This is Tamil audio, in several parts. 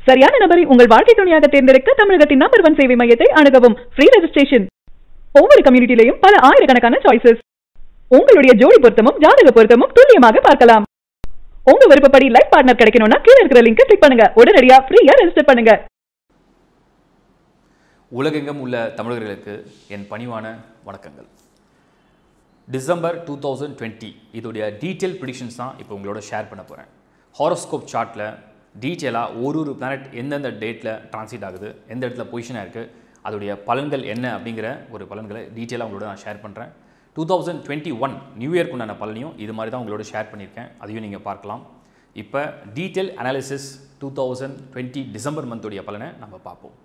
சரியான நபரை உங்கள் வாழ்க்கை துணையாக தேர்ந்தெடுக்க தமிழகத்தின் நம்பர் ஒன் சேவை மையத்தை அணுகவும் ஃப்ரீ ரெஜிஸ்ட்ரேஷன் ஒவ்வொரு கம்யூனிட்டிலையும் பல ஆயிரக்கணக்கான சாய்ஸஸ் உங்களுடைய ஜோடி பொருத்தமும் ஜாதக பொருத்தமும் துல்லியமாக பார்க்கலாம் உங்க விருப்பப்படி லைஃப் பார்ட்னர் கிடைக்கணும்னா கீழ இருக்கிற லிங்கை கிளிக் பண்ணுங்க உடனடியா ஃப்ரீயா ரெஜிஸ்டர் பண்ணுங்க உலகெங்கும் உள்ள தமிழர்களுக்கு என் பணிவான வணக்கங்கள் டிசம்பர் டூ தௌசண்ட் டுவெண்ட்டி இதோடைய டீட்டெயில் ப்ரிடிக்ஷன்ஸ் தான் இப்போ உங்களோட ஷேர் பண்ண போகிறேன் ஹாரோஸ்கோப் சார்ட்டில் டீட்டெயிலாக ஒரு ஒரு பிளானட் எந்தெந்த டேட்டில் டிரான்சிட் ஆகுது எந்த இடத்துல பொசிஷனாக இருக்குது அதோடைய பலன்கள் என்ன அப்படிங்கிற ஒரு பலன்களை டீட்டெயிலாக உங்களோட நான் ஷேர் பண்ணுறேன் two thousand twenty one new இயர்க்கு உண்டான பலனையும் இது மாதிரி தான் உங்களோட ஷேர் பண்ணியிருக்கேன் அதையும் நீங்கள் பார்க்கலாம் இப்போ detail analysis two thousand twenty December மந்தோடைய பலனை நம்ம பார்ப்போம்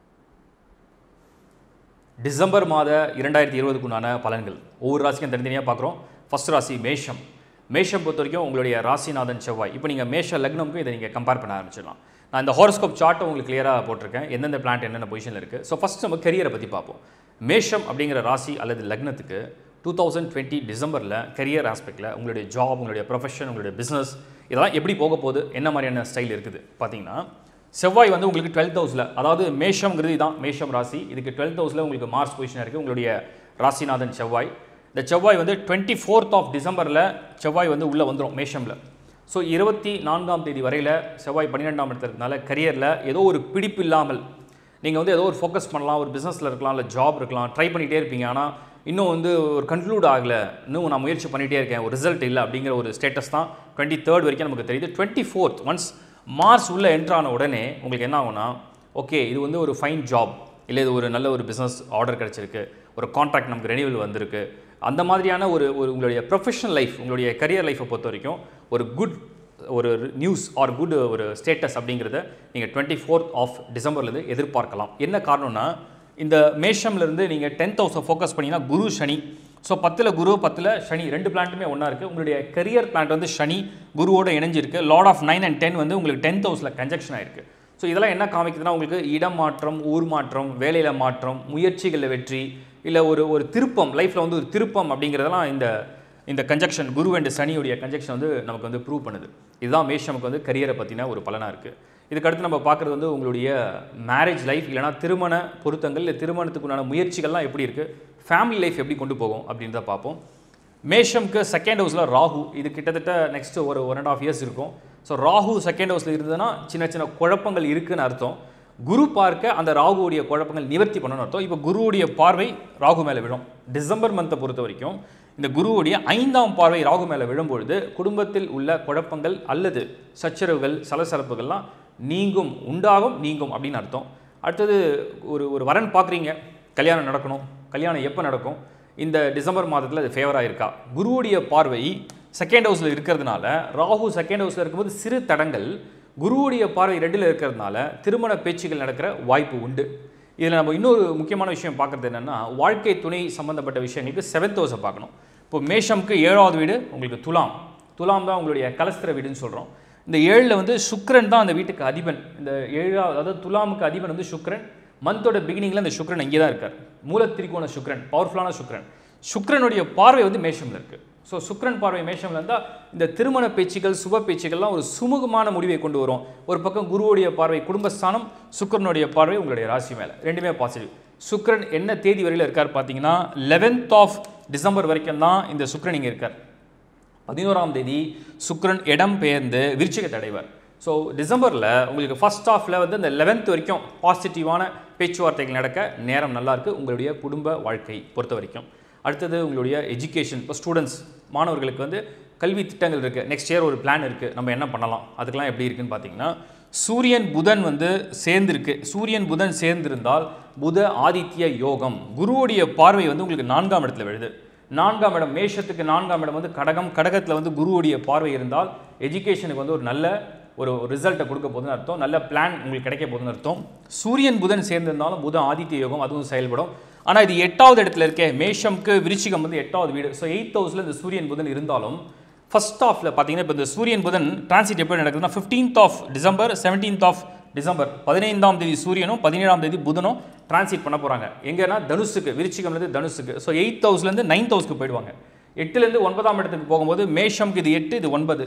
டிசம்பர் மாத இரண்டாயிரத்தி இருபதுக்குண்டான பலன்கள் ஒவ்வொரு ராசிக்கும் தனித்தனியாக பார்க்குறோம் ஃபர்ஸ்ட் ராசி மேஷம் மேஷம் பொறுத்த வரைக்கும் உங்களுடைய ராசிநாதன் செவ்வாய் இப்போ நீங்கள் மேஷ லக்னமுக்கும் இதை நீங்கள் கம்பேர் பண்ண ஆரம்பிச்சிடலாம் நான் இந்த ஹாரோஸ்கோப் சார்ட்டை உங்களுக்கு கிளியராக போட்டிருக்கேன் எந்தெந்த பிளான்ட் என்னென்ன பொசிஷனில் இருக்குது ஸோ ஃபஸ்ட் நம்ம கெரியரை பற்றி பார்ப்போம் மேஷம் அப்படிங்கிற ராசி அல்லது லக்னத்துக்கு டூ தௌசண்ட் டுவெண்ட்டி டிசம்பரில் கரியர் ஆஸ்பெக்டில் உங்களுடைய ஜாப் உங்களுடைய ப்ரொஃபஷன் உங்களுடைய பிஸ்னஸ் இதெல்லாம் எப்படி போக போகுது என்ன மாதிரியான ஸ்டைல் இருக்குது பார்த்தீங்கன்னா செவ்வாய் வந்து உங்களுக்கு டுவெல்த் ஹவுஸில் அதாவது மேஷம்ங்கிறது இதான் மேஷம் ராசி இதுக்கு டுவெல்த் ஹவுஸில் உங்களுக்கு மார்ஸ் பொசிஷன் இருக்குது உங்களுடைய ராசிநாதன் செவ்வாய் இந்த செவ்வாய் வந்து டுவெண்ட்டி ஃபோர்த் ஆஃப் டிசம்பரில் செவ்வாய் வந்து உள்ளே வந்துடும் மேஷமில் ஸோ இருபத்தி நான்காம் தேதி வரையில் செவ்வாய் பன்னிரெண்டாம் இடத்துல இருக்கனால கரியரில் ஏதோ ஒரு பிடிப்பு இல்லாமல் நீங்கள் வந்து ஏதோ ஒரு ஃபோக்கஸ் பண்ணலாம் ஒரு பிஸ்னஸில் இருக்கலாம் இல்லை ஜாப் இருக்கலாம் ட்ரை பண்ணிகிட்டே இருப்பீங்க ஆனால் இன்னும் வந்து ஒரு கன்க்ளூட் ஆகலை இன்னும் நான் முயற்சி பண்ணிகிட்டே இருக்கேன் ஒரு ரிசல்ட் இல்லை அப்படிங்கிற ஒரு ஸ்டேட்டஸ் தான் டுவெண்ட்டி தேர்ட் வரைக்கும் நமக்கு தெரியுது டுவெண்ட்டி ஃபோர்த் ஒன்ஸ் மார்ச் உள்ளே என்ட்ரு ஆன உடனே உங்களுக்கு என்ன ஆகும்னா ஓகே இது வந்து ஒரு ஃபைன் ஜாப் இல்லை இது ஒரு நல்ல ஒரு பிஸ்னஸ் ஆர்டர் கிடச்சிருக்கு ஒரு கான்ட்ராக்ட் நமக்கு ரெனியூவல் வந்திருக்கு அந்த மாதிரியான ஒரு ஒரு உங்களுடைய ப்ரொஃபஷனல் லைஃப் உங்களுடைய கரியர் லைஃப்பை பொறுத்த வரைக்கும் ஒரு குட் ஒரு நியூஸ் ஆர் குட் ஒரு ஸ்டேட்டஸ் அப்படிங்கிறத நீங்கள் டுவெண்ட்டி ஃபோர்த் ஆஃப் டிசம்பர்லேருந்து எதிர்பார்க்கலாம் என்ன காரணம்னா இந்த மேஷம்லேருந்து நீங்கள் டென்த் ஹவுஸை ஃபோக்கஸ் பண்ணிங்கன்னா குரு சனி ஸோ பத்தில் குரு பத்தில் சனி ரெண்டு பிளான்ட்டுமே ஒன்றா இருக்குது உங்களுடைய கரியர் பிளான்ட் வந்து சனி குருவோட இணைஞ்சிருக்கு lord of nine and ten வந்து உங்களுக்கு டென்த் ஹவுஸில் கன்ஜெக்ஷன் ஆயிருக்கு ஸோ இதெல்லாம் என்ன காமிக்குதுன்னா உங்களுக்கு இடம் மாற்றம் ஊர் மாற்றம் வேலையில் மாற்றம் முயற்சிகளில் வெற்றி இல்லை ஒரு ஒரு திருப்பம் லைஃப்பில் வந்து ஒரு திருப்பம் அப்படிங்கிறதெல்லாம் இந்த இந்த கன்ஜெக்ஷன் குரு அண்ட் சனியுடைய கன்ஜெக்ஷன் வந்து நமக்கு வந்து ப்ரூவ் பண்ணுது இதுதான் மேஷமுக்கு வந்து கரியரை பற்றின ஒரு பலனாக இருக்குது இதுக்கடுத்து நம்ம பார்க்குறது வந்து உங்களுடைய மேரேஜ் லைஃப் இல்லைனா திருமண பொருத்தங்கள் இல்லை திருமணத்துக்கு உண்டான முயற்சிகள்லாம் எப்படி இருக்குது ஃபேமிலி லைஃப் எப்படி கொண்டு போகும் அப்படின்றத பார்ப்போம் மேஷம்க்கு செகண்ட் ஹவுஸில் ராகு இது கிட்டத்தட்ட நெக்ஸ்ட் ஒரு ஒன் அண்ட் ஆஃப் இயர்ஸ் இருக்கும் ஸோ ராகு செகண்ட் ஹவுஸில் இருந்ததுன்னா சின்ன சின்ன குழப்பங்கள் இருக்குன்னு அர்த்தம் குரு பார்க்க அந்த ராகுவுடைய குழப்பங்கள் நிவர்த்தி பண்ணணும்னு அர்த்தம் இப்போ குருவுடைய பார்வை ராகு மேலே விழும் டிசம்பர் மந்த்தை பொறுத்த வரைக்கும் இந்த குருவுடைய ஐந்தாம் பார்வை ராகு மேலே விழும்பொழுது குடும்பத்தில் உள்ள குழப்பங்கள் அல்லது சச்சரவுகள் சலசலப்புகள்லாம் நீங்கும் உண்டாகும் நீங்கும் அப்படின்னு அர்த்தம் அடுத்தது ஒரு ஒரு வரன் பார்க்குறீங்க கல்யாணம் நடக்கணும் கல்யாணம் எப்போ நடக்கும் இந்த டிசம்பர் மாதத்தில் அது ஃபேவராக இருக்கா குருவுடைய பார்வை செகண்ட் ஹவுஸில் இருக்கிறதுனால ராகு செகண்ட் ஹவுஸில் இருக்கும்போது சிறு தடங்கள் குருவுடைய பார்வை ரெண்டில் இருக்கிறதுனால திருமண பேச்சுகள் நடக்கிற வாய்ப்பு உண்டு இதில் நம்ம இன்னொரு முக்கியமான விஷயம் பார்க்குறது என்னென்னா வாழ்க்கை துணை சம்மந்தப்பட்ட விஷயங்களுக்கு செவன்த் ஹவுஸை பார்க்கணும் இப்போ மேஷம்க்கு ஏழாவது வீடு உங்களுக்கு துலாம் துலாம் தான் உங்களுடைய கலஸ்திர வீடுன்னு சொல்கிறோம் இந்த ஏழில் வந்து சுக்ரன் தான் அந்த வீட்டுக்கு அதிபன் இந்த ஏழாவது அதாவது துலாமுக்கு அதிபன் வந்து சுக்ரன் மந்தோட பிகினிங்கில் இந்த சுக்ரன் இங்கே தான் இருக்கார் மூலத்திரிகோண சுக்ரன் பவர்ஃபுல்லான சுக்ரன் சுக்ரனுடைய பார்வை வந்து மேஷமில் இருக்குது ஸோ சுக்ரன் பார்வை மேஷமில் இருந்தால் இந்த திருமண பேச்சுகள் சுப பேச்சுகள்லாம் ஒரு சுமூகமான முடிவை கொண்டு வரும் ஒரு பக்கம் குருவுடைய பார்வை குடும்பஸ்தானம் சுக்ரனுடைய பார்வை உங்களுடைய ராசி மேலே ரெண்டுமே பாசிட்டிவ் சுக்ரன் என்ன தேதி வரையில் இருக்கார் பார்த்தீங்கன்னா லெவன்த் ஆஃப் டிசம்பர் வரைக்கும் தான் இந்த சுக்ரன் இங்கே இருக்கார் பதினோராம் தேதி சுக்ரன் இடம் பெயர்ந்து விருச்சிகத்தை அடைவார் ஸோ டிசம்பரில் உங்களுக்கு ஃபஸ்ட் ஆஃபில் வந்து இந்த லெவன்த் வரைக்கும் பாசிட்டிவான பேச்சுவார்த்தைகள் நடக்க நேரம் நல்லா இருக்குது உங்களுடைய குடும்ப வாழ்க்கை பொறுத்த வரைக்கும் அடுத்தது உங்களுடைய எஜுகேஷன் இப்போ ஸ்டூடெண்ட்ஸ் மாணவர்களுக்கு வந்து கல்வி திட்டங்கள் இருக்குது நெக்ஸ்ட் இயர் ஒரு பிளான் இருக்குது நம்ம என்ன பண்ணலாம் அதுக்கெல்லாம் எப்படி இருக்குன்னு பார்த்தீங்கன்னா சூரியன் புதன் வந்து சேர்ந்திருக்கு சூரியன் புதன் சேர்ந்திருந்தால் புத ஆதித்ய யோகம் குருவுடைய பார்வை வந்து உங்களுக்கு நான்காம் இடத்துல விழுது நான்காம் இடம் மேஷத்துக்கு நான்காம் இடம் வந்து கடகம் கடகத்தில் வந்து குருவுடைய பார்வை இருந்தால் எஜுகேஷனுக்கு வந்து ஒரு நல்ல ஒரு ரிசல்ட்டை கொடுக்க போகுதுன்னு அர்த்தம் நல்ல பிளான் உங்களுக்கு கிடைக்க போகுதுன்னு அர்த்தம் சூரியன் புதன் சேர்ந்திருந்தாலும் புதன் ஆதித்ய யோகம் அதுவும் செயல்படும் ஆனால் இது எட்டாவது இடத்துல இருக்கே மேஷம்க்கு விருச்சிகம் வந்து எட்டாவது வீடு ஸோ எயித் ஹவுஸில் இந்த சூரியன் புதன் இருந்தாலும் ஃபர்ஸ்ட் ஆஃப்ல பார்த்தீங்கன்னா இப்போ இந்த சூரியன் புதன் டிரான்சிட் எப்படி நடக்குதுன்னா fifteenth of December seventeenth of December பதினைந்தாம் தேதி சூரியனும் பதினேழாம் தேதி புதனும் டிரான்சிட் பண்ண போகிறாங்க எங்கன்னா தனுஷுக்கு விருச்சிகம்லேருந்து தனுஷுக்கு ஸோ எயித் ஹவுஸ்லேருந்து நைன்த் ஹவுஸ்க்கு போயிடுவாங்க எட்டுலேருந்து ஒன்பதாம் இடத்துக்கு போகும்போது மேஷம்க்கு இது எட்டு இது ஒன்பது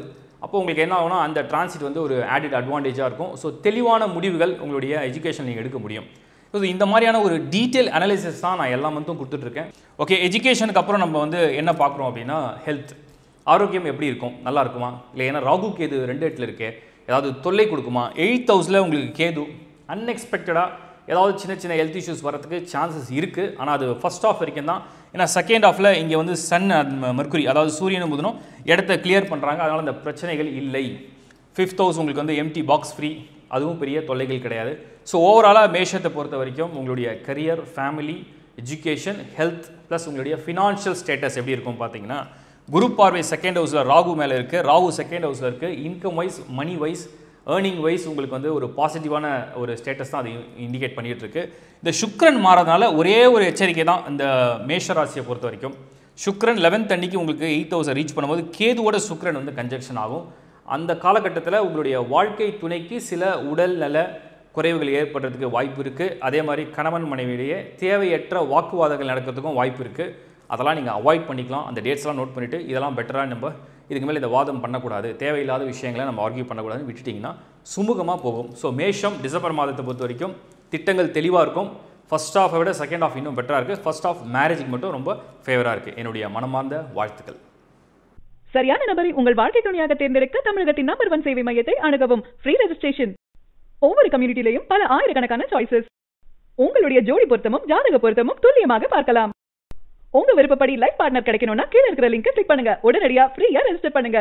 அப்போ உங்களுக்கு என்ன ஆகும்னா அந்த டிரான்சிட் வந்து ஒரு ஆடிட் அட்வான்டேஜாக இருக்கும் ஸோ தெளிவான முடிவுகள் உங்களுடைய எஜுகேஷன் நீங்கள் எடுக்க முடியும் ஸோ இந்த மாதிரியான ஒரு டீட்டெயில் அனாலிசிஸ் தான் நான் எல்லா மந்த்தும் கொடுத்துட்ருக்கேன் ஓகே எஜுகேஷனுக்கு அப்புறம் நம்ம வந்து என்ன பார்க்குறோம் அப்படின்னா ஹெல்த் ஆரோக்கியம் எப்படி இருக்கும் நல்லா இருக்குமா இல்லை ஏன்னா ராகு கேது ரெண்டு இடத்துல இருக்கே ஏதாவது தொல்லை கொடுக்குமா எயித் ஹவுஸில் உங்களுக்கு கேது அன்எக்ஸ்பெக்டடாக ஏதாவது சின்ன சின்ன ஹெல்த் இஷ்யூஸ் வரதுக்கு சான்சஸ் இருக்குது ஆனால் அது ஃபர்ஸ்ட் ஆஃப் வரைக்கும் தான் ஏன்னா செகண்ட் ஆஃபில் இங்கே வந்து சன் மர்க்குரி அதாவது சூரியனும் புதனும் இடத்த கிளியர் பண்ணுறாங்க அதனால் அந்த பிரச்சனைகள் இல்லை ஃபிஃப்த் ஹவுஸ் உங்களுக்கு வந்து எம்டி பாக்ஸ் ஃப்ரீ அதுவும் பெரிய தொல்லைகள் கிடையாது ஸோ ஓவராலாக மேஷத்தை பொறுத்த வரைக்கும் உங்களுடைய career family education health plus உங்களுடைய ஃபினான்ஷியல் ஸ்டேட்டஸ் எப்படி இருக்கும் பார்த்தீங்கன்னா குரு பார்வை செகண்ட் ஹவுஸில் ராகு மேலே இருக்குது ராகு செகண்ட் ஹவுஸில் இருக்குது income wise money wise earning wise உங்களுக்கு வந்து ஒரு பாசிட்டிவான ஒரு ஸ்டேட்டஸ் தான் அது இண்டிகேட் பண்ணிகிட்டு இருக்கு இந்த சுக்ரன் மாறதுனால ஒரே ஒரு எச்சரிக்கை தான் இந்த மேஷ ராசியை பொறுத்த வரைக்கும் சுக்ரன் லெவன்த் அன்னைக்கு உங்களுக்கு எயிட் தௌசண்ட் ரீச் பண்ணும்போது கேதுவோட சுக்ரன் வந்து கன்ஜெக்ஷன் ஆகும் அந்த காலகட்டத்தில் உங்களுடைய வாழ்க்கை துணைக்கு சில உடல் நல குறைவுகள் ஏற்படுறதுக்கு வாய்ப்பு இருக்குது அதே மாதிரி கணவன் மனைவியிலேயே தேவையற்ற வாக்குவாதங்கள் நடக்கிறதுக்கும் வாய்ப்பு இருக்குது அதெல்லாம் நீங்கள் அவாய்ட் பண்ணிக்கலாம் அந்த டேட்ஸ்லாம் நோட் பண்ணிவிட்டு இதெல்லாம் பெட்டராக நம்ம இதுக்கு மேலே இந்த வாதம் பண்ணக்கூடாது தேவையில்லாத விஷயங்களை நம்ம ஆர்கியூ பண்ணக்கூடாதுன்னு விட்டுட்டிங்கன்னா சுமூகமாக போகும் ஸோ மேஷம் டிசம்பர் மாதத்தை பொறுத்த வரைக்கும் திட்டங்கள் தெளிவாக இருக்கும் ஃபர்ஸ்ட் ஆஃபை விட செகண்ட் ஆஃப் இன்னும் பெட்டராக இருக்குது ஃபர்ஸ்ட் ஆஃப் மேரேஜுக்கு மட்டும் ரொம்ப ஃபேவராக இருக்குது என்னுடைய மனமார்ந்த வாழ்த்துக்கள் சரியான நபரை உங்கள் வாழ்க்கை துணையாக தேர்ந்தெடுக்க தமிழகத்தின் நம்பர் ஒன் சேவை மையத்தை அணுகவும் ஃப்ரீ ரெஜிஸ்ட்ரேஷன் ஒவ்வொரு கம்யூனிட்டிலையும் பல ஆயிரக்கணக்கான சாய்ஸஸ் உங்களுடைய ஜோடி பொருத்தமும் ஜாதக பொருத்தமும் துல்லியமாக பார்க்கலாம் உங்க விருப்பப்படி லைஃப் பார்ட்னர் கிடைக்கணும்னா கீழ இருக்கிற லிங்கை கிளிக் பண்ணுங்க உடனடியா ஃப்ரீயா ரெஜிஸ்டர் பண்ணுங்க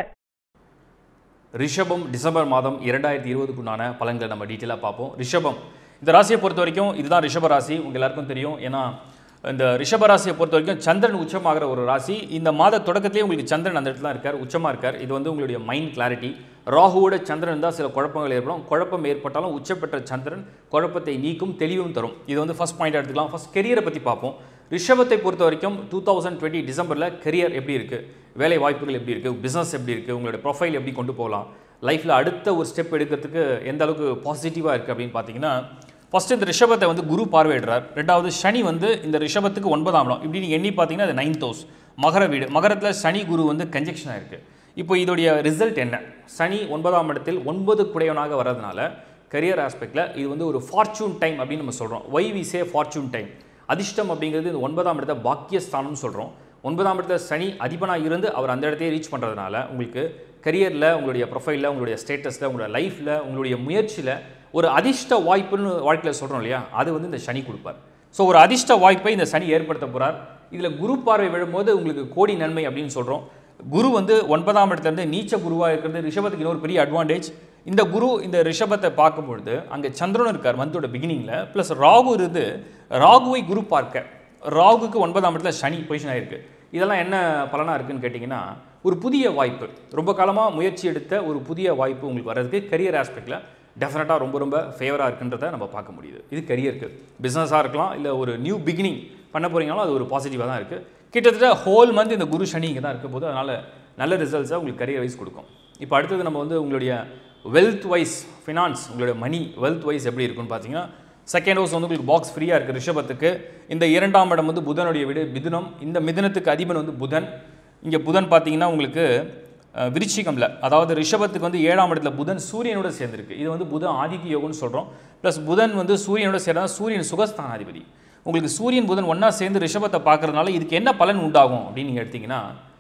ரிஷபம் டிசம்பர் மாதம் இரண்டாயிரத்தி இருபதுக்குண்டான பலன்களை நம்ம டீட்டெயிலாக பார்ப்போம் ரிஷபம் இந்த ராசியை பொறுத்த வரைக்கும் இதுதான் ரிஷப ராசி உங்க எல்லாருக்கும் தெரியும் ஏன்னா இந்த ரிஷப ராசியை பொறுத்த வரைக்கும் சந்திரன் உச்சமாகிற ஒரு ராசி இந்த மாத தொடக்கத்திலே உங்களுக்கு சந்திரன் அந்த இடத்துல தான் இருக்கார் உச்சமாக இருக்கார் இது வந்து உங்களுடைய மைண்ட் கிளாரிட்டி ராகுவோட சந்திரன் இருந்தால் சில குழப்பங்கள் ஏற்படும் குழப்பம் ஏற்பட்டாலும் உச்சப்பெற்ற சந்திரன் குழப்பத்தை நீக்கும் தெளிவும் தரும் இது வந்து ஃபர்ஸ்ட் பாயிண்ட் எடுத்துக்கலாம் ஃபர்ஸ்ட் கெரியரை பற்றி பார்ப்போம் ரிஷபத்தை பொறுத்த வரைக்கும் டூ தௌசண்ட் டுவெண்ட்டி டிசம்பரில் கெரியர் எப்படி இருக்குது வேலை வாய்ப்புகள் எப்படி இருக்குது பிஸ்னஸ் எப்படி இருக்குது உங்களுடைய ப்ரொஃபைல் எப்படி கொண்டு போகலாம் லைஃப்பில் அடுத்த ஒரு ஸ்டெப் எடுக்கிறதுக்கு எந்த அளவுக்கு பாசிட்டிவாக இருக்குது அப்படின்னு பார்த்தீங்கன்னா ஃபஸ்ட்டு இந்த ரிஷபத்தை வந்து குரு பார்வையிடுறார் ரெண்டாவது சனி வந்து இந்த ரிஷபத்துக்கு ஒன்பதாம் இடம் இப்படி நீங்கள் எண்ணி பார்த்தீங்கன்னா அது நைன்த் ஹவுஸ் மகர வீடு மகரத்தில் சனி குரு வந்து கன்ஜெக்ஷனாக இருக்குது இப்போ இதோடைய ரிசல்ட் என்ன சனி ஒன்பதாம் இடத்தில் ஒன்பது குடையவனாக வர்றதுனால கரியர் ஆஸ்பெக்டில் இது வந்து ஒரு ஃபார்ச்சூன் டைம் அப்படின்னு நம்ம சொல்கிறோம் why we say fortune time அதிர்ஷ்டம் அப்படிங்கிறது இந்த ஒன்பதாம் இடத்த பாக்கியஸ்தானம்னு சொல்கிறோம் ஒன்பதாம் இடத்துல சனி அதிபனாக இருந்து அவர் அந்த இடத்தையே ரீச் பண்ணுறதுனால உங்களுக்கு கரியரில் உங்களுடைய ப்ரொஃபைலில் உங்களுடைய ஸ்டேட்டஸில் உங்களுடைய லைஃப்பில் உங்களுடைய முயற்சியில் ஒரு அதிர்ஷ்ட வாய்ப்புன்னு வாழ்க்கையில் சொல்கிறோம் இல்லையா அது வந்து இந்த சனி கொடுப்பார் ஸோ ஒரு அதிர்ஷ்ட வாய்ப்பை இந்த சனி ஏற்படுத்த போகிறார் இதில் குரு பார்வை விழும்போது உங்களுக்கு கோடி நன்மை அப்படின்னு சொல்கிறோம் குரு வந்து ஒன்பதாம் இடத்துலேருந்து நீச்ச குருவாக இருக்கிறது ரிஷபத்துக்கு இன்னொரு பெரிய அட்வான்டேஜ் இந்த குரு இந்த ரிஷபத்தை பார்க்கும்பொழுது அங்கே சந்திரன் இருக்கார் மந்தோட பிகினிங்கில் ப்ளஸ் ராகு இருந்து ராகுவை குரு பார்க்க ராகுக்கு ஒன்பதாம் இடத்துல சனி பொசிஷன் ஆயிருக்கு இதெல்லாம் என்ன பலனாக இருக்குன்னு கேட்டிங்கன்னா ஒரு புதிய வாய்ப்பு ரொம்ப காலமாக முயற்சி எடுத்த ஒரு புதிய வாய்ப்பு உங்களுக்கு வர்றதுக்கு கரியர் ஆஸ்பெக்டில் டெஃபினட்டாக ரொம்ப ரொம்ப ஃபேவராக இருக்குன்றதை நம்ம பார்க்க முடியுது இது கரியருக்கு பிஸ்னஸாக இருக்கலாம் இல்லை ஒரு நியூ பிகினிங் பண்ண போகிறீங்களோ அது ஒரு பாசிட்டிவாக தான் இருக்குது கிட்டத்தட்ட ஹோல் மந்த் இந்த குரு சனி இங்கே தான் இருக்க போது அதனால் நல்ல ரிசல்ட்ஸை உங்களுக்கு கரியர் வைஸ் கொடுக்கும் இப்போ அடுத்தது நம்ம வந்து உங்களுடைய வெல்த் வைஸ் ஃபினான்ஸ் உங்களுடைய மணி வெல்த் வைஸ் எப்படி இருக்குன்னு பார்த்தீங்கன்னா செகண்ட் ஹவுஸ் வந்து உங்களுக்கு பாக்ஸ் ஃப்ரீயாக இருக்குது ரிஷபத்துக்கு இந்த இரண்டாம் இடம் வந்து புதனுடைய வீடு மிதுனம் இந்த மிதுனத்துக்கு அதிபன் வந்து புதன் இங்கே புதன் பார்த்தீங்கன்னா உங்களுக்கு அஹ், விருச்சிகம்ல அதாவது ரிஷபத்துக்கு வந்து ஏழாம் இடத்துல புதன் சூரியனோட சேர்ந்திருக்கு இது வந்து புதன் ஆதித்ய யோகம்னு சொல்கிறோம் ப்ளஸ் புதன் வந்து சூரியனோட சேர்ந்தா சூரியன் சுகஸ்தானாதிபதி உங்களுக்கு சூரியன் புதன் ஒன்றா சேர்ந்து ரிஷபத்தை பார்க்கறதுனால இதுக்கு என்ன பலன் உண்டாகும் அப்படின்னு நீங்கள் எடுத்தீங்கன்னா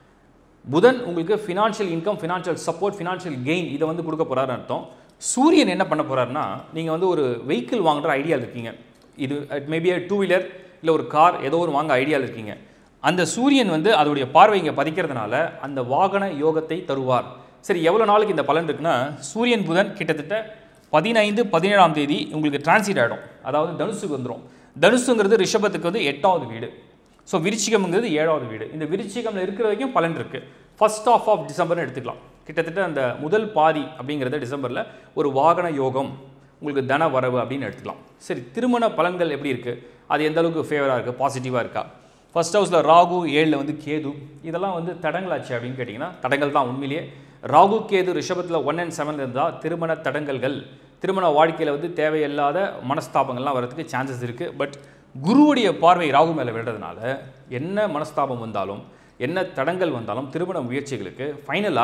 புதன் உங்களுக்கு financial income financial support financial gain இதை வந்து கொடுக்க போறாருன்னு அர்த்தம் சூரியன் என்ன பண்ண போறாருன்னா நீங்கள் வந்து ஒரு வெஹிக்கிள் வாங்குற ஐடியாவில் இருக்கீங்க இது மேபி டூ வீலர் இல்லை ஒரு கார் ஏதோ ஒரு வாங்க ஐடியாவில் இருக்கீங்க அந்த சூரியன் வந்து அதோடைய பார்வை இங்கே பதிக்கிறதுனால அந்த வாகன யோகத்தை தருவார் சரி எவ்வளோ நாளுக்கு இந்த பலன் இருக்குன்னா சூரியன் புதன் கிட்டத்தட்ட பதினைந்து பதினேழாம் தேதி உங்களுக்கு டிரான்சிட் ஆகிடும் அதாவது தனுசுக்கு வந்துடும் தனுசுங்கிறது ரிஷபத்துக்கு வந்து எட்டாவது வீடு ஸோ விருச்சிகம்ங்கிறது ஏழாவது வீடு இந்த விருச்சிகம்ல இருக்கிற வரைக்கும் பலன் இருக்கு ஃபர்ஸ்ட் ஆஃப் ஆஃப் டிசம்பர்னு எடுத்துக்கலாம் கிட்டத்தட்ட அந்த முதல் பாதி அப்படிங்கிறத டிசம்பரில் ஒரு வாகன யோகம் உங்களுக்கு தன வரவு அப்படின்னு எடுத்துக்கலாம் சரி திருமண பலன்கள் எப்படி இருக்குது அது எந்த அளவுக்கு ஃபேவராக இருக்குது பாசிட்டிவாக இருக்கா ஃபர்ஸ்ட் ஹவுஸில் ராகு ஏழில் வந்து கேது இதெல்லாம் வந்து தடங்களாச்சு அப்படின்னு கேட்டிங்கன்னா தடங்கள் தான் உண்மையிலேயே ராகு கேது ரிஷபத்தில் ஒன் அண்ட் செவன் இருந்தால் திருமண தடங்கல்கள் திருமண வாழ்க்கையில் வந்து தேவையில்லாத மனஸ்தாபங்கள்லாம் வரதுக்கு சான்சஸ் இருக்குது பட் குருவுடைய பார்வை ராகு மேலே விடுறதுனால என்ன மனஸ்தாபம் வந்தாலும் என்ன தடங்கள் வந்தாலும் திருமண முயற்சிகளுக்கு ஃபைனலாக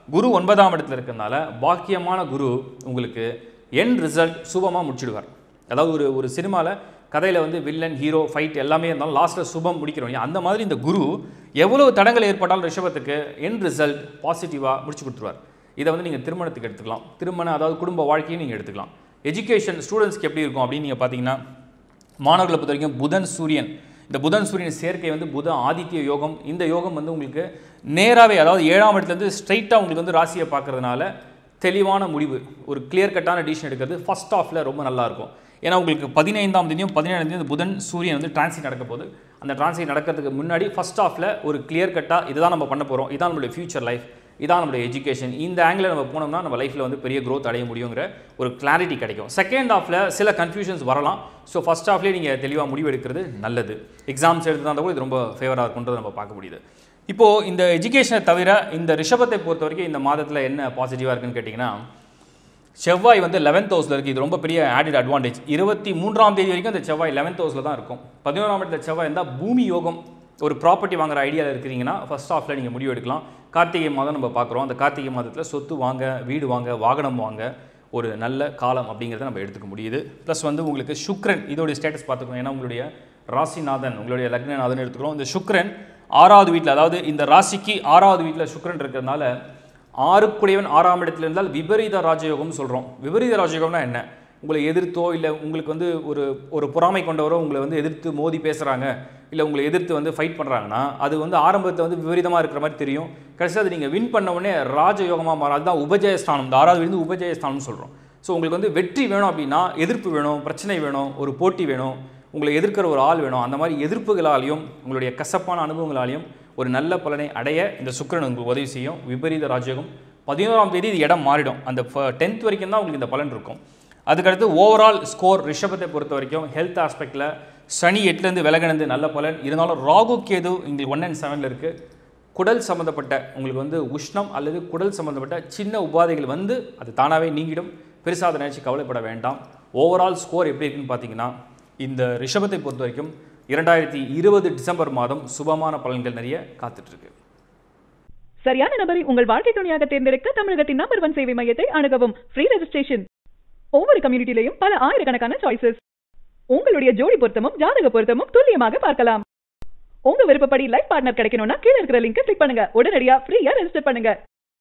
குரு ஒன்பதாம் இடத்துல இருக்கிறதுனால பாக்கியமான குரு உங்களுக்கு என் ரிசல்ட் சுபமாக முடிச்சிடுவார் அதாவது ஒரு ஒரு சினிமாவில் கதையில் வந்து வில்லன் ஹீரோ ஃபைட் எல்லாமே இருந்தாலும் லாஸ்ட்டில் சுபம் முடிக்கிறோம் இல்லையா? அந்த மாதிரி இந்த குரு எவ்வளவு தடங்கள் ஏற்பட்டாலும் ரிஷபத்துக்கு என் ரிசல்ட் பாசிட்டிவாக முடிச்சு கொடுத்துருவார் இதை வந்து நீங்கள் திருமணத்துக்கு எடுத்துக்கலாம் திருமணம் அதாவது குடும்ப வாழ்க்கையும் நீங்கள் எடுத்துக்கலாம் எஜுகேஷன் ஸ்டூடெண்ட்ஸ்க்கு எப்படி இருக்கும் அப்படின்னு நீங்கள் பார்த்தீங்கன்னா மாணவர்களை பொறுத்த வரைக்கும் புதன் சூரியன் இந்த புதன் சூரியன் சேர்க்கை வந்து புத ஆதித்ய யோகம் இந்த யோகம் வந்து உங்களுக்கு நேராகவே அதாவது ஏழாம் இடத்துலேருந்து ஸ்ட்ரைட்டாக உங்களுக்கு வந்து ராசியை பார்க்கறதுனால தெளிவான முடிவு ஒரு கிளியர் கட்டான டிசிஷன் எடுக்கிறது ஃபர்ஸ்ட் ஆஃபில் ரொம்ப நல்லா இருக்கும் ஏன்னா உங்களுக்கு பதினைந்தாம் தேதியும் பதினேழாம் தேதியும் புதன் சூரியன் வந்து டிரான்சிட் நடக்க போகுது அந்த டிரான்சிட் நடக்கிறதுக்கு முன்னாடி ஃபர்ஸ்ட் ஆஃபில் ஒரு கிளியர் கட்டாக இதுதான் நம்ம பண்ண போகிறோம் இதான் நம்மளுடைய ஃபியூச்சர் லைஃப் இதான் நம்மளுடைய எஜுகேஷன் இந்த ஆங்கிளில் நம்ம போனோம்னா நம்ம லைஃப்பில் வந்து பெரிய growth அடைய முடியுங்கிற ஒரு கிளாரிட்டி கிடைக்கும் செகண்ட் ஹாஃபில் சில கன்ஃபியூஷன்ஸ் வரலாம் ஸோ ஃபர்ஸ்ட் ஹாஃப்லேயே நீங்கள் தெளிவாக முடிவு எடுக்கிறது நல்லது எக்ஸாம்ஸ் எடுத்து தான் கூட இது ரொம்ப ஃபேவராக இருக்குன்றதை நம்ம பார்க்க முடியுது இப்போது இந்த எஜுகேஷனை தவிர இந்த ரிஷபத்தை பொறுத்த வரைக்கும் இந்த மாதத்தில் என்ன பாசிட்டிவாக இருக்குன்னு கேட்டிங்கன்னா செவ்வாய் வந்து லெவன்த் ஹவுஸில் இருக்குது இது ரொம்ப பெரிய ஆடிட் அட்வான்டேஜ் இருபத்தி மூன்றாம் தேதி வரைக்கும் அந்த செவ்வாய் லெவன்த் ஹவுஸில் தான் இருக்கும் பதினோராம் இடத்துல செவ்வாய் இருந்தால் பூமி யோகம் ஒரு ப்ராப்பர்ட்டி வாங்குற ஐடியாவில் இருக்கிறீங்கன்னா ஃபர்ஸ்ட் ஆஃபில் நீங்கள் முடிவு எடுக்கலாம் கார்த்திகை மாதம் நம்ம பார்க்குறோம் அந்த கார்த்திகை மாதத்தில் சொத்து வாங்க வீடு வாங்க வாகனம் வாங்க ஒரு நல்ல காலம் அப்படிங்கிறத நம்ம எடுத்துக்க முடியுது ப்ளஸ் வந்து உங்களுக்கு சுக்ரன் இதோடைய ஸ்டேட்டஸ் பார்த்துக்கணும் ஏன்னா உங்களுடைய ராசிநாதன் உங்களுடைய லக்னநாதன் எடுத்துக்கிறோம் இந்த சுக்ரன் ஆறாவது வீட்டில் அதாவது இந்த ராசிக்கு ஆறாவது வீட்டில் சுக்ரன் இருக்கிறதுனால ஆறுக்குடையவன் ஆறாம் இடத்துல இருந்தால் விபரீத ராஜயோகம்னு சொல்கிறோம் விபரீத ராஜயோகம்னா என்ன உங்களை எதிர்த்தோ இல்லை உங்களுக்கு வந்து ஒரு ஒரு பொறாமை கொண்டவரோ உங்களை வந்து எதிர்த்து மோதி பேசுகிறாங்க இல்லை உங்களை எதிர்த்து வந்து ஃபைட் பண்ணுறாங்கன்னா அது வந்து ஆரம்பத்தில் வந்து விபரீதமாக இருக்கிற மாதிரி தெரியும் கடைசியாக அது நீங்கள் வின் பண்ண உடனே ராஜயோகமாக மாறும் அதுதான் உபஜயஸ்தானம் இந்த ஆறாவது வீடு வந்து உபஜயஸ்தானம்னு சொல்கிறோம் ஸோ உங்களுக்கு வந்து வெற்றி வேணும் அப்படின்னா எதிர்ப்பு வேணும் பிரச்சனை வேணும் ஒரு போட்டி வேணும் உங்களை எதிர்க்கிற ஒரு ஆள் வேணும் அந்த மாதிரி எதிர்ப்புகளாலையும் உங்களுடைய கசப்பான அனுபவங்களாலையும் ஒரு நல்ல பலனை அடைய இந்த சுக்கிரன் உங்களுக்கு உதவி செய்யும் விபரீத ராஜயோகம் பதினோராம் தேதி இது இடம் மாறிடும் அந்த டென்த் வரைக்கும் தான் உங்களுக்கு இந்த பலன் இருக்கும் அதுக்கடுத்து ஓவரால் ஸ்கோர் ரிஷபத்தை பொறுத்த வரைக்கும் ஹெல்த் ஆஸ்பெக்டில் சனி எட்டுலேருந்து விலகினது நல்ல பலன் இருந்தாலும் ராகு கேது இங்கே ஒன் அண்ட் செவனில் இருக்குது குடல் சம்மந்தப்பட்ட உங்களுக்கு வந்து உஷ்ணம் அல்லது குடல் சம்மந்தப்பட்ட சின்ன உபாதைகள் வந்து அது தானாகவே நீங்கிடும் பெருசாக அதை நினச்சி கவலைப்பட வேண்டாம் ஓவரால் ஸ்கோர் எப்படி இருக்குன்னு பார்த்தீங்கன்னா இந்த ரிஷபத்தை பொறுத்த வரைக்கும் இரண்டாயிரத்தி இருபது டிசம்பர் மாதம் சுபமான பலன்கள் நிறைய காத்துட்ருக்கு சரியான நபரை உங்கள் வாழ்க்கை துணையாக தேர்ந்தெடுக்க தமிழகத்தின் நம்பர் ஒன் சேவை மையத்தை அணுகவும் ஃப்ரீ ரெஜிஸ்ட்ரேஷன் ஒவ்வொரு கம்யூனிட்டிலையும் பல ஆயிரக்கணக்கான சாய்ஸஸ் உங்களுடைய ஜோடி பொருத்தமும் ஜாதக பொருத்தமும் துல்லியமாக பார்க்கலாம் உங்க விருப்பப்படி லைஃப் பார்ட்னர் கிடைக்கணும்னா கீழே இருக்கிற லிங்கை கிளிக் பண்ணுங்க உடனடியா ஃப்ரீயா ரெஜிஸ்டர் பண்ணுங்க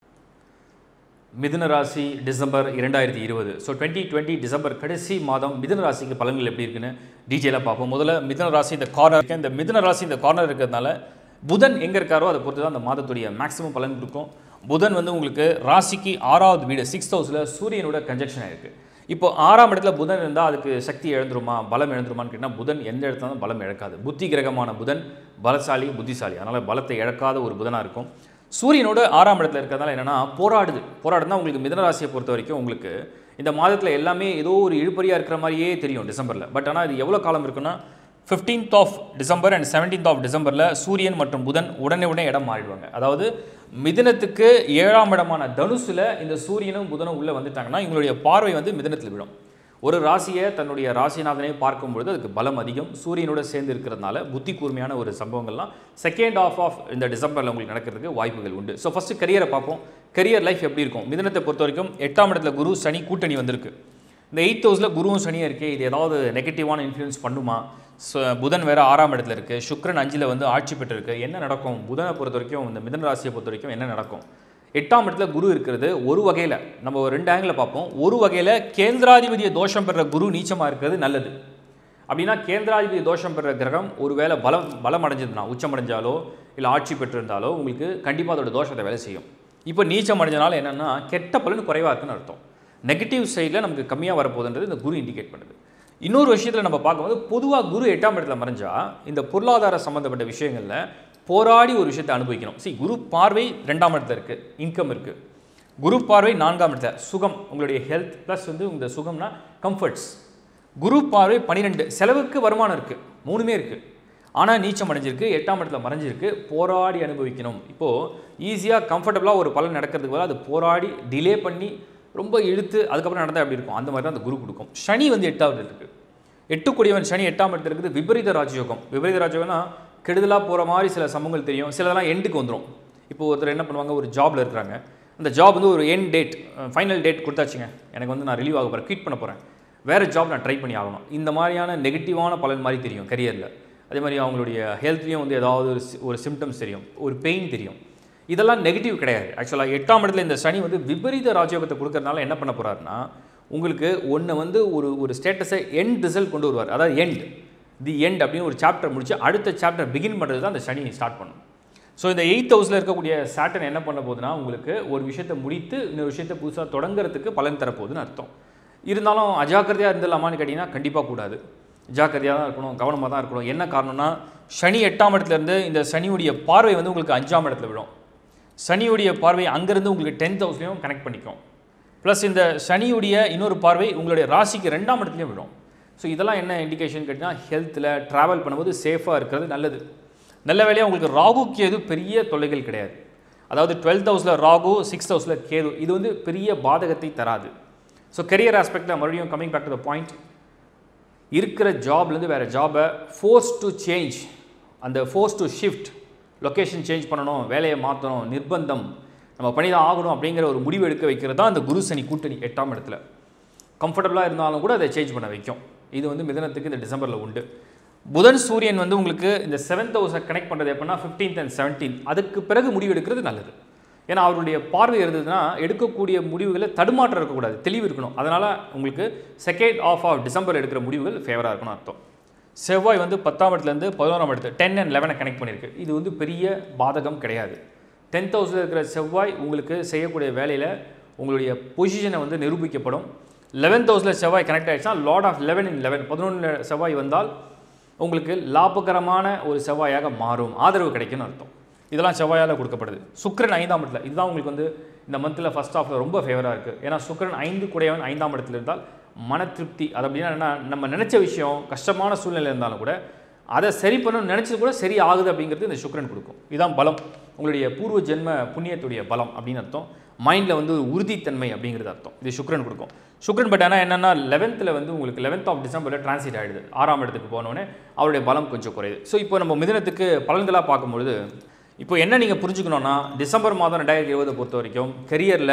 மிதுன ராசி டிசம்பர் இரண்டாயிரத்தி இருபது ஸோ டுவெண்ட்டி டுவெண்ட்டி டிசம்பர் கடைசி மாதம் மிதுன ராசிக்கு பலன்கள் எப்படி இருக்குன்னு டீட்டெயிலாக பார்ப்போம் முதல்ல மிதுன ராசி இந்த கார்னர் இருக்கு இந்த மிதுன ராசி இந்த கார்னர் இருக்கிறதுனால புதன் எங்கே இருக்காரோ அதை பொறுத்து தான் அந்த மாதத்துடைய மேக்ஸிமம் பலன் கொடுக்கும் புதன் வந்து உங்களுக்கு ராசிக்கு ஆறாவது வீடு சிக்ஸ்த் ஹவுஸில் சூரியனோட கன்ஜெக்ஷன் ஆயிருக்கு இப்போ ஆறாம் இடத்துல புதன் இருந்தால் அதுக்கு சக்தி இழந்துருமா பலம் இழந்துருமான்னு கேட்டால் புதன் எந்த இடத்துல இருந்தாலும் பலம் இழக்காது புத்தி கிரகமான புதன் பலசாலி புத்திசாலி அதனால் பலத்தை இழக்காத ஒரு புதனாக இருக்கும் சூரியனோட ஆறாம் இடத்துல இருக்கிறதுனால என்னென்னா போராடுது போராடுனா உங்களுக்கு மிதனராசியை பொறுத்த வரைக்கும் உங்களுக்கு இந்த மாதத்தில் எல்லாமே ஏதோ ஒரு இழுபறியாக இருக்கிற மாதிரியே தெரியும் டிசம்பரில் பட் ஆனால் இது எவ்வளோ காலம் இருக்குன்னா fifteenth of December and seventeenth of டிசம்பரில் சூரியன் மற்றும் புதன் உடனே உடனே இடம் மாறிடுவாங்க அதாவது மிதனத்துக்கு ஏழாம் இடமான தனுசுல இந்த சூரியனும் புதனும் உள்ளே வந்துட்டாங்கன்னா இவங்களுடைய பார்வை வந்து மிதனத்தில் விடும் ஒரு ராசியை தன்னுடைய ராசிநாதனை பார்க்கும்பொழுது அதுக்கு பலம் அதிகம் சூரியனோட சேர்ந்து இருக்கிறதுனால புத்தி கூர்மையான ஒரு சம்பவங்கள்லாம் செகண்ட் ஆஃப் ஆஃப் இந்த டிசம்பரில் உங்களுக்கு நடக்கிறதுக்கு வாய்ப்புகள் உண்டு ஸோ ஃபஸ்ட்டு கரியரை பார்ப்போம் கரியர் லைஃப் எப்படி இருக்கும் மிதனத்தை பொறுத்த வரைக்கும் எட்டாம் இடத்துல குரு சனி கூட்டணி வந்திருக்கு இந்த எயித் ஹவுஸில் குருவும் சனியும் இருக்கே இது ஏதாவது நெகட்டிவான இன்ஃப்ளூயன்ஸ் பண்ணுமா ஸோ புதன் வேறு ஆறாம் இடத்துல இருக்குது சுக்கிரன் அஞ்சில் வந்து ஆட்சி பெற்றிருக்கு என்ன நடக்கும் புதனை பொறுத்த வரைக்கும் இந்த மிதன ராசியை பொறுத்த வரைக்கும் என்ன நடக்கும் எட்டாம் இடத்துல குரு இருக்கிறது ஒரு வகையில் நம்ம ஒரு ரெண்டு ஆங்கிளில் பார்ப்போம் ஒரு வகையில் கேந்திராதிபதிய தோஷம் பெற குரு நீச்சமாக இருக்கிறது நல்லது அப்படின்னா கேந்திராதிபதி தோஷம் பெற கிரகம் ஒருவேளை பலம் பலம் அடைஞ்சதுன்னா உச்சம் அடைஞ்சாலோ இல்லை ஆட்சி பெற்றிருந்தாலோ உங்களுக்கு கண்டிப்பாக அதோட தோஷத்தை வேலை செய்யும் இப்போ நீச்சம் அடைஞ்சனால என்னென்னா கெட்ட பலன் குறைவாக இருக்குன்னு அர்த்தம் நெகட்டிவ் சைடில் நமக்கு கம்மியாக வரப்போகுதுன்றது இந்த குரு இண்டிகேட் பண்ணுது இன்னொரு விஷயத்தில் நம்ம பார்க்கும்போது பொதுவாக குரு எட்டாம் இடத்துல மறைஞ்சா இந்த பொருளாதார சம்மந்தப்பட்ட விஷயங்களில் போராடி ஒரு விஷயத்தை அனுபவிக்கணும் see குரு பார்வை ரெண்டாம் இடத்துல இருக்குது இன்கம் இருக்குது குரு பார்வை நான்காம் இடத்துல சுகம் உங்களுடைய ஹெல்த் ப்ளஸ் வந்து இந்த சுகம்னா கம்ஃபர்ட்ஸ் குரு பார்வை பன்னிரெண்டு செலவுக்கு வருமானம் இருக்குது மூணுமே இருக்குது ஆனால் நீச்சம் அடைஞ்சிருக்கு எட்டாம் இடத்துல மறைஞ்சிருக்கு போராடி அனுபவிக்கணும் இப்போது ஈஸியாக கம்ஃபர்டபுளாக ஒரு பலன் நடக்கிறதுக்கு பதிலா அது போராடி டிலே பண்ணி ரொம்ப இழுத்து அதுக்கப்புறம் நடந்தால் எப்படி இருக்கும் அந்த மாதிரி தான் அந்த குரு கொடுக்கும் சனி வந்து எட்டாவது இருக்குது எட்டுக்குடியவன் சனி எட்டாம் இடத்துல இருக்குது விபரீத ராஜயோகம் விபரீத ராஜயோகம்னா கெடுதலாக போகிற மாதிரி சில சம்பவங்கள் தெரியும் சிலதெல்லாம் எண்டுக்கு வந்துடும் இப்போ ஒருத்தர் என்ன பண்ணுவாங்க ஒரு ஜாப்ல இருக்கிறாங்க அந்த ஜாப் வந்து ஒரு என் டேட் ஃபைனல் டேட் கொடுத்தாச்சுங்க எனக்கு வந்து நான் ரிலீவ் ஆக போகிறேன் குவிட் பண்ண போகிறேன் வேறு ஜாப் நான் ட்ரை பண்ணி ஆகணும் இந்த மாதிரியான நெகட்டிவான பலன் மாதிரி தெரியும் கரியரில் அதே மாதிரி அவங்களுடைய ஹெல்த்லேயும் வந்து ஏதாவது ஒரு சி- ஒரு சிம்டம்ஸ் தெரியும் ஒரு பெயின் தெரியும் இதெல்லாம் நெகட்டிவ் கிடையாது ஆக்சுவலாக எட்டாம் இடத்துல இந்த சனி வந்து விபரீத ராஜயோகத்தை கொடுக்கறதுனால என்ன பண்ண போகிறாருன்னா உங்களுக்கு ஒன்று வந்து ஒரு ஒரு ஸ்டேட்டஸை எண்ட் ரிசல்ட் கொண்டு வருவார் அதாவது எண்ட் தி எண்ட் அப்படின்னு ஒரு சாப்டர் முடிச்சு அடுத்த சாப்டர் பிகின் பண்ணுறது தான் அந்த சனி ஸ்டார்ட் பண்ணும் ஸோ இந்த எயித் ஹவுஸில் இருக்கக்கூடிய சாட்டன் என்ன பண்ண போகுதுன்னா உங்களுக்கு ஒரு விஷயத்தை முடித்து இன்னொரு விஷயத்தை புதுசாக தொடங்குறதுக்கு பலன் தரப்போகுதுன்னு அர்த்தம் இருந்தாலும் அஜாக்கிரதையாக இருந்துடலாமான்னு கேட்டிங்கன்னா கண்டிப்பாக கூடாது ஜாக்கிரதையாக தான் இருக்கணும் கவனமாக தான் இருக்கணும் என்ன காரணம்னா சனி எட்டாம் இடத்துல இருந்து இந்த சனியுடைய பார்வை வந்து உங்களுக்கு அஞ்சாம் இடத்துல விடும் சனியுடைய பார்வை அங்கேருந்து உங்களுக்கு டென்த் ஹவுஸ்லையும் கனெக்ட் பண்ணிக்கும் ப்ளஸ் இந்த சனியுடைய இன்னொரு பார்வை உங்களுடைய ராசிக்கு ரெண்டாம் இடத்துலையும் விடும் ஸோ இதெல்லாம் என்ன இண்டிகேஷன் கேட்டிங்கன்னா ஹெல்த்தில் ட்ராவல் பண்ணும்போது சேஃபாக இருக்கிறது நல்லது நல்ல வேலையாக உங்களுக்கு ராகு கேது பெரிய தொல்லைகள் கிடையாது அதாவது டுவெல்த் ஹவுஸில் ராகு சிக்ஸ்த் ஹவுஸில் கேது இது வந்து பெரிய பாதகத்தை தராது ஸோ கெரியர் ஆஸ்பெக்டில் மறுபடியும் coming back to the point இருக்கிற ஜாப்லேருந்து வேறு ஜாபை ஃபோர்ஸ் டு சேஞ்ச் அந்த force to shift location change பண்ணணும் வேலையை மாற்றணும் நிர்பந்தம் நம்ம பண்ணி தான் ஆகணும் அப்படிங்கிற ஒரு முடிவு எடுக்க வைக்கிறது தான் அந்த குரு சனி கூட்டணி எட்டாம் இடத்துல கம்ஃபர்டபுளாக இருந்தாலும் கூட அதை சேஞ்ச் பண்ண வைக்கும் இது வந்து மிதனத்துக்கு இந்த டிசம்பரில் உண்டு புதன் சூரியன் வந்து உங்களுக்கு இந்த செவன்த் ஹவுஸை கனெக்ட் பண்ணுறது எப்படின்னா 15th அண்ட் 17th அதுக்கு பிறகு முடிவு எடுக்கிறது நல்லது ஏன்னா அவருடைய பார்வை இருந்ததுன்னா எடுக்கக்கூடிய முடிவுகளை தடுமாற்றம் இருக்கக்கூடாது தெளிவு இருக்கணும் அதனால் உங்களுக்கு செகண்ட் ஆஃப் ஆஃப் டிசம்பர் எடுக்கிற முடிவுகள் ஃபேவராக இருக்கணும் அர்த்தம் செவ்வாய் வந்து பத்தாம் இடத்துலேருந்து பதினோராம் இடத்து டென் அண்ட் லெவனை கனெக்ட் பண்ணியிருக்கு இது வந்து பெரிய பாதகம் கிடையாது டென்த் ஹவுஸில் இருக்கிற செவ்வாய் உங்களுக்கு செய்யக்கூடிய வேலையில் உங்களுடைய பொசிஷனை வந்து நிரூபிக்கப்படும் லெவன்த் ஹவுஸில் செவ்வாய் கனெக்ட் ஆகிடுச்சுன்னா lord of eleven in eleven பதினொன்று செவ்வாய் வந்தால் உங்களுக்கு லாபகரமான ஒரு செவ்வாயாக மாறும் ஆதரவு கிடைக்கும்னு அர்த்தம் இதெல்லாம் செவ்வாயால் கொடுக்கப்படுது சுக்கிரன் ஐந்தாம் இடத்துல இதுதான் உங்களுக்கு வந்து இந்த மந்தில் ஃபர்ஸ்ட் ஆஃபில் ரொம்ப ஃபேவராக இருக்குது ஏன்னா சுக்கிரன் ஐந்து குடையவன் ஐந்தாம் இடத்துல இருந்தால் மன திருப்தி அது அப்படின்னா என்ன நம்ம நினச்ச விஷயம் கஷ்டமான சூழ்நிலை இருந்தாலும் கூட அதை சரி பண்ணணும்னு நினச்சது கூட சரி ஆகுது அப்படிங்கிறது இந்த சுக்கிரன் கொடுக்கும் இதுதான் பலம் உங்களுடைய பூர்வ ஜென்ம புண்ணியத்துடைய பலம் அப்படின்னு அர்த்தம் மைண்டில் வந்து ஒரு உறுதித்தன்மை அப்படிங்கிறது அர்த்தம் இது சுக்கிரன் கொடுக்கும் சுக்கிரன் பட் ஆனால் என்னென்னா லெவன்த்தில் வந்து உங்களுக்கு லெவன்த் ஆஃப் டிசம்பரில் டிரான்சிட் ஆகிடுது ஆறாம் இடத்துக்கு போனோடனே அவருடைய பலம் கொஞ்சம் குறையுது ஸோ இப்போ நம்ம மிதனத்துக்கு பலன்களாக பார்க்கும்பொழுது இப்போ என்ன நீங்கள் புரிஞ்சுக்கணுன்னா டிசம்பர் மாதம் ரெண்டாயிரத்தி இருபதை பொறுத்த வரைக்கும் கெரியரில்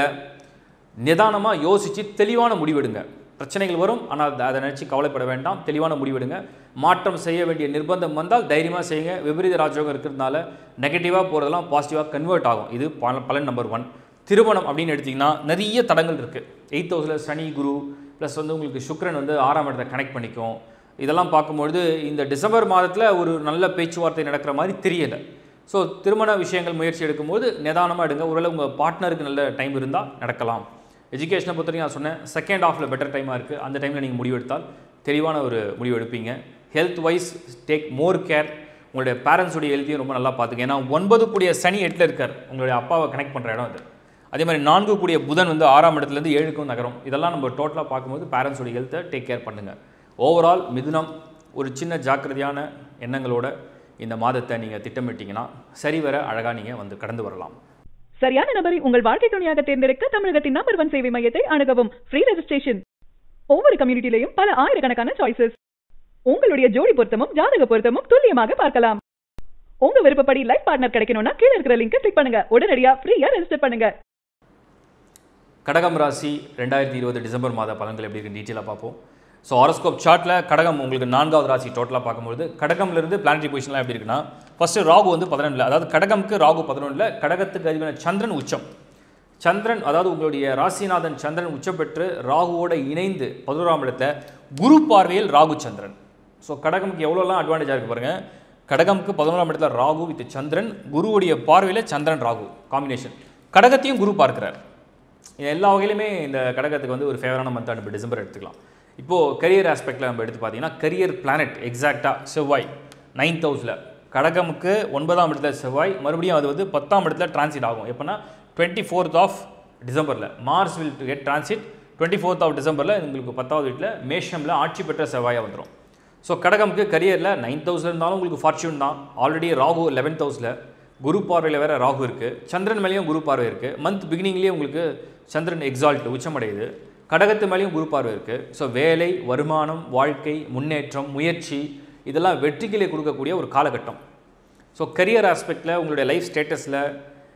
நிதானமாக யோசித்து தெளிவான முடிவெடுங்க பிரச்சனைகள் வரும் ஆனால் அதை- அதை நினச்சி கவலைப்பட வேண்டாம் தெளிவான முடிவெடுங்க மாற்றம் செய்ய வேண்டிய நிர்பந்தம் வந்தால் தைரியமாக செய்யுங்க விபரீத ராஜயோகம் இருக்கிறதுனால நெகட்டிவாக போகிறதெல்லாம் பாசிட்டிவாக கன்வெர்ட் ஆகும் இது பல- பலன் நம்பர் ஒன் திருமணம் அப்படின்னு எடுத்திங்கன்னா நிறைய தடங்கள் இருக்குது எயித் ஹவுஸில் சனி குரு ப்ளஸ் வந்து உங்களுக்கு சுக்கிரன் வந்து ஆறாம் இடத்தை கனெக்ட் பண்ணிக்கும் இதெல்லாம் பார்க்கும்பொழுது இந்த டிசம்பர் மாதத்தில் ஒரு நல்ல பேச்சுவார்த்தை நடக்கிற மாதிரி தெரியலை ஸோ திருமண விஷயங்கள் முயற்சி எடுக்கும்போது நிதானமாக எடுங்க ஒருவேளை உங்கள் பார்ட்னருக்கு நல்ல டைம் இருந்தால் நடக்கலாம் எஜுகேஷனை பொறுத்த வரைக்கும் நான் சொன்னேன் செகண்ட் ஹாஃபில் பெட்டர் டைமாக இருக்குது அந்த டைமில் நீங்கள் முடிவு எடுத்தால் தெளிவான ஒரு முடிவு எடுப்பீங்க health wise take more care உங்களுடைய பேரண்ட்ஸுடைய ஹெல்த்தையும் ரொம்ப நல்லா பார்த்துங்க ஏன்னா ஒன்பது கூடிய சனி எட்டில் இருக்கார் உங்களுடைய அப்பாவை கனெக்ட் பண்ணுற இடம் அது அதே மாதிரி நான்கு கூடிய புதன் வந்து ஆறாம் இடத்துலேருந்து ஏழுக்கும் நகரம் இதெல்லாம் நம்ம டோட்டலாக பார்க்கும்போது பேரண்ட்ஸோட ஹெல்த்தை டேக் கேர் பண்ணுங்கள் ஓவரால் மிதுனம் ஒரு சின்ன ஜாக்கிரதையான எண்ணங்களோட இந்த மாதத்தை நீங்கள் திட்டமிட்டீங்கன்னா சரிவர அழகாக நீங்கள் வந்து கடந்து வரலாம் சரியான நபரை உங்கள் வாழ்க்கை துணையாக தேர்ந்தெடுக்க தமிழகத்தின் நம்பர் ஒன் சேவை மையத்தை அணுகவும் ஃப்ரீ ரெஜிஸ்ட்ரேஷன் ஒவ்வொரு கம்யூனிட்டிலையும் பல ஆயிரக்கணக்கான சாய்ஸஸ் உங்களுடைய ஜோடி பொருத்தமும் ஜாதக பொருத்தமும் துல்லியமாக பார்க்கலாம் உங்க விருப்பப்படி லைஃப் பார்ட்னர் கிடைக்கணும்னா கீழ இருக்கிற லிங்கை கிளிக் பண்ணுங்க உடனடியா ஃப்ரீயா ரெஜிஸ்டர் பண்ணுங்க கடகம் ராசி ரெண்டாயிரத்தி இருபது டிசம்பர் மாத பலன்கள் எப்படி இருக்கு டீட்டெயிலாக பார்ப்போம் ஸோ ஹாரோஸ்கோப் சார்ட்டில் கடகம் உங்களுக்கு நான்காவது ராசி டோட்டலாக பார்க்கும்போது கடகம்லேருந்து பிளானரி பொசிஷன்லாம் எப்படி இருக்குன்னா ஃபஸ்ட்டு ராகு வந்து பதினொன்றில் அதாவது கடகம்க்கு ராகு பதினொன்றில் கடகத்துக்கு அதிபரான சந்திரன் உச்சம் சந்திரன் அதாவது உங்களுடைய ராசிநாதன் சந்திரன் உச்சம் பெற்று ராகுவோட இணைந்து பதினோராம் இடத்துல குரு பார்வையில் ராகு சந்திரன் ஸோ கடகமுக்கு எவ்வளோலாம் அட்வான்டேஜாக இருக்கு பாருங்க கடகமுக்கு பதினோராம் இடத்துல ராகு வித் சந்திரன் குருவுடைய பார்வையில் சந்திரன் ராகு காம்பினேஷன் கடகத்தையும் குரு பார்க்கிறார் இது எல்லா வகையிலுமே இந்த கடகத்துக்கு வந்து ஒரு ஃபேவரான மந்த் நம்ம டிசம்பர் எடுத்துக்கலாம் இப்போது கரியர் ஆஸ்பெக்டில் நம்ம எடுத்து பார்த்தீங்கன்னா கரியர் பிளானட் எக்ஸாக்டாக செவ்வாய் நைன்த் ஹவுஸில் கடகமுக்கு ஒன்பதாம் இடத்துல செவ்வாய் மறுபடியும் அது வந்து பத்தாம் இடத்துல டிரான்சிட் ஆகும் எப்போனா டுவெண்ட்டி ஃபோர்த் ஆஃப் டிசம்பரில் Mars will to get transit twenty fourth of டிசம்பரில் உங்களுக்கு பத்தாவது வீட்டில் மேஷமில் ஆட்சி பெற்ற செவ்வாயாக வந்துடும் ஸோ கடகமுக்கு கரியரில் நைன்த் ஹவுஸில் இருந்தாலும் உங்களுக்கு ஃபார்ச்சூன் தான் ஆல்ரெடி ராகு லெவன்த் ஹவுஸில் குரு பார்வையில் வேறு ராகு இருக்குது சந்திரன் மேலேயும் குரு பார்வை இருக்குது மந்த் பிகினிங்லேயே உங்களுக்கு சந்திரன் எக்ஸால்ட் உச்சமடையுது கடகத்து மேலேயும் குரு பார்வை இருக்குது ஸோ வேலை வருமானம் வாழ்க்கை முன்னேற்றம் முயற்சி இதெல்லாம் வெற்றிகளை கொடுக்கக்கூடிய ஒரு காலகட்டம் ஸோ கரியர் ஆஸ்பெக்டில் உங்களுடைய லைஃப் ஸ்டேட்டஸில்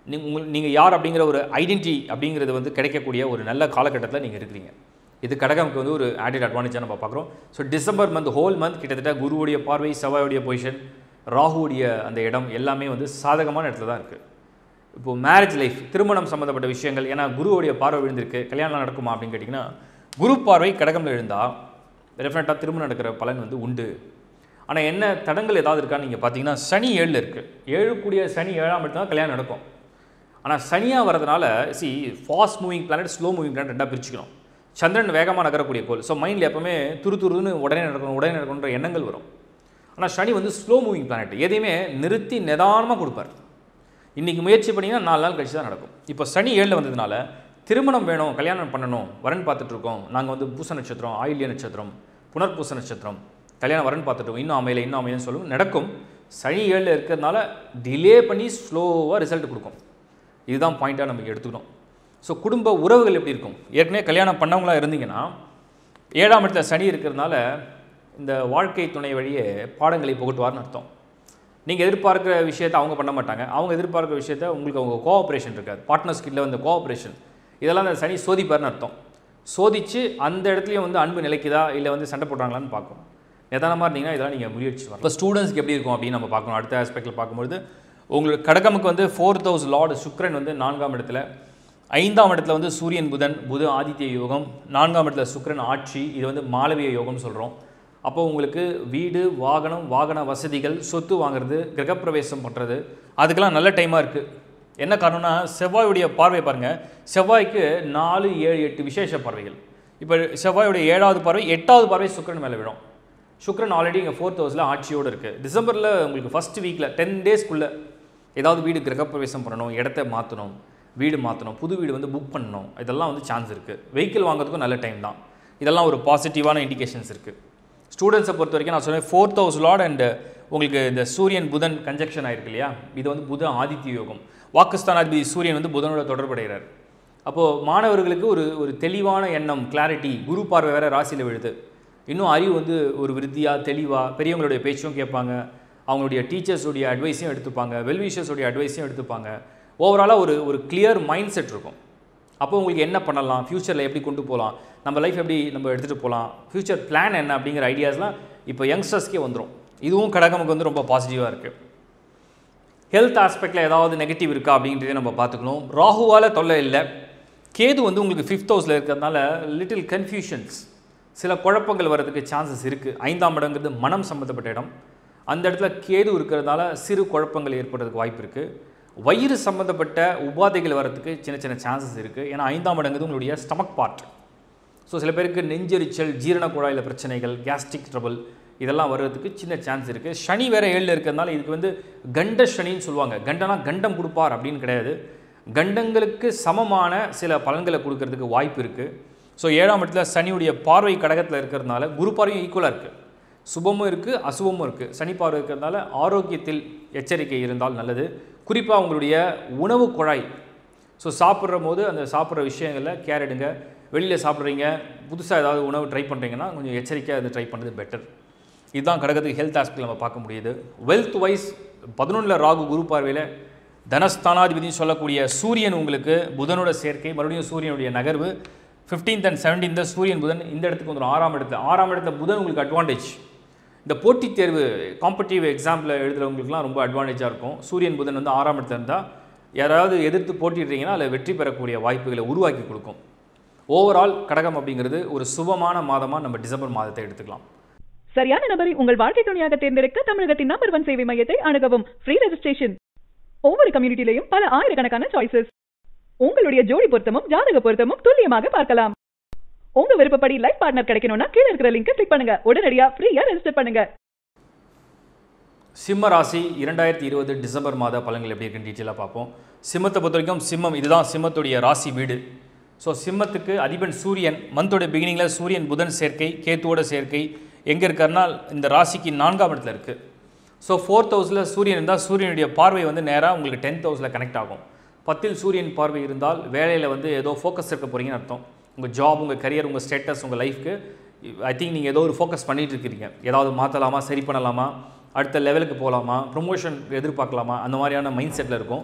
நீங்க உங்கள் நீங்கள் யார் அப்படிங்கிற ஒரு ஐடென்டிட்டி அப்படிங்கிறது வந்து கிடைக்கக்கூடிய ஒரு நல்ல காலகட்டத்தில் நீங்கள் இருக்கிறீங்க இது கடகமுக்கு வந்து ஒரு ஆடட் அட்வான்டேஜாக நம்ம பார்க்குறோம் so December month whole month கிட்டத்தட்ட குருவுடைய பார்வை செவ்வாயுடைய பொசிஷன் ராகுவுடைய அந்த இடம் எல்லாமே வந்து சாதகமான இடத்துல தான் இருக்குது இப்போது மேரேஜ் லைஃப் திருமணம் சம்மந்தப்பட்ட விஷயங்கள் ஏன்னா குருவுடைய பார்வை விழுந்திருக்கு கல்யாணம் நடக்குமா அப்படின்னு கேட்டிங்கன்னா குரு பார்வை கடகம்ல எழுந்தால் டெஃபினட்டாக திருமணம் நடக்கிற பலன் வந்து உண்டு ஆனால் என்ன தடங்கள் ஏதாவது இருக்கான்னு நீங்கள் பார்த்தீங்கன்னா சனி ஏழில் இருக்குது ஏழு கூடிய சனி ஏழாம் இடத்துல தான் கல்யாணம் நடக்கும் ஆனால் சனியாக வரதுனால see fast moving planet slow moving planet ரெண்டாக பிரிச்சுக்கணும் சந்திரன் வேகமாக நகரக்கூடிய கோல் ஸோ மைண்டில் எப்பவுமே துரு துருன்னு உடனே நடக்கணும் உடனே நடக்கணுன்ற எண்ணங்கள் வரும் ஆனால் சனி வந்து ஸ்லோ மூவிங் பிளானட் எதையுமே நிறுத்தி நிதானமாக கொடுப்பார் இன்றைக்கி முயற்சி பண்ணிங்கன்னா நாலு நாள் கழிச்சு தான் நடக்கும் இப்போ சனி ஏழில் வந்ததுனால திருமணம் வேணும் கல்யாணம் பண்ணணும் வரன் பார்த்துட்ருக்கோம் நாங்கள் வந்து பூச நட்சத்திரம் ஆயில்ய நட்சத்திரம் புனர்பூச நட்சத்திரம் கல்யாணம் வரன் பார்த்துட்ருக்கோம் இன்னும் அமையல இன்னும் அமையலன்னு சொல்லும் நடக்கும் சனி ஏழில் இருக்கிறதுனால டிலே பண்ணி ஸ்லோவாக ரிசல்ட் கொடுக்கும் இதுதான் பாயிண்ட்டாக நம்ம எடுத்துக்கணும் ஸோ குடும்ப உறவுகள் எப்படி இருக்கும் ஏற்கனவே கல்யாணம் பண்ணவங்களா இருந்தீங்கன்னா ஏழாம் இடத்துல சனி இருக்கிறதுனால இந்த வாழ்க்கை துணை வழியே பாடங்களை புகட்டுவார்னு அர்த்தம் நீங்கள் எதிர்பார்க்குற விஷயத்தை அவங்க பண்ண மாட்டாங்க அவங்க எதிர்பார்க்குற விஷயத்த உங்களுக்கு அவங்க கோஆப்ரேஷன் இருக்காது பார்ட்னர்ஸ் கிட்ட வந்து கோஆப்ரேஷன் இதெல்லாம் அந்த சனி சோதிப்பார்னு அர்த்தம் சோதிச்சு அந்த இடத்துலையும் வந்து அன்பு நிலைக்குதா இல்லை வந்து சண்டை போடுறாங்களான்னு பார்க்கும் நிதானமாக இருந்தீங்கன்னா இதெல்லாம் நீங்கள் முயற்சி வரலாம் இப்போ ஸ்டூடெண்ட்ஸ்க்கு எப்படி இருக்கும் அப்படின்னு நம்ம பார்க்கணும் அடுத்த ஆஸ்பெக்டில் பார்க்கும்போது உங்களுக்கு கடகமுக்கு வந்து ஃபோர் தௌசண்ட் லார்டு சுக்ரன் வந்து நான்காம் இடத்துல ஐந்தாம் இடத்துல வந்து சூரியன் புதன் புத ஆதித்ய யோகம் நான்காம் இடத்துல சுக்கிரன் ஆட்சி இது வந்து மாளவிய யோகம்னு சொல்கிறோம் அப்போ உங்களுக்கு வீடு வாகனம் வாகன வசதிகள் சொத்து வாங்குறது கிரகப்பிரவேசம் பண்ணுறது அதுக்கெல்லாம் நல்ல டைமாக இருக்குது என்ன காரணம்னா செவ்வாயுடைய பார்வை பாருங்கள் செவ்வாய்க்கு நாலு ஏழு எட்டு விசேஷ பார்வைகள் இப்போ செவ்வாயுடைய ஏழாவது பார்வை எட்டாவது பார்வை சுக்கிரன் மேலே விழும் சுக்கிரன் ஆல்ரெடி இங்கே ஃபோர்த் ஹவுஸில் ஆட்சியோடு இருக்குது டிசம்பரில் உங்களுக்கு ஃபஸ்ட் வீக்கில் டென் டேஸ்க்குள்ளே ஏதாவது வீடு கிரகப்பிரவேசம் பண்ணணும் இடத்த மாற்றணும் வீடு மாற்றணும் புது வீடு வந்து புக் பண்ணணும் இதெல்லாம் வந்து சான்ஸ் இருக்குது வெஹிக்கிள் வாங்குறதுக்கும் நல்ல டைம் தான் இதெல்லாம் ஒரு பாசிட்டிவான இண்டிகேஷன்ஸ் இருக்குது ஸ்டூடெண்ட்ஸை பொறுத்த வரைக்கும் நான் சொன்னேன் ஃபோர்த் ஹவுஸ் லார்ட் அண்ட் உங்களுக்கு இந்த சூரியன் புதன் கன்ஜெக்ஷன் ஆயிருக்கு இல்லையா இது வந்து புத ஆதித்ய யோகம் வாக்குஸ்தானாதிபதி சூரியன் வந்து புதனோட தொடர்புடைகிறார் அப்போது மாணவர்களுக்கு ஒரு ஒரு தெளிவான எண்ணம் கிளாரிட்டி குரு பார்வை வேற ராசியில் விழுது இன்னும் அறிவு வந்து ஒரு விருத்தியாக தெளிவாக பெரியவங்களுடைய பேச்சும் கேட்பாங்க அவங்களுடைய டீச்சர்ஸுடைய அட்வைஸையும் எடுத்துப்பாங்க வெல்விஷர்ஸுடைய அட்வைஸையும் எடுத்துப்பாங்க ஓவராலாக ஒரு ஒரு கிளியர் மைண்ட் செட் இருக்கும் அப்போ உங்களுக்கு என்ன பண்ணலாம் ஃப்யூச்சரில் எப்படி கொண்டு போகலாம் நம்ம லைஃப் எப்படி நம்ம எடுத்துகிட்டு போகலாம் ஃப்யூச்சர் பிளான் என்ன அப்படிங்கிற ஐடியாஸ்லாம் இப்போ யங்ஸ்டர்ஸ்க்கே வந்துடும் இதுவும் கடகமுக்கு வந்து ரொம்ப பாசிட்டிவாக இருக்குது ஹெல்த் ஆஸ்பெக்டில் ஏதாவது நெகட்டிவ் இருக்கா அப்படின்றதே நம்ம பார்த்துக்கணும் ராகுவால் தொல்லை இல்லை கேது வந்து உங்களுக்கு ஃபிஃப்த் ஹவுஸில் இருக்கிறதுனால லிட்டில் கன்ஃபியூஷன்ஸ் சில குழப்பங்கள் வர்றதுக்கு சான்சஸ் இருக்குது ஐந்தாம் இடங்கிறது மனம் சம்மந்தப்பட்ட இடம் அந்த இடத்துல கேது இருக்கிறதுனால சிறு குழப்பங்கள் ஏற்படுறதுக்கு வாய்ப்பு இருக்குது வயிறு சம்மந்தப்பட்ட உபாதைகள் வர்றதுக்கு சின்ன சின்ன சான்சஸ் இருக்குது ஏன்னா ஐந்தாம் இடங்கிறது உங்களுடைய ஸ்டமக் பார்ட் ஸோ சில பேருக்கு நெஞ்செரிச்சல் ஜீரண குழாயில் பிரச்சனைகள் கேஸ்ட்ரிக் ட்ரபிள் இதெல்லாம் வர்றதுக்கு சின்ன சான்ஸ் இருக்குது சனி வேற ஏழில் இருக்கிறதுனால இதுக்கு வந்து கண்ட சனின்னு சொல்லுவாங்க கண்டனா கண்டம் கொடுப்பார் அப்படின்னு கிடையாது கண்டங்களுக்கு சமமான சில பலன்களை கொடுக்கறதுக்கு வாய்ப்பு இருக்குது ஸோ ஏழாம் இடத்துல சனியுடைய பார்வை கடகத்தில் இருக்கிறதுனால குரு பார்வையும் ஈக்குவலாக இருக்குது சுபமும் இருக்குது அசுபமும் இருக்குது சனி பார்வை இருக்கிறதுனால ஆரோக்கியத்தில் எச்சரிக்கை இருந்தால் நல்லது குறிப்பாக உங்களுடைய உணவு குழாய் ஸோ சாப்பிட்ற போது அந்த சாப்பிட்ற விஷயங்களில் கேர் எடுங்க வெளியில் சாப்பிட்றீங்க புதுசாக ஏதாவது உணவு ட்ரை பண்ணுறீங்கன்னா கொஞ்சம் எச்சரிக்கையாக அது ட்ரை பண்ணுறது பெட்டர் இதுதான் கடகத்துக்கு ஹெல்த் ஆஸ்பெக்ட் நம்ம பார்க்க முடியுது வெல்த் வைஸ் பதினொன்றில் ராகு குரு பார்வையில் தனஸ்தானாதிபதினு சொல்லக்கூடிய சூரியன் உங்களுக்கு புதனோட சேர்க்கை மறுபடியும் சூரியனுடைய நகர்வு 15th அண்ட் 17th சூரியன் புதன் இந்த இடத்துக்கு வந்துடும் ஆறாம் இடத்துல ஆறாம் இடத்துல புதன் உங்களுக்கு அட்வான்டேஜ் இந்த போட்டித் தேர்வு காம்படிட்டிவ் எக்ஸாம்பிள் எழுதுறவங்களுக்குலாம் ரொம்ப அட்வான்டேஜாக இருக்கும் சூரியன் புதன் வந்து ஆறாம் இடத்துல இருந்தால் யாராவது எதிர்த்து போட்டிடுறீங்கன்னா அதில் வெற்றி பெறக்கூடிய வாய்ப்புகளை உருவாக்கி கொடுக்கும் ஓவரால் கடகம் அப்படிங்கிறது ஒரு சுபமான மாதமாக நம்ம டிசம்பர் மாதத்தை எடுத்துக்கலாம் சரியான நபரை உங்கள் வாழ்க்கை துணையாக தேர்ந்தெடுக்க தமிழகத்தின் நம்பர் ஒன் சேவை மையத்தை அணுகவும் ஃப்ரீ ரெஜிஸ்ட்ரேஷன் ஒவ்வொரு கம்யூனிட்டிலையும் பல ஆயிரக்கணக்கான சாய்ஸஸ் உங்களுடைய ஜோடி பொருத்தமும் ஜாதக பொருத்தமும் துல்லியமாக பார்க்கலாம் உங்க விருப்பப்படி லைஃப் பார்ட்னர் கிடைக்கணும்னா கீழே இருக்கிற லிங்கை கிளிக் பண்ணுங்க உடனடியா ஃப்ரீயா ரெஜிஸ்டர் பண்ணுங்க சிம்ம ராசி இரண்டாயிரத்தி இருபது டிசம்பர் மாத பலன்கள் எப்படி இருக்குன்னு டீட்டெயிலாக பார்ப்போம் சிம்மத்தை பொறுத்த வரைக்கும் சிம்மம் இதுதான் சிம்மத்துடைய ராசி வீடு ஸோ சிம்மத்துக்கு அதிபன் சூரியன் மந்தோட பிகினிங்கில் சூரியன் புதன் சேர்க்கை கேத்துவோட சேர்க்கை எங்கே இருக்காருன்னா இந்த ராசிக்கு நான்காம் இடத்துல இருக்குது ஸோ ஃபோர்த் ஹவுஸில் சூரியன் இருந்தால் சூரியனுடைய பார்வை வந்து நேராக உங்களுக்கு டென்த் ஹவுஸில் கனெக்ட் ஆகும் பத்தில் சூரியன் பார்வை இருந்தால் வேலையில் வந்து ஏதோ ஃபோக்கஸ் இருக்க போகிறீங்கன்னு அர்த்தம் உங்கள் ஜாப் உங்கள் கரியர் உங்கள் ஸ்டேட்டஸ் உங்கள் லைஃப்க்கு ஐ திங்க் நீங்கள் ஏதோ ஒரு ஃபோக்கஸ் பண்ணிட்டு இருக்கிறீங்க ஏதாவது மாற்றலாமா சரி பண்ணலாமா அடுத்த லெவலுக்கு போகலாமா ப்ரொமோஷன் எதிர்பார்க்கலாமா அந்த மாதிரியான மைண்ட் செட்டில் இருக்கும்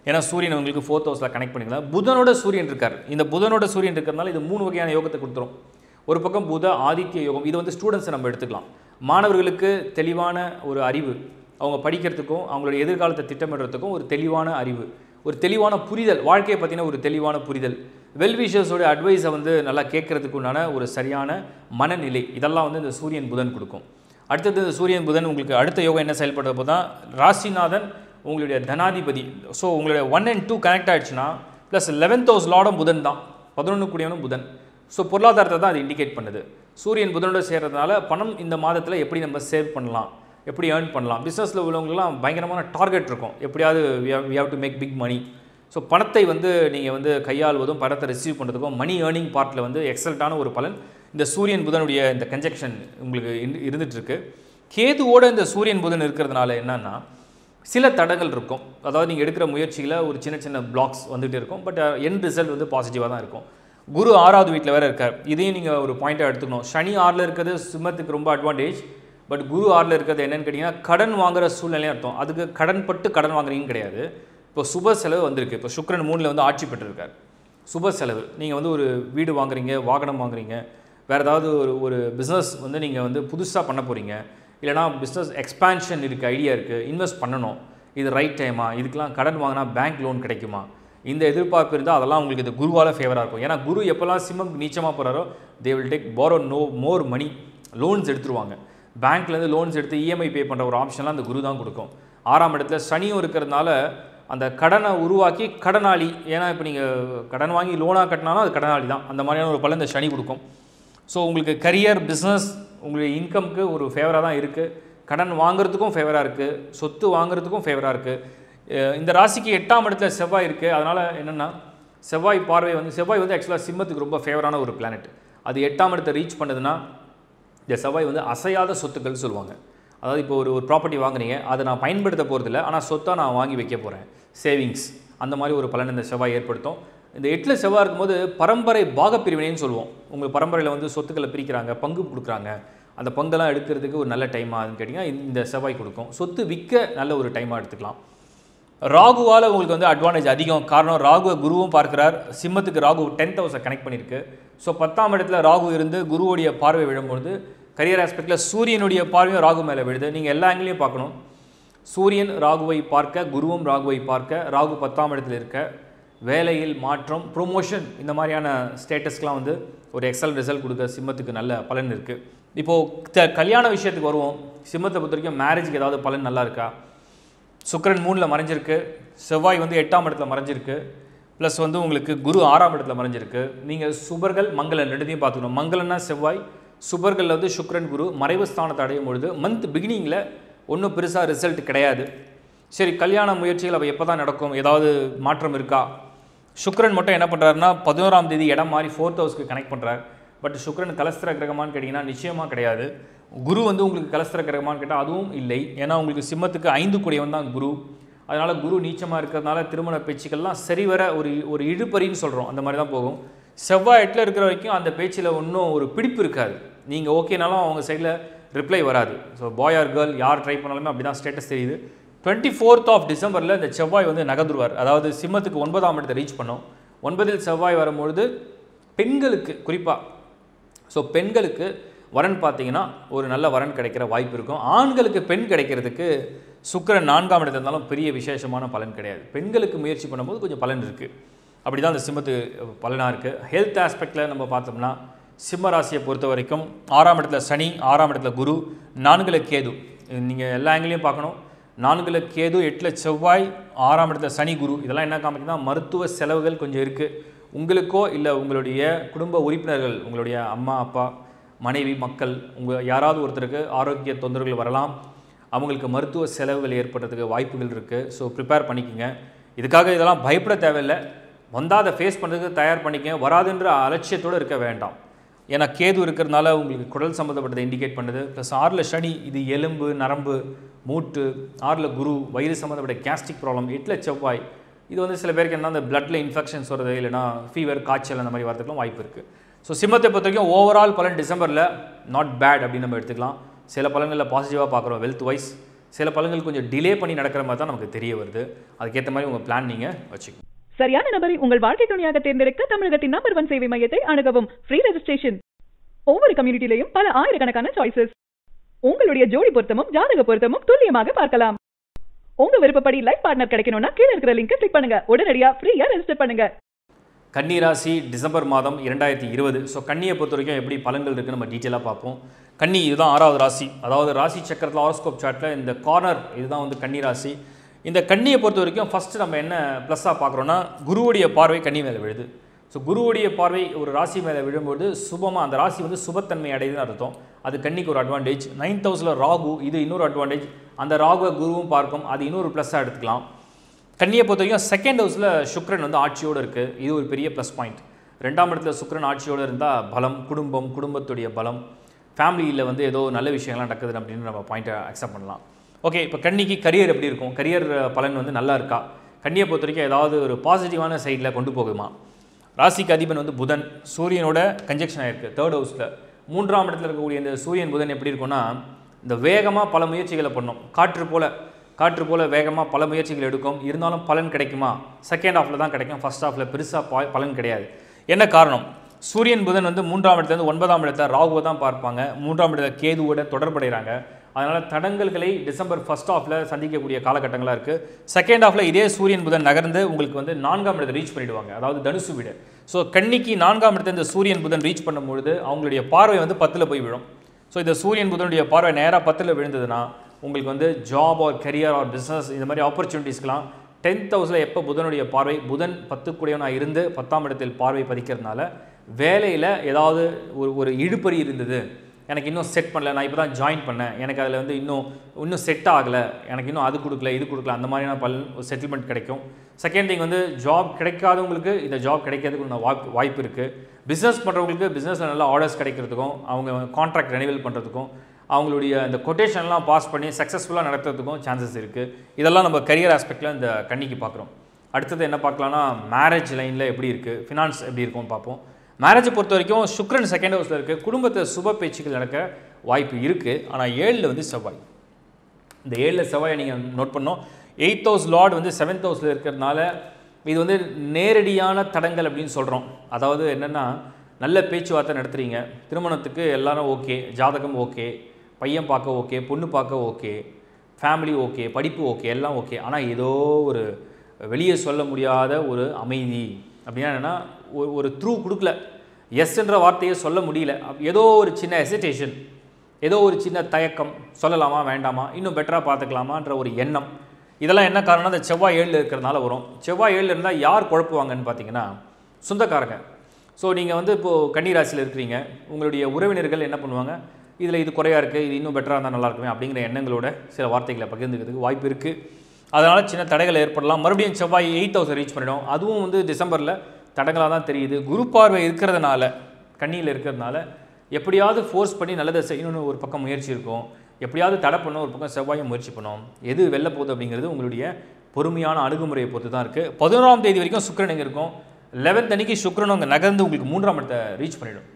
ஏன்னா சூரியன் உங்களுக்கு ஃபோர்த் ஹவுஸில் கனெக்ட் பண்ணிக்கலாம் புதனோட சூரியன் இருக்கார் இந்த புதனோட சூரியன் இருக்கிறதுனால இது மூணு வகையான யோகத்தை கொடுத்துரும் ஒரு பக்கம் புத ஆதித்ய யோகம் இது வந்து ஸ்டூடெண்ட்ஸை நம்ம எடுத்துக்கலாம் மாணவர்களுக்கு தெளிவான ஒரு அறிவு அவங்க படிக்கிறதுக்கும் அவங்களுடைய எதிர்காலத்தை திட்டமிடுறதுக்கும் ஒரு தெளிவான அறிவு ஒரு தெளிவான புரிதல் வாழ்க்கையை பற்றின ஒரு தெளிவான புரிதல் வெல்விஷர்ஸோட அட்வைஸை வந்து நல்லா கேட்கறதுக்கு உண்டான ஒரு சரியான மனநிலை இதெல்லாம் வந்து இந்த சூரியன் புதன் கொடுக்கும் அடுத்தது இந்த சூரியன் புதன் உங்களுக்கு அடுத்த யோகம் என்ன செயல்படுறப்போ தான் ராசிநாதன் உங்களுடைய தனாதிபதி ஸோ உங்களுடைய ஒன் அண்ட் டூ கனெக்ட் ஆயிடுச்சுன்னா ப்ளஸ் லெவன்த் ஹவுஸ் லாடம் புதன் தான் பதினொன்று கூடியவனும் புதன் ஸோ பொருளாதாரத்தை தான் அது இண்டிகேட் பண்ணுது சூரியன் புதனோட சேர்றதுனால பணம் இந்த மாதத்தில் எப்படி நம்ம சேவ் பண்ணலாம் எப்படி ஏர்ன் பண்ணலாம் பிஸ்னஸில் உள்ளவங்களுக்குலாம் பயங்கரமான டார்கெட் இருக்கும் எப்படியாவது we have to make big money so பணத்தை வந்து நீங்கள் வந்து கையாள்வதும் பணத்தை ரிசீவ் பண்ணுறதுக்கும் மணி ஏர்னிங் பார்ட்டில் வந்து எக்ஸல்ட்டான ஒரு பலன் இந்த சூரியன் புதனுடைய இந்த கன்ஜெக்ஷன் உங்களுக்கு இருந்து- இருந்துட்டு இருக்கு கேதுவோட இந்த சூரியன் புதன் இருக்கிறதுனால என்னன்னா சில தடங்கள் இருக்கும் அதாவது நீங்கள் எடுக்கிற முயற்சியில் ஒரு சின்ன சின்ன பிளாக்ஸ் வந்துகிட்டே இருக்கும் பட் என் ரிசல்ட் வந்து பாசிட்டிவாக தான் இருக்கும் குரு ஆறாவது வீட்டில் வேற இருக்கார் இதையும் நீங்கள் ஒரு பாயிண்ட்டாக எடுத்துக்கணும் சனி ஆறில் இருக்கிறது சிம்மத்துக்கு ரொம்ப அட்வான்டேஜ் பட் குரு ஆறில் இருக்கிறது என்னன்னு கேட்டிங்கன்னா கடன் வாங்குற சூழ்நிலையும் அர்த்தம் அதுக்கு கடன் பட்டு கடன் வாங்குறீங்கன்னு கிடையாது இப்போ சுப செலவு வந்திருக்கு இப்போ சுக்கிரன் மூணில் வந்து ஆட்சி பெற்றிருக்கார் சுப செலவு நீங்கள் வந்து ஒரு வீடு வாங்குறீங்க வாகனம் வாங்குறீங்க வேறு ஏதாவது ஒரு ஒரு பிஸ்னஸ் வந்து நீங்கள் வந்து புதுசாக பண்ண போகிறீங்க இல்லைனா பிஸ்னஸ் எக்ஸ்பான்ஷன் இருக்குது ஐடியா இருக்குது இன்வெஸ்ட் பண்ணணும் இது ரைட் டைமா இதுக்கெலாம் கடன் வாங்கினா பேங்க் லோன் கிடைக்குமா இந்த எதிர்பார்ப்பு இருந்தால் அதெல்லாம் உங்களுக்கு இது குருவால் ஃபேவராக இருக்கும் ஏன்னா குரு எப்போல்லாம் சிம்மம் நீச்சமாக போகிறாரோ they will take borrow no more money loans எடுத்துருவாங்க பேங்க்லேருந்து லோன்ஸ் எடுத்து இஎம்ஐ பே பண்ணுற ஒரு ஆப்ஷன்லாம் அந்த குரு தான் கொடுக்கும் ஆறாம் இடத்துல சனியும் இருக்கிறதுனால அந்த கடனை உருவாக்கி கடனாளி ஏன்னா இப்போ நீங்கள் கடன் வாங்கி லோனாக கட்டினாலும் அது கடனாளி தான் அந்த மாதிரியான ஒரு பலன் இந்த சனி கொடுக்கும் ஸோ உங்களுக்கு கரியர் பிஸ்னஸ் உங்களுடைய இன்கம்க்கு ஒரு ஃபேவராக தான் இருக்குது கடன் வாங்குறதுக்கும் ஃபேவராக இருக்குது சொத்து வாங்குறதுக்கும் ஃபேவராக இருக்குது இந்த ராசிக்கு எட்டாம் இடத்துல செவ்வாய் இருக்குது அதனால் என்னென்னா செவ்வாய் பார்வை வந்து செவ்வாய் வந்து ஆக்சுவலாக சிம்மத்துக்கு ரொம்ப ஃபேவரான ஒரு பிளானட் அது எட்டாம் இடத்தை ரீச் பண்ணுதுன்னா இந்த செவ்வாய் வந்து அசையாத சொத்துக்கள் சொல்லுவாங்க அதாவது இப்போ ஒரு ஒரு ப்ராப்பர்ட்டி வாங்குறீங்க அதை நான் பயன்படுத்த போகிறதில்ல ஆனால் சொத்தாக நான் வாங்கி வைக்க போகிறேன் சேவிங்ஸ் அந்த மாதிரி ஒரு பலன் இந்த செவ்வாய் ஏற்படுத்தும் இந்த எட்டில் செவ்வாய் இருக்கும்போது பரம்பரை பாகப்பிரிவினைன்னு சொல்லுவோம் உங்கள் பரம்பரையில் வந்து சொத்துக்களை பிரிக்கிறாங்க பங்கு கொடுக்குறாங்க அந்த பங்கெல்லாம் எடுக்கிறதுக்கு ஒரு நல்ல டைமாக அதுன்னு கேட்டிங்கன்னா இந்த செவ்வாய் கொடுக்கும் சொத்து விற்க நல்ல ஒரு டைமாக எடுத்துக்கலாம் ராகுவால் உங்களுக்கு வந்து அட்வான்டேஜ் அதிகம் காரணம் ராகுவை குருவும் பார்க்கிறார் சிம்மத்துக்கு ராகு டென்த் ஹவுஸை கனெக்ட் பண்ணியிருக்கு ஸோ பத்தாம் இடத்துல ராகு இருந்து குருவுடைய பார்வை விழும்பொழுது கரியர் ஆஸ்பெக்டில் சூரியனுடைய பார்வையும் ராகு மேலே விழுது நீங்கள் எல்லா ஆங்கிலையும் பார்க்கணும் சூரியன் ராகுவை பார்க்க குருவும் ராகுவை பார்க்க ராகு பத்தாம் இடத்துல இருக்க வேலையில் மாற்றம் ப்ரொமோஷன் இந்த மாதிரியான ஸ்டேட்டஸ்க்கெலாம் வந்து ஒரு எக்ஸல் ரிசல்ட் கொடுக்க சிம்மத்துக்கு நல்ல பலன் இருக்குது இப்போது கல்யாண விஷயத்துக்கு வருவோம் சிம்மத்தை பொறுத்த வரைக்கும் மேரேஜுக்கு ஏதாவது பலன் நல்லா இருக்கா சுக்கிரன் மூணில் மறைஞ்சிருக்கு செவ்வாய் வந்து எட்டாம் இடத்துல மறைஞ்சிருக்கு ப்ளஸ் வந்து உங்களுக்கு குரு ஆறாம் இடத்துல மறைஞ்சிருக்கு நீங்கள் சுபர்கள் மங்களன் ரெண்டுத்தையும் பார்த்துக்கணும் மங்களன்னா செவ்வாய் சுபர்களில் வந்து சுக்கிரன் குரு மறைவு ஸ்தானத்தை அடையும் பொழுது மந்த் பிகினிங்கில் ஒன்றும் பெருசாக ரிசல்ட் கிடையாது சரி கல்யாண முயற்சிகள் அவள் எப்போ தான் நடக்கும் ஏதாவது மாற்றம் இருக்கா சுக்கிரன் மட்டும் என்ன பண்ணுறாருன்னா பதினோராம் தேதி இடம் மாதிரி ஃபோர்த் ஹவுஸ்க்கு கனெக்ட் பண்ணுறார் பட் சுக்கிரன் கலஸ்திர கிரகமான்னு கேட்டிங்கன்னா நிச்சயமாக கிடையாது குரு வந்து உங்களுக்கு கலஸ்திர கிரகமான்னு கேட்டால் அதுவும் இல்லை ஏன்னா உங்களுக்கு சிம்மத்துக்கு ஐந்து கூடியவன் தான் குரு அதனால் குரு நீச்சமாக இருக்கிறதுனால திருமண பேச்சுக்கள்லாம் சரிவர ஒரு ஒரு இழுபறின்னு சொல்கிறோம் அந்த மாதிரி தான் போகும் செவ்வாய் எட்டில் இருக்கிற வரைக்கும் அந்த பேச்சில் ஒன்றும் ஒரு பிடிப்பு இருக்காது நீங்கள் ஓகேனாலும் அவங்க சைடில் ரிப்ளை வராது ஸோ பாய் ஆர் கேர்ள் யார் ட்ரை பண்ணாலுமே அப்படி தான் ஸ்டேட்டஸ் தெரியுது டுவெண்ட்டி ஃபோர்த் ஆஃப் டிசம்பரில் இந்த செவ்வாய் வந்து நகர்ந்துருவார் அதாவது சிம்மத்துக்கு ஒன்பதாம் இடத்தை ரீச் பண்ணோம் ஒன்பதில் செவ்வாய் வரும்பொழுது பெண்களுக்கு குறிப்பாக ஸோ பெண்களுக்கு வரன் பார்த்தீங்கன்னா ஒரு நல்ல வரன் கிடைக்கிற வாய்ப்பு இருக்கும் ஆண்களுக்கு பெண் கிடைக்கிறதுக்கு சுக்கிரன் நான்காம் இடத்துல இருந்தாலும் பெரிய விசேஷமான பலன் கிடையாது பெண்களுக்கு முயற்சி பண்ணும்போது கொஞ்சம் பலன் இருக்குது அப்படி தான் அந்த சிம்மத்து பலனாக இருக்குது ஹெல்த் ஆஸ்பெக்டில் நம்ம பார்த்தோம்னா சிம்ம ராசியை பொறுத்த வரைக்கும் ஆறாம் இடத்துல சனி ஆறாம் இடத்துல குரு நான்குல கேது நீங்கள் எல்லா ஆங்கிலையும் பார்க்கணும் நான்குல கேது எட்டில் செவ்வாய் ஆறாம் இடத்துல சனி குரு இதெல்லாம் என்ன காமிக்குதுன்னா மருத்துவ செலவுகள் கொஞ்சம் இருக்குது உங்களுக்கோ இல்லை உங்களுடைய குடும்ப உறுப்பினர்கள் உங்களுடைய அம்மா அப்பா மனைவி மக்கள் உங்கள் யாராவது ஒருத்தருக்கு ஆரோக்கிய தொந்தரவுகள் வரலாம் அவங்களுக்கு மருத்துவ செலவுகள் ஏற்படுறதுக்கு வாய்ப்புகள் இருக்குது ஸோ ப்ரிப்பேர் பண்ணிக்கோங்க இதுக்காக இதெல்லாம் பயப்பட தேவையில்லை வந்தால் அதை ஃபேஸ் பண்ணுறதுக்கு தயார் பண்ணிக்கங்க வராதுன்ற அலட்சியத்தோடு இருக்க வேண்டாம் ஏன்னா கேது இருக்கிறதுனால உங்களுக்கு குடல் சம்மந்தப்பட்டதை இண்டிகேட் பண்ணுது ப்ளஸ் ஆறில் சனி இது எலும்பு நரம்பு மூட்டு ஆறில் குரு வயிறு சம்மந்தப்பட்ட கேஸ்ட்ரிக் ப்ராப்ளம் எட்டில் செவ்வாய் இது வந்து சில பேருக்கு என்ன அந்த பிளட்டில் இன்ஃபெக்ஷன்ஸ் வருது இல்லைனா ஃபீவர் காய்ச்சல் அந்த மாதிரி வரதுக்குலாம் வாய்ப்பு இருக்குது ஸோ சிம்மத்தை பொறுத்த வரைக்கும் ஓவரால் பலன் டிசம்பரில் நாட் பேட் அப்படின்னு நம்ம எடுத்துக்கலாம் சில பலன்களில் பாசிட்டிவாக பார்க்குறோம் வெல்த் வைஸ் சில பலன்கள் கொஞ்சம் டிலே பண்ணி நடக்கிற மாதிரி தான் நமக்கு தெரிய வருது அதுக்கேற்ற மாதிரி உங்கள் பிளான் நீங்கள் வச்சுக்கணும் சரியான நபரை உங்கள் வாழ்க்கை துணையாக தேர்ந்தெடுக்க தமிழகத்தின் நம்பர் ஒன் சேவை மையத்தை அணுகவும் ஃப்ரீ ரெஜிஸ்ட்ரேஷன் ஒவ்வொரு கம்யூனிட்டிலையும் பல ஆயிரக்கணக்கான சாய்ஸஸ் உங்களுடைய ஜோடி பொருத்தமும் ஜாதக பொருத்தமும் துல்லியமாக பார்க்கலாம் உங்க விருப்பப்படி லைஃப் பார்ட்னர் கிடைக்கணும்னா கீழ இருக்கிற லிங்கை கிளிக் பண்ணுங்க உடனடியா ஃப்ரீயா ரெஜிஸ்டர் பண்ணுங்க கன்னி ராசி டிசம்பர் மாதம் இரண்டாயிரத்தி இருபது ஸோ கன்னியை பொறுத்த வரைக்கும் எப்படி பலன்கள் இருக்குன்னு நம்ம டீட்டெயிலாக பார்ப்போம் கன்னி இதுதான் ஆறாவது ராசி அதாவது ராசி சக்கரத்தில் ஹாரோஸ்கோப் சார்ட்டில் இந்த கார்னர் இதுதான் வந்து கன்னி ராசி இந்த கன்னியை பொறுத்த வரைக்கும் ஃபஸ்ட்டு நம்ம என்ன ப்ளஸ்ஸாக பார்க்குறோன்னா குருவுடைய பார்வை கன்னி மேலே விழுது ஸோ குருவுடைய பார்வை ஒரு ராசி மேலே விழும்போது சுபமாக அந்த ராசி வந்து சுபத்தன்மை அடையுதுன்னு அர்த்தம் அது கன்னிக்கு ஒரு அட்வான்டேஜ் நைன்த் ஹவுஸில் ராகு இது இன்னொரு அட்வான்டேஜ் அந்த ராகுவை குருவும் பார்க்கும் அது இன்னொரு ப்ளஸ்ஸாக எடுத்துக்கலாம் கன்னியை பொறுத்த வரைக்கும் செகண்ட் ஹவுஸில் சுக்ரன் வந்து ஆட்சியோடு இருக்குது இது ஒரு பெரிய ப்ளஸ் பாயிண்ட் ரெண்டாம் இடத்துல சுக்ரன் ஆட்சியோடு இருந்தால் பலம் குடும்பம் குடும்பத்துடைய பலம் ஃபேமிலியில் வந்து ஏதோ நல்ல விஷயங்கள்லாம் நடக்குது அப்படின்னு நம்ம பாயிண்ட்டை அக்செப்ட் பண்ணலாம் ஓகே இப்போ கன்னிக்கு கரியர் எப்படி இருக்கும் கரியர் பலன் வந்து நல்லா இருக்கா கன்னியை பொறுத்த வரைக்கும் ஏதாவது ஒரு பாசிட்டிவான சைடில் கொண்டு போகுமா ராசிக்கு அதிபன் வந்து புதன் சூரியனோட கன்ஜெக்ஷன் ஆயிருக்கு தேர்ட் ஹவுஸில் மூன்றாம் இடத்துல இருக்கக்கூடிய இந்த சூரியன் புதன் எப்படி இருக்கும்னா இந்த வேகமாக பல முயற்சிகளை பண்ணும் காற்று போல காற்று போல வேகமாக பல முயற்சிகள் எடுக்கும் இருந்தாலும் பலன் கிடைக்குமா செகண்ட் ஹாஃபில் தான் கிடைக்கும் ஃபர்ஸ்ட் ஹாஃபில் பெருசாக பலன் கிடையாது என்ன காரணம் சூரியன் புதன் வந்து மூன்றாம் இடத்துலேருந்து ஒன்பதாம் இடத்துல ராகுவை தான் பார்ப்பாங்க மூன்றாம் இடத்துல கேதுவோட தொடர்படைகிறாங்க அதனால் தடங்கல்களை டிசம்பர் ஃபர்ஸ்ட் ஹாஃபில் சந்திக்கக்கூடிய காலகட்டங்களாக இருக்குது செகண்ட் ஹாஃபில் இதே சூரியன் புதன் நகர்ந்து உங்களுக்கு வந்து நான்காம் இடத்தை ரீச் பண்ணிடுவாங்க அதாவது தனுசு வீடு ஸோ கன்னிக்கு நான்காம் இடத்துல இந்த சூரியன் புதன் ரீச் பண்ணும்பொழுது அவங்களுடைய பார்வை வந்து பத்தில் போய் விழும் ஸோ இந்த சூரியன் புதனுடைய பார்வை நேராக பத்தில் விழுந்ததுன்னா உங்களுக்கு வந்து job or career or business இந்த மாதிரி ஆப்பர்ச்சுனிட்டிஸ்க்கெலாம் டென்த் ஹவுஸில் எப்போ புதனுடைய பார்வை புதன் பத்துக்குடையவனாக இருந்து பத்தாம் இடத்தில் பார்வை பதிக்கிறதுனால வேலையில் ஏதாவது ஒரு ஒரு இழுபறி இருந்தது எனக்கு இன்னும் செட் பண்ணல நான் இப்போ தான் ஜாயின் பண்ணேன் எனக்கு அதில் வந்து இன்னும் இன்னும் செட் ஆகலை எனக்கு இன்னும் அது கொடுக்கல இது கொடுக்கல அந்த மாதிரியான பல் செட்டில்மெண்ட் கிடைக்கும் செகண்ட் திங் வந்து ஜாப் கிடைக்காதவங்களுக்கு இந்த ஜாப் கிடைக்கிறதுக்கு வாய்ப்பு வாய்ப்பு இருக்குது பிஸ்னஸ் பண்ணுறவங்களுக்கு பிஸ்னஸில் நல்ல ஆர்டர்ஸ் கிடைக்கிறதுக்கும் அவங்க கான்ட்ராக்ட் ரெனிவல் பண்ணுறதுக்கும் அவங்களுடைய இந்த கொட்டேஷன்லாம் பாஸ் பண்ணி சக்ஸஸ்ஃபுல்லாக நடத்துறதுக்கும் சான்சஸ் இருக்குது இதெல்லாம் நம்ம கரியர் ஆஸ்பெக்டில் இந்த கண்ணிக்கு பார்க்குறோம் அடுத்தது என்ன பார்க்கலாம்னா மேரேஜ் லைனில் எப்படி இருக்குது ஃபினான்ஸ் எப்படி இருக்கும்னு பார்ப்போம் மேரேஜை பொறுத்த வரைக்கும் சுக்ரன் செகண்ட் ஹவுஸில் இருக்குது குடும்பத்தில் சுப பேச்சுக்கள் நடக்க வாய்ப்பு இருக்குது ஆனால் ஏழில் வந்து செவ்வாய் இந்த ஏழில் செவ்வாயை நீங்கள் நோட் பண்ணோம் எயித் ஹவுஸ் லார்ட் வந்து செவன்த் ஹவுஸில் இருக்கிறதுனால இது வந்து நேரடியான தடங்கள் அப்படின்னு சொல்கிறோம் அதாவது என்னென்னா நல்ல பேச்சுவார்த்தை நடத்துகிறீங்க திருமணத்துக்கு எல்லாரும் ஓகே ஜாதகம் ஓகே பையன் பார்க்க ஓகே பொண்ணு பார்க்க ஓகே ஃபேமிலி ஓகே படிப்பு ஓகே எல்லாம் ஓகே ஆனால் ஏதோ ஒரு வெளியே சொல்ல முடியாத ஒரு அமைதி அப்படின்னா என்னென்னா ஒரு ஒரு த்ரூ கொடுக்கல எஸ்ன்ற வார்த்தையை சொல்ல முடியல அப்ப ஏதோ ஒரு சின்ன ஹெசிடேஷன் ஏதோ ஒரு சின்ன தயக்கம் சொல்லலாமா வேண்டாமா இன்னும் பெட்டராக பார்த்துக்கலாமான்ற ஒரு எண்ணம் இதெல்லாம் என்ன காரணம்னா அந்த செவ்வாய் ஏழில் இருக்கிறதுனால வரும் செவ்வாய் ஏழில் இருந்தால் யார் குழப்புவாங்கன்னு பார்த்தீங்கன்னா சொந்தக்காரங்க ஸோ நீங்கள் வந்து இப்போது கன்னிராசியில் இருக்கிறீங்க உங்களுடைய உறவினர்கள் என்ன பண்ணுவாங்க இதில் இது குறையாக இருக்குது இது இன்னும் பெட்டராக இருந்தால் நல்லா இருக்குமே அப்படிங்கிற எண்ணங்களோட சில வார்த்தைகளை பகிர்ந்துக்கிறதுக்கு வாய்ப்பு இருக்குது அதனால் சின்ன தடைகள் ஏற்படலாம் மறுபடியும் செவ்வாய் எயிட் தௌசண்ட் ரீச் பண்ணிடும் அதுவும் வந்து டிசம்பரில் தடங்களாக தான் தெரியுது குரு பார்வை இருக்கிறதுனால கண்ணியில் இருக்கிறதுனால எப்படியாவது ஃபோர்ஸ் பண்ணி நல்லதை செய்யணும்னு ஒரு பக்கம் முயற்சி இருக்கும் எப்படியாவது தடை பண்ண ஒரு பக்கம் செவ்வாயும் முயற்சி பண்ணும் எது வெல்ல போகுது அப்படிங்கிறது உங்களுடைய பொறுமையான அணுகுமுறையை பொறுத்து தான் இருக்குது பதினோராம் தேதி வரைக்கும் சுக்கிரன் எங்கே இருக்கும் லெவன்த் அன்னைக்கு சுக்கிரன் அங்கே நகர்ந்து உங்களுக்கு மூன்றாம் இடத்தை ரீச் பண்ணிடும்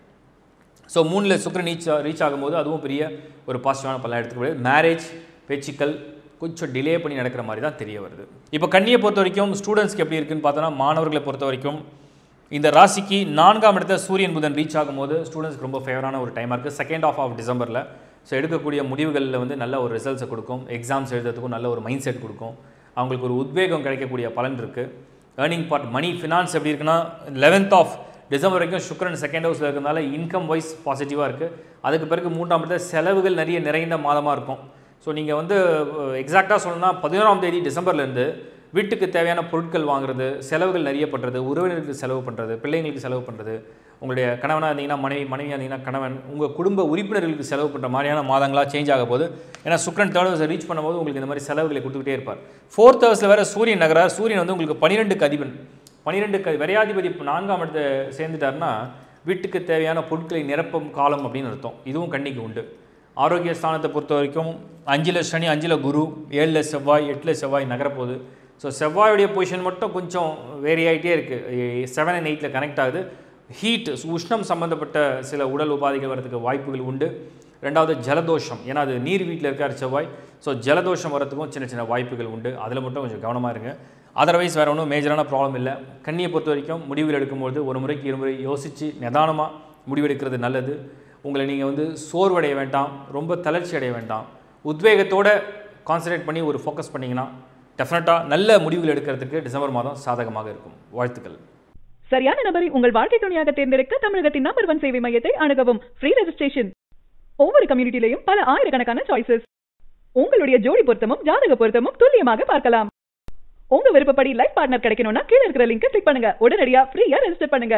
ஸோ மூணில் சுக்கிரன் ரீச் ரீச் ஆகும்போது அதுவும் பெரிய ஒரு பாசிட்டிவான பலன் எடுத்துக்க முடியாது மேரேஜ் பேச்சுக்கள் கொஞ்சம் டிலே பண்ணி நடக்கிற மாதிரி தான் தெரிய வருது இப்போ கண்ணியை பொறுத்த வரைக்கும் ஸ்டூடெண்ட்ஸ்க்கு எப்படி இருக்குன்னு பார்த்தோன்னா மாணவர்களை பொறுத்த வரைக்கும் இந்த ராசிக்கு நான்காம் இடத்துல சூரியன் புதன் ரீச் ஆகும்போது ஸ்டூடெண்ட்ஸ்க்கு ரொம்ப ஃபேவரான ஒரு டைமாக இருக்குது செகண்ட் ஆஃப் ஆஃப் டிசம்பரில் ஸோ எடுக்கக்கூடிய முடிவுகளில் வந்து நல்ல ஒரு ரிசல்ட்ஸை கொடுக்கும் எக்ஸாம்ஸ் எழுதுறதுக்கும் நல்ல ஒரு மைண்ட் செட் கொடுக்கும் அவங்களுக்கு ஒரு உத்வேகம் கிடைக்கக்கூடிய பலன் இருக்குது ஏர்னிங் பார்ட் மணி ஃபினான்ஸ் எப்படி இருக்குன்னா லெவன்த் ஆஃப் டிசம்பர் வரைக்கும் சுக்கரன் செகண்ட் ஹவுஸில் இருக்கிறதுனால இன்கம் வைஸ் பாசிட்டிவாக இருக்குது அதுக்கு பிறகு மூன்றாம் இடத்துல செலவுகள் நிறைய நிறைந்த மாதமாக இருக்கும் ஸோ நீங்கள் வந்து எக்ஸாக்டாக சொல்லணும்னா பதினோராம் தேதி டிசம்பர்லேருந்து வீட்டுக்கு தேவையான பொருட்கள் வாங்குறது செலவுகள் நிறைய பண்ணுறது உறவினர்களுக்கு செலவு பண்ணுறது பிள்ளைங்களுக்கு செலவு பண்ணுறது உங்களுடைய கணவனாக இருந்தீங்கன்னா மனைவி மனைவியாக இருந்தீங்கன்னா கணவன் உங்கள் குடும்ப உறுப்பினர்களுக்கு செலவு பண்ணுற மாதிரியான மாதங்களாக சேஞ்ச் ஆக போது ஏன்னா சுக்ரன் தேர்ட் ஹவுஸை ரீச் பண்ணும்போது உங்களுக்கு இந்த மாதிரி செலவுகளை கொடுத்துக்கிட்டே இருப்பார் ஃபோர்த் ஹவுஸில் வேறு சூரியன் நகரார் சூரியன் வந்து உங்களுக்கு பன்னிரெண்டுக்கு அதிபன் பன்னிரெண்டுக்கு விரையாதிபதி இப்போ நான்காம் இடத்தை சேர்ந்துட்டாருன்னா வீட்டுக்கு தேவையான பொருட்களை நிரப்பும் காலம் அப்படின்னு அர்த்தம் இதுவும் கண்ணிக்கு உண்டு ஆரோக்கிய ஸ்தானத்தை பொறுத்த வரைக்கும் அஞ்சில் சனி அஞ்சில் குரு ஏழில் செவ்வாய் எட்டில் செவ்வாய் நகரப்போகுது ஸோ செவ்வாயுடைய பொசிஷன் மட்டும் கொஞ்சம் வேரி ஆகிட்டே இருக்குது செவன் அண்ட் எயிட்டில் கனெக்ட் ஆகுது ஹீட் உஷ்ணம் சம்மந்தப்பட்ட சில உடல் உபாதைகள் வரதுக்கு வாய்ப்புகள் உண்டு ரெண்டாவது ஜலதோஷம் ஏன்னா அது நீர் வீட்டில் இருக்கார் செவ்வாய் ஸோ ஜலதோஷம் வரத்துக்கும் சின்ன சின்ன வாய்ப்புகள் உண்டு அதில் மட்டும் கொஞ்சம் கவனமாக இருங்க அதர்வைஸ் வேறு ஒன்றும் மேஜரான ப்ராப்ளம் இல்லை கண்ணியை பொறுத்த வரைக்கும் முடிவுகள் எடுக்கும்போது ஒரு முறைக்கு இருமுறை யோசித்து நிதானமாக முடிவெடுக்கிறது நல்லது உங்களை நீங்கள் வந்து சோர்வடைய வேண்டாம் ரொம்ப தளர்ச்சி அடைய வேண்டாம் உத்வேகத்தோட கான்சன்ட்ரேட் பண்ணி ஒரு ஃபோக்கஸ் பண்ணிங்கன்னா டெஃபினட்டாக நல்ல முடிவுகள் எடுக்கிறதுக்கு டிசம்பர் மாதம் சாதகமாக இருக்கும் வாழ்த்துக்கள் சரியான நபரை உங்கள் வாழ்க்கை துணையாக தேர்ந்தெடுக்க தமிழகத்தின் நம்பர் ஒன் சேவை மையத்தை அணுகவும் ஃப்ரீ ரெஜிஸ்ட்ரேஷன் ஒவ்வொரு கம்யூனிட்டிலையும் பல ஆயிரக்கணக்கான சாய்ஸஸ் உங்களுடைய ஜோடி பொருத்தமும் ஜாதக பொருத்தமும் துல்லியமாக பார்க்கலாம் உங்க விருப்பப்படி லைஃப் பார்ட்னர் கிடைக்கணும்னா கீழ இருக்கிற லிங்கை கிளிக் பண்ணுங்க உடனடியா ஃப்ரீயா ரெஜிஸ்டர் பண்ணுங்க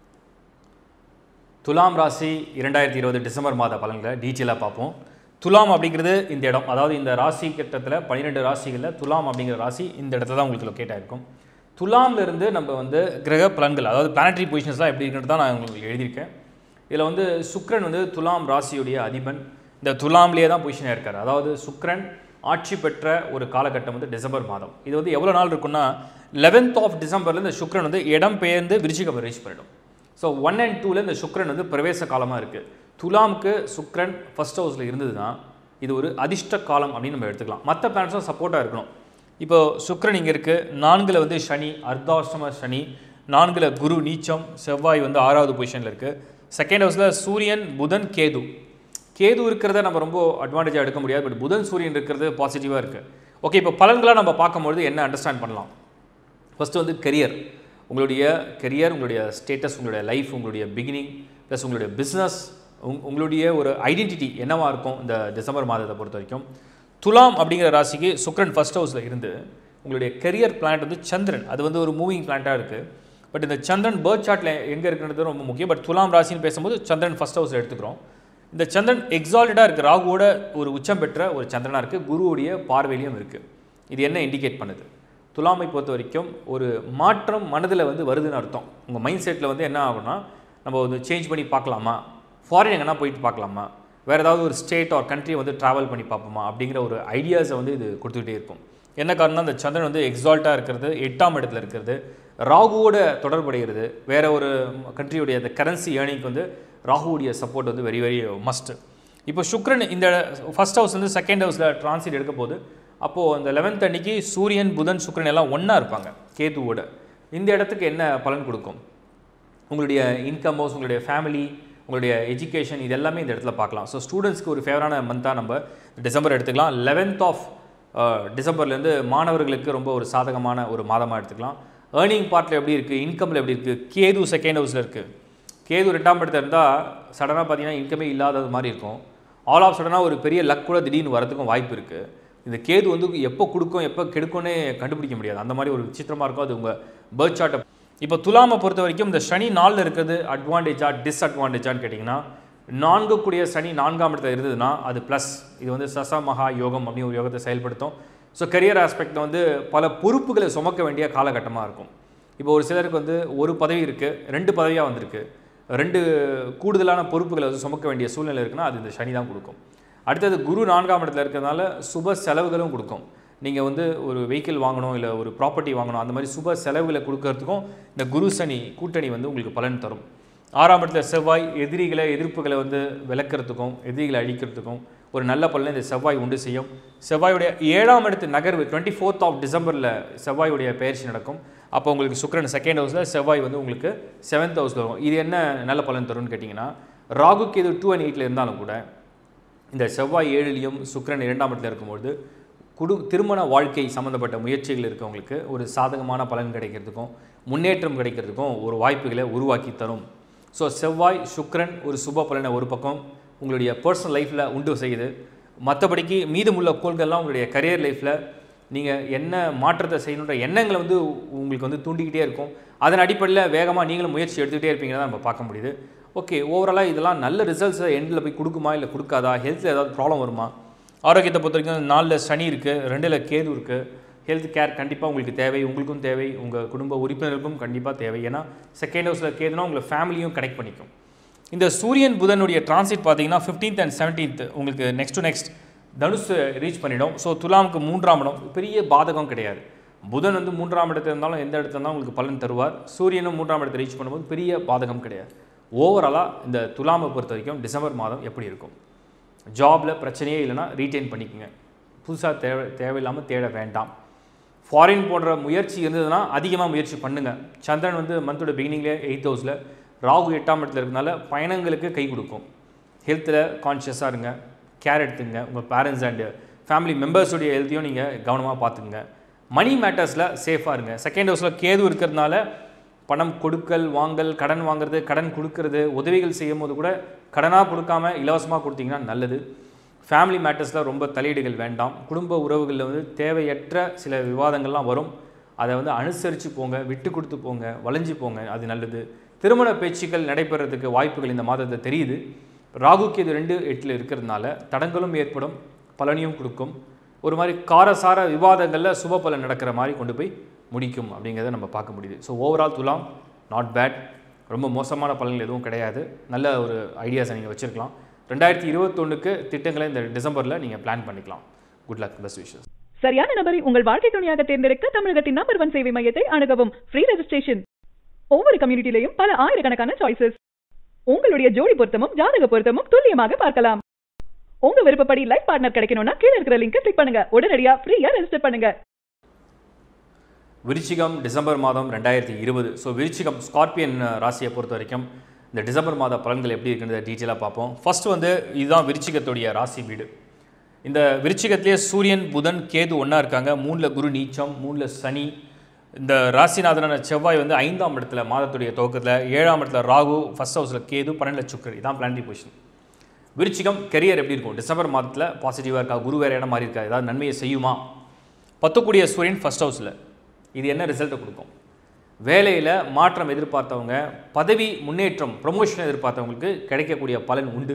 துலாம் ராசி இரண்டாயிரத்தி இருபது டிசம்பர் மாத பலன்களை டீட்டெயிலாக பார்ப்போம் துலாம் அப்படிங்கிறது இந்த இடம் அதாவது இந்த ராசி கட்டத்தில் பன்னிரெண்டு ராசிகளில் துலாம் அப்படிங்கிற ராசி இந்த இடத்துல தான் உங்களுக்கு லொக்கேட் ஆயிருக்கும் துலாம்ல இருந்து நம்ம வந்து கிரக பலன்கள் அதாவது பிளானட்டரி பொசிஷன்ஸ்லாம் எப்படி இருக்குன்னு தான் நான் உங்களுக்கு எழுதியிருக்கேன் இதில் வந்து சுக்கிரன் வந்து துலாம் ராசியுடைய அதிபன் இந்த துலாம்லேயே தான் பொசிஷனாக இருக்கார் அதாவது சுக்கிரன் ஆட்சி பெற்ற ஒரு காலகட்டம் வந்து டிசம்பர் மாதம் இது வந்து எவ்வளோ நாள் இருக்குன்னா லெவன்த் ஆஃப் டிசம்பரில் இந்த சுக்கிரன் வந்து இடம் பெயர்ந்து விருச்சிகம் ரீச் பண்ணிடும் ஸோ ஒன் அண்ட் டூவில் இந்த சுக்கிரன் வந்து பிரவேச காலமாக இருக்குது துலாமுக்கு சுக்கிரன் ஃபர்ஸ்ட் ஹவுஸில் இருந்ததுன்னா இது ஒரு அதிர்ஷ்ட காலம் அப்படின்னு நம்ம எடுத்துக்கலாம் மற்ற பிளானட்ஸும் சப்போர்ட்டாக இருக்கணும் இப்போ சுக்கிரன் இங்கே இருக்குது நான்கில் வந்து சனி அர்த்தாஷ்டம சனி நான்கில் குரு நீச்சம் செவ்வாய் வந்து ஆறாவது பொசிஷனில் இருக்குது செகண்ட் ஹவுஸில் சூரியன் புதன் கேது கேது இருக்கிறத நம்ம ரொம்ப அட்வான்டேஜாக எடுக்க முடியாது பட் புதன் சூரியன் இருக்கிறது பாசிட்டிவாக இருக்குது ஓகே இப்போ பலன்களாக நம்ம பார்க்கும்பொழுது என்ன அண்டர்ஸ்டாண்ட் பண்ணலாம் ஃபஸ்ட்டு வந்து கெரியர் உங்களுடைய கெரியர் உங்களுடைய ஸ்டேட்டஸ் உங்களுடைய லைஃப் உங்களுடைய பிகினிங் ப்ளஸ் உங்களுடைய பிஸ்னஸ் உங் உங்களுடைய ஒரு ஐடென்டிட்டி என்னவா இருக்கும் இந்த டிசம்பர் மாதத்தை பொறுத்த வரைக்கும் துலாம் அப்படிங்கிற ராசிக்கு சுக்ரன் ஃபர்ஸ்ட் ஹவுஸில் இருந்து உங்களுடைய கெரியர் பிளான்ட் வந்து சந்திரன் அது வந்து ஒரு மூவிங் பிளான்ட்டாக இருக்குது பட் இந்த சந்திரன் பேர்த் சார்ட்டில் எங்கே இருக்குன்றது ரொம்ப முக்கியம் பட் துலாம் ராசின்னு பேசும்போது சந்திரன் ஃபர்ஸ்ட் ஹவுஸில் எடுத்துக்கிறோம் இந்த சந்திரன் எக்ஸால்டடாக இருக்குது ராகுவோட ஒரு உச்சம் பெற்ற ஒரு சந்திரனாக இருக்குது குருவுடைய பார்வையிலையும் இருக்குது இது என்ன இண்டிகேட் பண்ணுது துலாமை பொறுத்த வரைக்கும் ஒரு மாற்றம் மனதில் வந்து வருதுன்னு அர்த்தம் உங்கள் மைண்ட் செட்டில் வந்து என்ன ஆகும்னா நம்ம வந்து சேஞ்ச் பண்ணி பார்க்கலாமா ஃபாரின் எங்கன்னா போயிட்டு பார்க்கலாமா வேறு ஏதாவது ஒரு ஸ்டேட் ஆர் கண்ட்ரி வந்து ட்ராவல் பண்ணி பார்ப்போமா அப்படிங்கிற ஒரு ஐடியாஸை வந்து இது கொடுத்துக்கிட்டே இருக்கும் என்ன காரணம்னா அந்த சந்திரன் வந்து எக்ஸால்ட்டாக இருக்கிறது எட்டாம் இடத்துல இருக்கிறது ராகுவோட தொடர்புடைகிறது வேற ஒரு கண்ட்ரியுடைய அந்த கரன்சி ஏர்னிங்க்கு வந்து ராகுவுடைய சப்போர்ட் வந்து வெரி வெரி மஸ்ட் இப்போ சுக்ரன் இந்த ஃபர்ஸ்ட் ஹவுஸ் வந்து செகண்ட் ஹவுஸில் டிரான்சிட் எடுக்க போது அப்போது அந்த லெவன்த் அன்னைக்கு சூரியன் புதன் சுக்கிரன் எல்லாம் ஒன்றா இருப்பாங்க கேதுவோட இந்த இடத்துக்கு என்ன பலன் கொடுக்கும் உங்களுடைய இன்கம் ஹவுஸ் உங்களுடைய ஃபேமிலி உங்களுடைய எஜுகேஷன் இது எல்லாமே இந்த இடத்துல பார்க்கலாம் ஸோ ஸ்டூடெண்ட்ஸ்க்கு ஒரு ஃபேவரான மந்த்தாக நம்ம டிசம்பர் எடுத்துக்கலாம் லெவன்த் ஆஃப் டிசம்பர்லேருந்து மாணவர்களுக்கு ரொம்ப ஒரு சாதகமான ஒரு மாதமாக எடுத்துக்கலாம் ஏர்னிங் பார்ட்டில் எப்படி இருக்குது இன்கமில் எப்படி இருக்குது கேது செகண்ட் ஹவுஸில் இருக்குது கேது ரெண்டாம் இடத்துல இருந்தால் சடனாக பார்த்தீங்கன்னா இன்கமே இல்லாதது மாதிரி இருக்கும் ஆல் ஆஃப் சடனாக ஒரு பெரிய லக் கூட திடீர்னு வரதுக்கும் வாய்ப்பு இருக்குது இந்த கேது வந்து எப்போ கொடுக்கும் எப்போ கெடுக்கும்னே கண்டுபிடிக்க முடியாது அந்த மாதிரி ஒரு விசித்திரமாக இருக்கும் அது உங்கள் பேர்த் சார்ட்டை இப்போ துலாமை பொறுத்த வரைக்கும் இந்த சனி நாளில் இருக்கிறது அட்வான்டேஜா டிஸ்அட்வான்டேஜான்னு கேட்டிங்கன்னா நான்கு கூடிய சனி நான்காம் இடத்துல இருந்ததுன்னா அது ப்ளஸ் இது வந்து சச மகா யோகம் அப்படின்னு ஒரு யோகத்தை செயல்படுத்தும் ஸோ கரியர் ஆஸ்பெக்டில் வந்து பல பொறுப்புகளை சுமக்க வேண்டிய காலகட்டமாக இருக்கும் இப்போ ஒரு சிலருக்கு வந்து ஒரு பதவி இருக்குது ரெண்டு பதவியாக வந்திருக்கு ரெண்டு கூடுதலான பொறுப்புகளை வந்து சுமக்க வேண்டிய சூழ்நிலை இருக்குன்னா அது இந்த சனி தான் கொடுக்கும் அடுத்தது குரு நான்காம் இடத்துல இருக்கிறதுனால சுப செலவுகளும் கொடுக்கும் நீங்கள் வந்து ஒரு வெஹிக்கிள் வாங்கணும் இல்லை ஒரு ப்ராப்பர்ட்டி வாங்கணும் அந்த மாதிரி சுப செலவுகளை கொடுக்கறதுக்கும் இந்த குரு சனி கூட்டணி வந்து உங்களுக்கு பலன் தரும் ஆறாம் இடத்துல செவ்வாய் எதிரிகளை எதிர்ப்புகளை வந்து விளக்குறதுக்கும் எதிரிகளை அழிக்கிறதுக்கும் ஒரு நல்ல பலனை இந்த செவ்வாய் உண்டு செய்யும் செவ்வாயுடைய ஏழாம் இடத்து நகர்வு டுவெண்ட்டி ஃபோர்த் ஆஃப் டிசம்பரில் செவ்வாயுடைய பயிற்சி நடக்கும் அப்போ உங்களுக்கு சுக்கிரன் செகண்ட் ஹவுஸில் செவ்வாய் வந்து உங்களுக்கு செவன்த் ஹவுஸில் வரும் இது என்ன நல்ல பலன் தரும்னு கேட்டிங்கன்னா ராகுக்கு இது டூ அண்ட் எயிட்டில் இருந்தாலும் கூட இந்த செவ்வாய் ஏழிலையும் சுக்கிரன் இரண்டாம் இடத்துல இருக்கும்பொழுது குடு திருமண வாழ்க்கை சம்மந்தப்பட்ட முயற்சிகள் இருக்கவங்களுக்கு ஒரு சாதகமான பலன் கிடைக்கிறதுக்கும் முன்னேற்றம் கிடைக்கிறதுக்கும் ஒரு வாய்ப்புகளை உருவாக்கி தரும் ஸோ செவ்வாய் சுக்கிரன் ஒரு சுப பலனை ஒரு பக்கம் உங்களுடைய பர்சனல் லைஃப்பில் உண்டு செய்யுது மற்றபடிக்கு மீதமுள்ள கோள்கள்லாம் உங்களுடைய கரியர் லைஃப்பில் நீங்கள் என்ன மாற்றத்தை செய்யணுன்ற எண்ணங்களை வந்து உங்களுக்கு வந்து தூண்டிக்கிட்டே இருக்கும் அதன் அடிப்படையில் வேகமாக நீங்களும் முயற்சி எடுத்துக்கிட்டே இருப்பீங்கன்னு நம்ம பார்க்க முடியுது ஓகே ஓவராலாக இதெல்லாம் நல்ல ரிசல்ட்ஸை எண்டில் போய் கொடுக்குமா இல்லை கொடுக்காதா ஹெல்த்தில் ஏதாவது ப்ராப்ளம் வருமா ஆரோக்கியத்தை பொறுத்த வரைக்கும் நாலில் சனி இருக்குது ரெண்டில் கேது இருக்குது ஹெல்த் கேர் கண்டிப்பாக உங்களுக்கு தேவை உங்களுக்கும் தேவை உங்கள் குடும்ப உறுப்பினருக்கும் கண்டிப்பாக தேவை ஏன்னா செகண்ட் ஹவுஸில் கேதுனா உங்களை ஃபேமிலியும் கனெக்ட் பண்ணிக்கும் இந்த சூரியன் புதனுடைய டிரான்சிட் பார்த்தீங்கன்னா ஃபிஃப்டீன்த் அண்ட் செவன்டீன்த் உங்களுக்கு நெக்ஸ்ட் டு நெக்ஸ்ட் தனுஷ் ரீச் பண்ணிடும் ஸோ துலாமுக்கு மூன்றாம் இடம் பெரிய பாதகம் கிடையாது புதன் வந்து மூன்றாம் இடத்துல இருந்தாலும் எந்த இடத்துல இருந்தாலும் உங்களுக்கு பலன் தருவார் சூரியனும் மூன்றாம் இடத்தை ரீச் பண்ணும்போது பெரிய பாதகம் கிடையாது ஓவராலாக இந்த துலாமை பொறுத்த வரைக்கும் டிசம்பர் மாதம் எப்படி இருக்கும் ஜாபில் பிரச்சனையே இல்லைன்னா ரீட்டைன் பண்ணிக்கோங்க புதுசாக தேவை தேவையில்லாமல் தேட வேண்டாம் ஃபாரின் போன்ற முயற்சி இருந்ததுன்னா அதிகமாக முயற்சி பண்ணுங்கள் சந்திரன் வந்து மந்தோட பிகினிங்லேயே எயித் ஹவுஸில் ராகு எட்டாம் இடத்துல இருக்கனால பயணங்களுக்கு கை கொடுக்கும் ஹெல்த்தில் கான்ஷியஸாக இருங்க கேர் எடுத்துங்க உங்கள் பேரண்ட்ஸ் அண்டு ஃபேமிலி மெம்பர்ஸுடைய ஹெல்த்தையும் நீங்கள் கவனமாக பார்த்துக்குங்க மணி மேட்டர்ஸில் சேஃபாக இருங்க செகண்ட் ஹவுஸில் கேது இருக்கிறதுனால பணம் கொடுக்கல் வாங்கல் கடன் வாங்குறது கடன் கொடுக்கறது உதவிகள் செய்யும் போது கூட கடனாக கொடுக்காம இலவசமாக கொடுத்தீங்கன்னா நல்லது ஃபேமிலி மேட்டர்ஸில் ரொம்ப தலையீடுகள் வேண்டாம் குடும்ப உறவுகளில் வந்து தேவையற்ற சில விவாதங்கள்லாம் வரும் அதை வந்து அனுசரித்து போங்க விட்டு கொடுத்து போங்க வளைஞ்சு போங்க அது நல்லது திருமண பேச்சுக்கள் நடைபெறதுக்கு வாய்ப்புகள் இந்த மாதத்தை தெரியுது ராகுக்கு இது ரெண்டு எட்டில் இருக்கிறதுனால தடங்களும் ஏற்படும் பலனையும் கொடுக்கும் ஒரு மாதிரி காரசார விவாதங்களில் சுப பலன் நடக்கிற மாதிரி கொண்டு போய் முடிக்கும் அப்படிங்கிறத நம்ம பார்க்க முடியுது ஸோ ஓவரால் துலாம் நாட் பேட் ரொம்ப மோசமான பலன்கள் எதுவும் கிடையாது நல்ல ஒரு ஐடியாஸை நீங்கள் வச்சுருக்கலாம் ரெண்டாயிரத்தி இருபத்தொன்னுக்கு திட்டங்களை இந்த டிசம்பரில் நீங்கள் பிளான் பண்ணிக்கலாம் குட் லக் பெஸ்ட் விஷஸ் சரியான நபரை உங்கள் வாழ்க்கை துணையாக தேர்ந்தெடுக்க தமிழகத்தின் நம்பர் ஒன் சேவை மையத்தை அணுகவும் ஃப்ரீ ரெஜிஸ்ட்ரேஷன் ஒவ்வொரு கம்யூனிட்டிலையும் பல ஆயிரக்கணக்கான சாய்ஸஸ் உங்களுடைய ஜோடி பொருத்தமும் ஜாதக பொருத்தமும் துல்லியமாக பார்க்கலாம் உங்க விருப்பப்படி லைஃப் பார்ட்னர் கிடைக்கணும்னா கீழ இருக்கிற லிங்கை கிளிக் பண்ணுங்க உடனடியா ஃப்ரீயா ரெஜிஸ்டர் பண்ணுங்க விருச்சிகம் டிசம்பர் மாதம் ரெண்டாயிரத்தி இருபது ஸோ விருச்சிகம் ஸ்கார்பியன் ராசியை பொறுத்த வரைக்கும் இந்த டிசம்பர் மாத பலன்கள் எப்படி இருக்குன்றத டீட்டெயிலாக பார்ப்போம் ஃபர்ஸ்ட் வந்து இதுதான் விருச்சிகத்துடைய ராசி வீடு இந்த விருச்சிகத்திலே சூரியன் புதன் கேது ஒன்றா இருக்காங்க மூணில் குரு நீச்சம் மூணில் சனி இந்த ராசிநாதனான செவ்வாய் வந்து ஐந்தாம் இடத்துல மாதத்துடைய துவக்கத்தில் ஏழாம் இடத்துல ராகு ஃபர்ஸ்ட் ஹவுஸில் கேது பன்னெண்டில் சுக்கர் இதான் பிளானரி பொசிஷன் விருச்சிகம் கெரியர் எப்படி இருக்கும் டிசம்பர் மாதத்தில் பாசிட்டிவாக இருக்கா குரு வேறு இடம் மாறி இருக்கா ஏதாவது நன்மையை செய்யுமா பத்துக்குடிய சூரியன் ஃபர்ஸ்ட் ஹவுஸில் இது என்ன ரிசல்ட்டை கொடுக்கும் வேலையில் மாற்றம் எதிர்பார்த்தவங்க பதவி முன்னேற்றம் ப்ரொமோஷன் எதிர்பார்த்தவங்களுக்கு கிடைக்கக்கூடிய பலன் உண்டு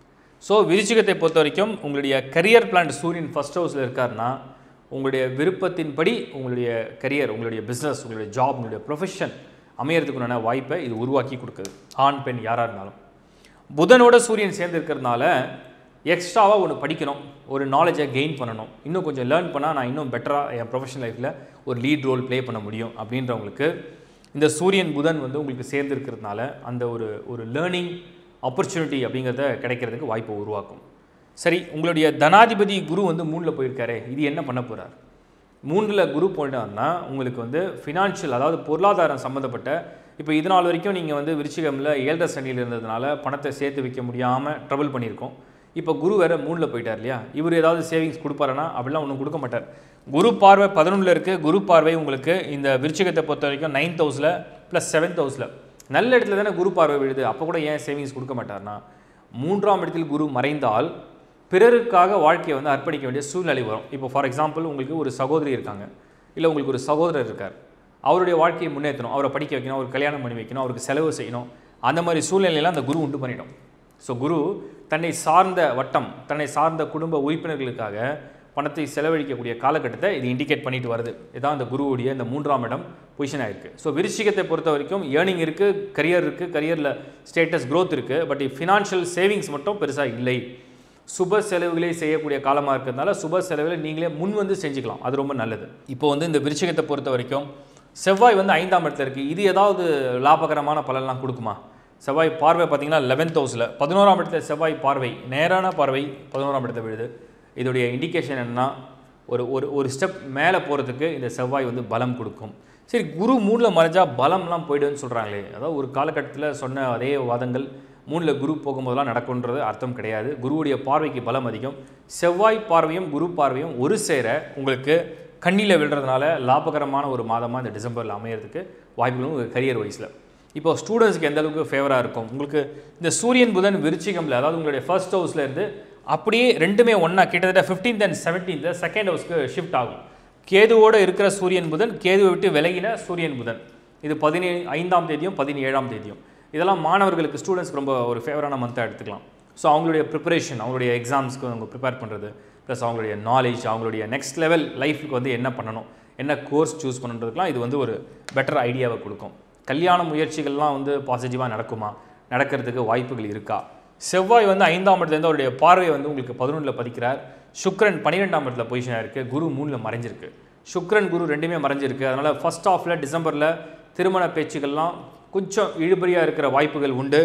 ஸோ விருச்சிகத்தை பொறுத்த வரைக்கும் உங்களுடைய கரியர் பிளான் சூரியன் ஃபர்ஸ்ட் ஹவுஸில் இருக்காருன்னா உங்களுடைய விருப்பத்தின்படி உங்களுடைய கரியர் உங்களுடைய பிஸ்னஸ் உங்களுடைய ஜாப் உங்களுடைய ப்ரொஃபஷன் அமையறதுக்குண்டான வாய்ப்பை இது உருவாக்கி கொடுக்குது ஆண் பெண் யாராக இருந்தாலும் புதனோட சூரியன் சேர்ந்து இருக்கிறதுனால எக்ஸ்ட்ராவாக ஒன்று படிக்கணும் ஒரு நாலேஜை கெயின் பண்ணணும் இன்னும் கொஞ்சம் லேர்ன் பண்ணால் நான் இன்னும் பெட்டராக என் ப்ரொஃபஷனல் லைஃப்பில் ஒரு லீட் ரோல் ப்ளே பண்ண முடியும் அப்படின்றவங்களுக்கு இந்த சூரியன் புதன் வந்து உங்களுக்கு சேர்ந்து இருக்கிறதுனால அந்த ஒரு ஒரு லேர்னிங் ஆப்பர்ச்சுனிட்டி அப்படிங்கிறத கிடைக்கிறதுக்கு வாய்ப்பை உருவாக்கும் சரி உங்களுடைய தனாதிபதி குரு வந்து மூணில் போயிருக்காரே இது என்ன பண்ண போகிறார் மூன்றில் குரு போயிட்டாருன்னா உங்களுக்கு வந்து ஃபினான்ஷியல் அதாவது பொருளாதாரம் சம்மந்தப்பட்ட இப்போ இது நாள் வரைக்கும் நீங்கள் வந்து விருச்சிகமில் ஏழரை சனியில் இருந்ததுனால பணத்தை சேர்த்து வைக்க முடியாமல் ட்ரபிள் பண்ணியிருக்கோம் இப்போ குரு வேறு மூணில் போயிட்டார் இல்லையா இவர் ஏதாவது சேவிங்ஸ் கொடுப்பாருன்னா அப்படிலாம் ஒன்றும் கொடுக்க மாட்டார் குரு பார்வை பதினொன்றில் இருக்குது குரு பார்வை உங்களுக்கு இந்த விருச்சிகத்தை பொறுத்த வரைக்கும் நைன்த் ஹவுஸில் ப்ளஸ் செவன்த் ஹவுஸில் நல்ல இடத்துல தானே குரு பார்வை விழுது அப்போ கூட ஏன் சேவிங்ஸ் கொடுக்க மாட்டார்னா மூன்றாம் இடத்தில் குரு மறைந்தால் பிறருக்காக வாழ்க்கையை வந்து அர்ப்பணிக்க வேண்டிய சூழ்நிலை வரும் இப்போ ஃபார் எக்ஸாம்பிள் உங்களுக்கு ஒரு சகோதரி இருக்காங்க இல்லை உங்களுக்கு ஒரு சகோதரர் இருக்கார் அவருடைய வாழ்க்கையை முன்னேற்றணும் அவரை படிக்க வைக்கணும் அவர் கல்யாணம் பண்ணி வைக்கணும் அவருக்கு செலவு செய்யணும் அந்த மாதிரி சூழ்நிலையெல்லாம் அந்த குரு உண்டு பண்ணிடும் ஸோ குரு தன்னை சார்ந்த வட்டம் தன்னை சார்ந்த குடும்ப உறுப்பினர்களுக்காக பணத்தை செலவழிக்கக்கூடிய காலகட்டத்தை இது இண்டிகேட் பண்ணிட்டு வருது இதான் அந்த குருவுடைய இந்த மூன்றாம் இடம் பொசிஷன் ஆயிருக்கு ஸோ விருச்சிகத்தை பொறுத்த வரைக்கும் ஏர்னிங் இருக்குது கரியர் இருக்குது கரியரில் ஸ்டேட்டஸ் growth இருக்குது பட் ஃபினான்ஷியல் சேவிங்ஸ் மட்டும் பெருசாக இல்லை சுப செலவுகளே செய்யக்கூடிய காலமாக இருக்கிறதுனால சுப செலவுகளை நீங்களே முன் வந்து செஞ்சுக்கலாம் அது ரொம்ப நல்லது இப்போ வந்து இந்த விருச்சிகத்தை பொறுத்த வரைக்கும் செவ்வாய் வந்து ஐந்தாம் இடத்துல இருக்குது இது ஏதாவது லாபகரமான பலன்லாம் கொடுக்குமா செவ்வாய் பார்வை பார்த்தீங்கன்னா லெவன்த் ஹவுஸில் பதினோராம் இடத்துல செவ்வாய் பார்வை நேரான பார்வை பதினோராம் இடத்துல விழுது இதோடைய இண்டிகேஷன் என்னன்னா ஒரு ஒரு ஒரு ஸ்டெப் மேலே போகிறதுக்கு இந்த செவ்வாய் வந்து பலம் கொடுக்கும் சரி குரு மூணில் மறைஞ்சா பலம்லாம் போய்டுன்னு சொல்கிறாங்களே அதாவது ஒரு காலகட்டத்தில் சொன்ன அதே வாதங்கள் மூணில் குரு போகும்போதெல்லாம் நடக்கும்ன்றது அர்த்தம் கிடையாது குருவுடைய பார்வைக்கு பலம் அதிகம் செவ்வாய் பார்வையும் குரு பார்வையும் ஒரு சேர உங்களுக்கு கண்ணியில் விழுறதுனால லாபகரமான ஒரு மாதமாக இந்த டிசம்பரில் அமையறதுக்கு வாய்ப்புகளும் உங்கள் கரியர் வைஸில் இப்போ ஸ்டூடெண்ட்ஸ்க்கு எந்த அளவுக்கு ஃபேவராக இருக்கும் உங்களுக்கு இந்த சூரியன் புதன் விருச்சிகமில் அதாவது உங்களுடைய ஃபர்ஸ்ட் ஹவுஸ்ல இருந்து அப்படியே ரெண்டுமே ஒன்றா கிட்டத்தட்ட ஃபிஃப்டீன்த் அண்ட் செவன்டீன்த் செகண்ட் ஹவுஸ்க்கு ஷிஃப்ட் ஆகும் கேதுவோடு இருக்கிற சூரியன் புதன் கேதுவை விட்டு விலகின சூரியன் புதன் இது பதினே ஐந்தாம் தேதியும் பதினேழாம் தேதியும் இதெல்லாம் மாணவர்களுக்கு ஸ்டூடெண்ட்ஸ்க்கு ரொம்ப ஒரு ஃபேவரான மந்த்தாக எடுத்துக்கலாம் ஸோ அவங்களுடைய ப்ரிப்பரேஷன் அவங்களுடைய எக்ஸாம்ஸ்க்கு அவங்க ப்ரிப்பேர் பண்ணுறது ப்ளஸ் அவங்களுடைய நாலேஜ் அவங்களுடைய நெக்ஸ்ட் லெவல் லைஃபுக்கு வந்து என்ன பண்ணணும் என்ன கோர்ஸ் சூஸ் பண்ணுறதுக்குலாம் இது வந்து ஒரு பெட்டர் ஐடியாவை கொடுக்கும் கல்யாண முயற்சிகள்லாம் வந்து பாசிட்டிவாக நடக்குமா நடக்கிறதுக்கு வாய்ப்புகள் இருக்கா செவ்வாய் வந்து ஐந்தாம் இடத்துலேருந்து அவருடைய பார்வை வந்து உங்களுக்கு பதினொன்றில் பதிக்கிறார் சுக்ரன் பன்னிரெண்டாம் இடத்துல பொசிஷனாக இருக்குது குரு மூணில் மறைஞ்சிருக்கு சுக்ரன் குரு ரெண்டுமே மறைஞ்சிருக்கு அதனால் ஃபர்ஸ்ட் ஆஃபில் டிசம்பரில் திருமண பேச்சுக்கள்லாம் கொஞ்சம் இழுபறியாக இருக்கிற வாய்ப்புகள் உண்டு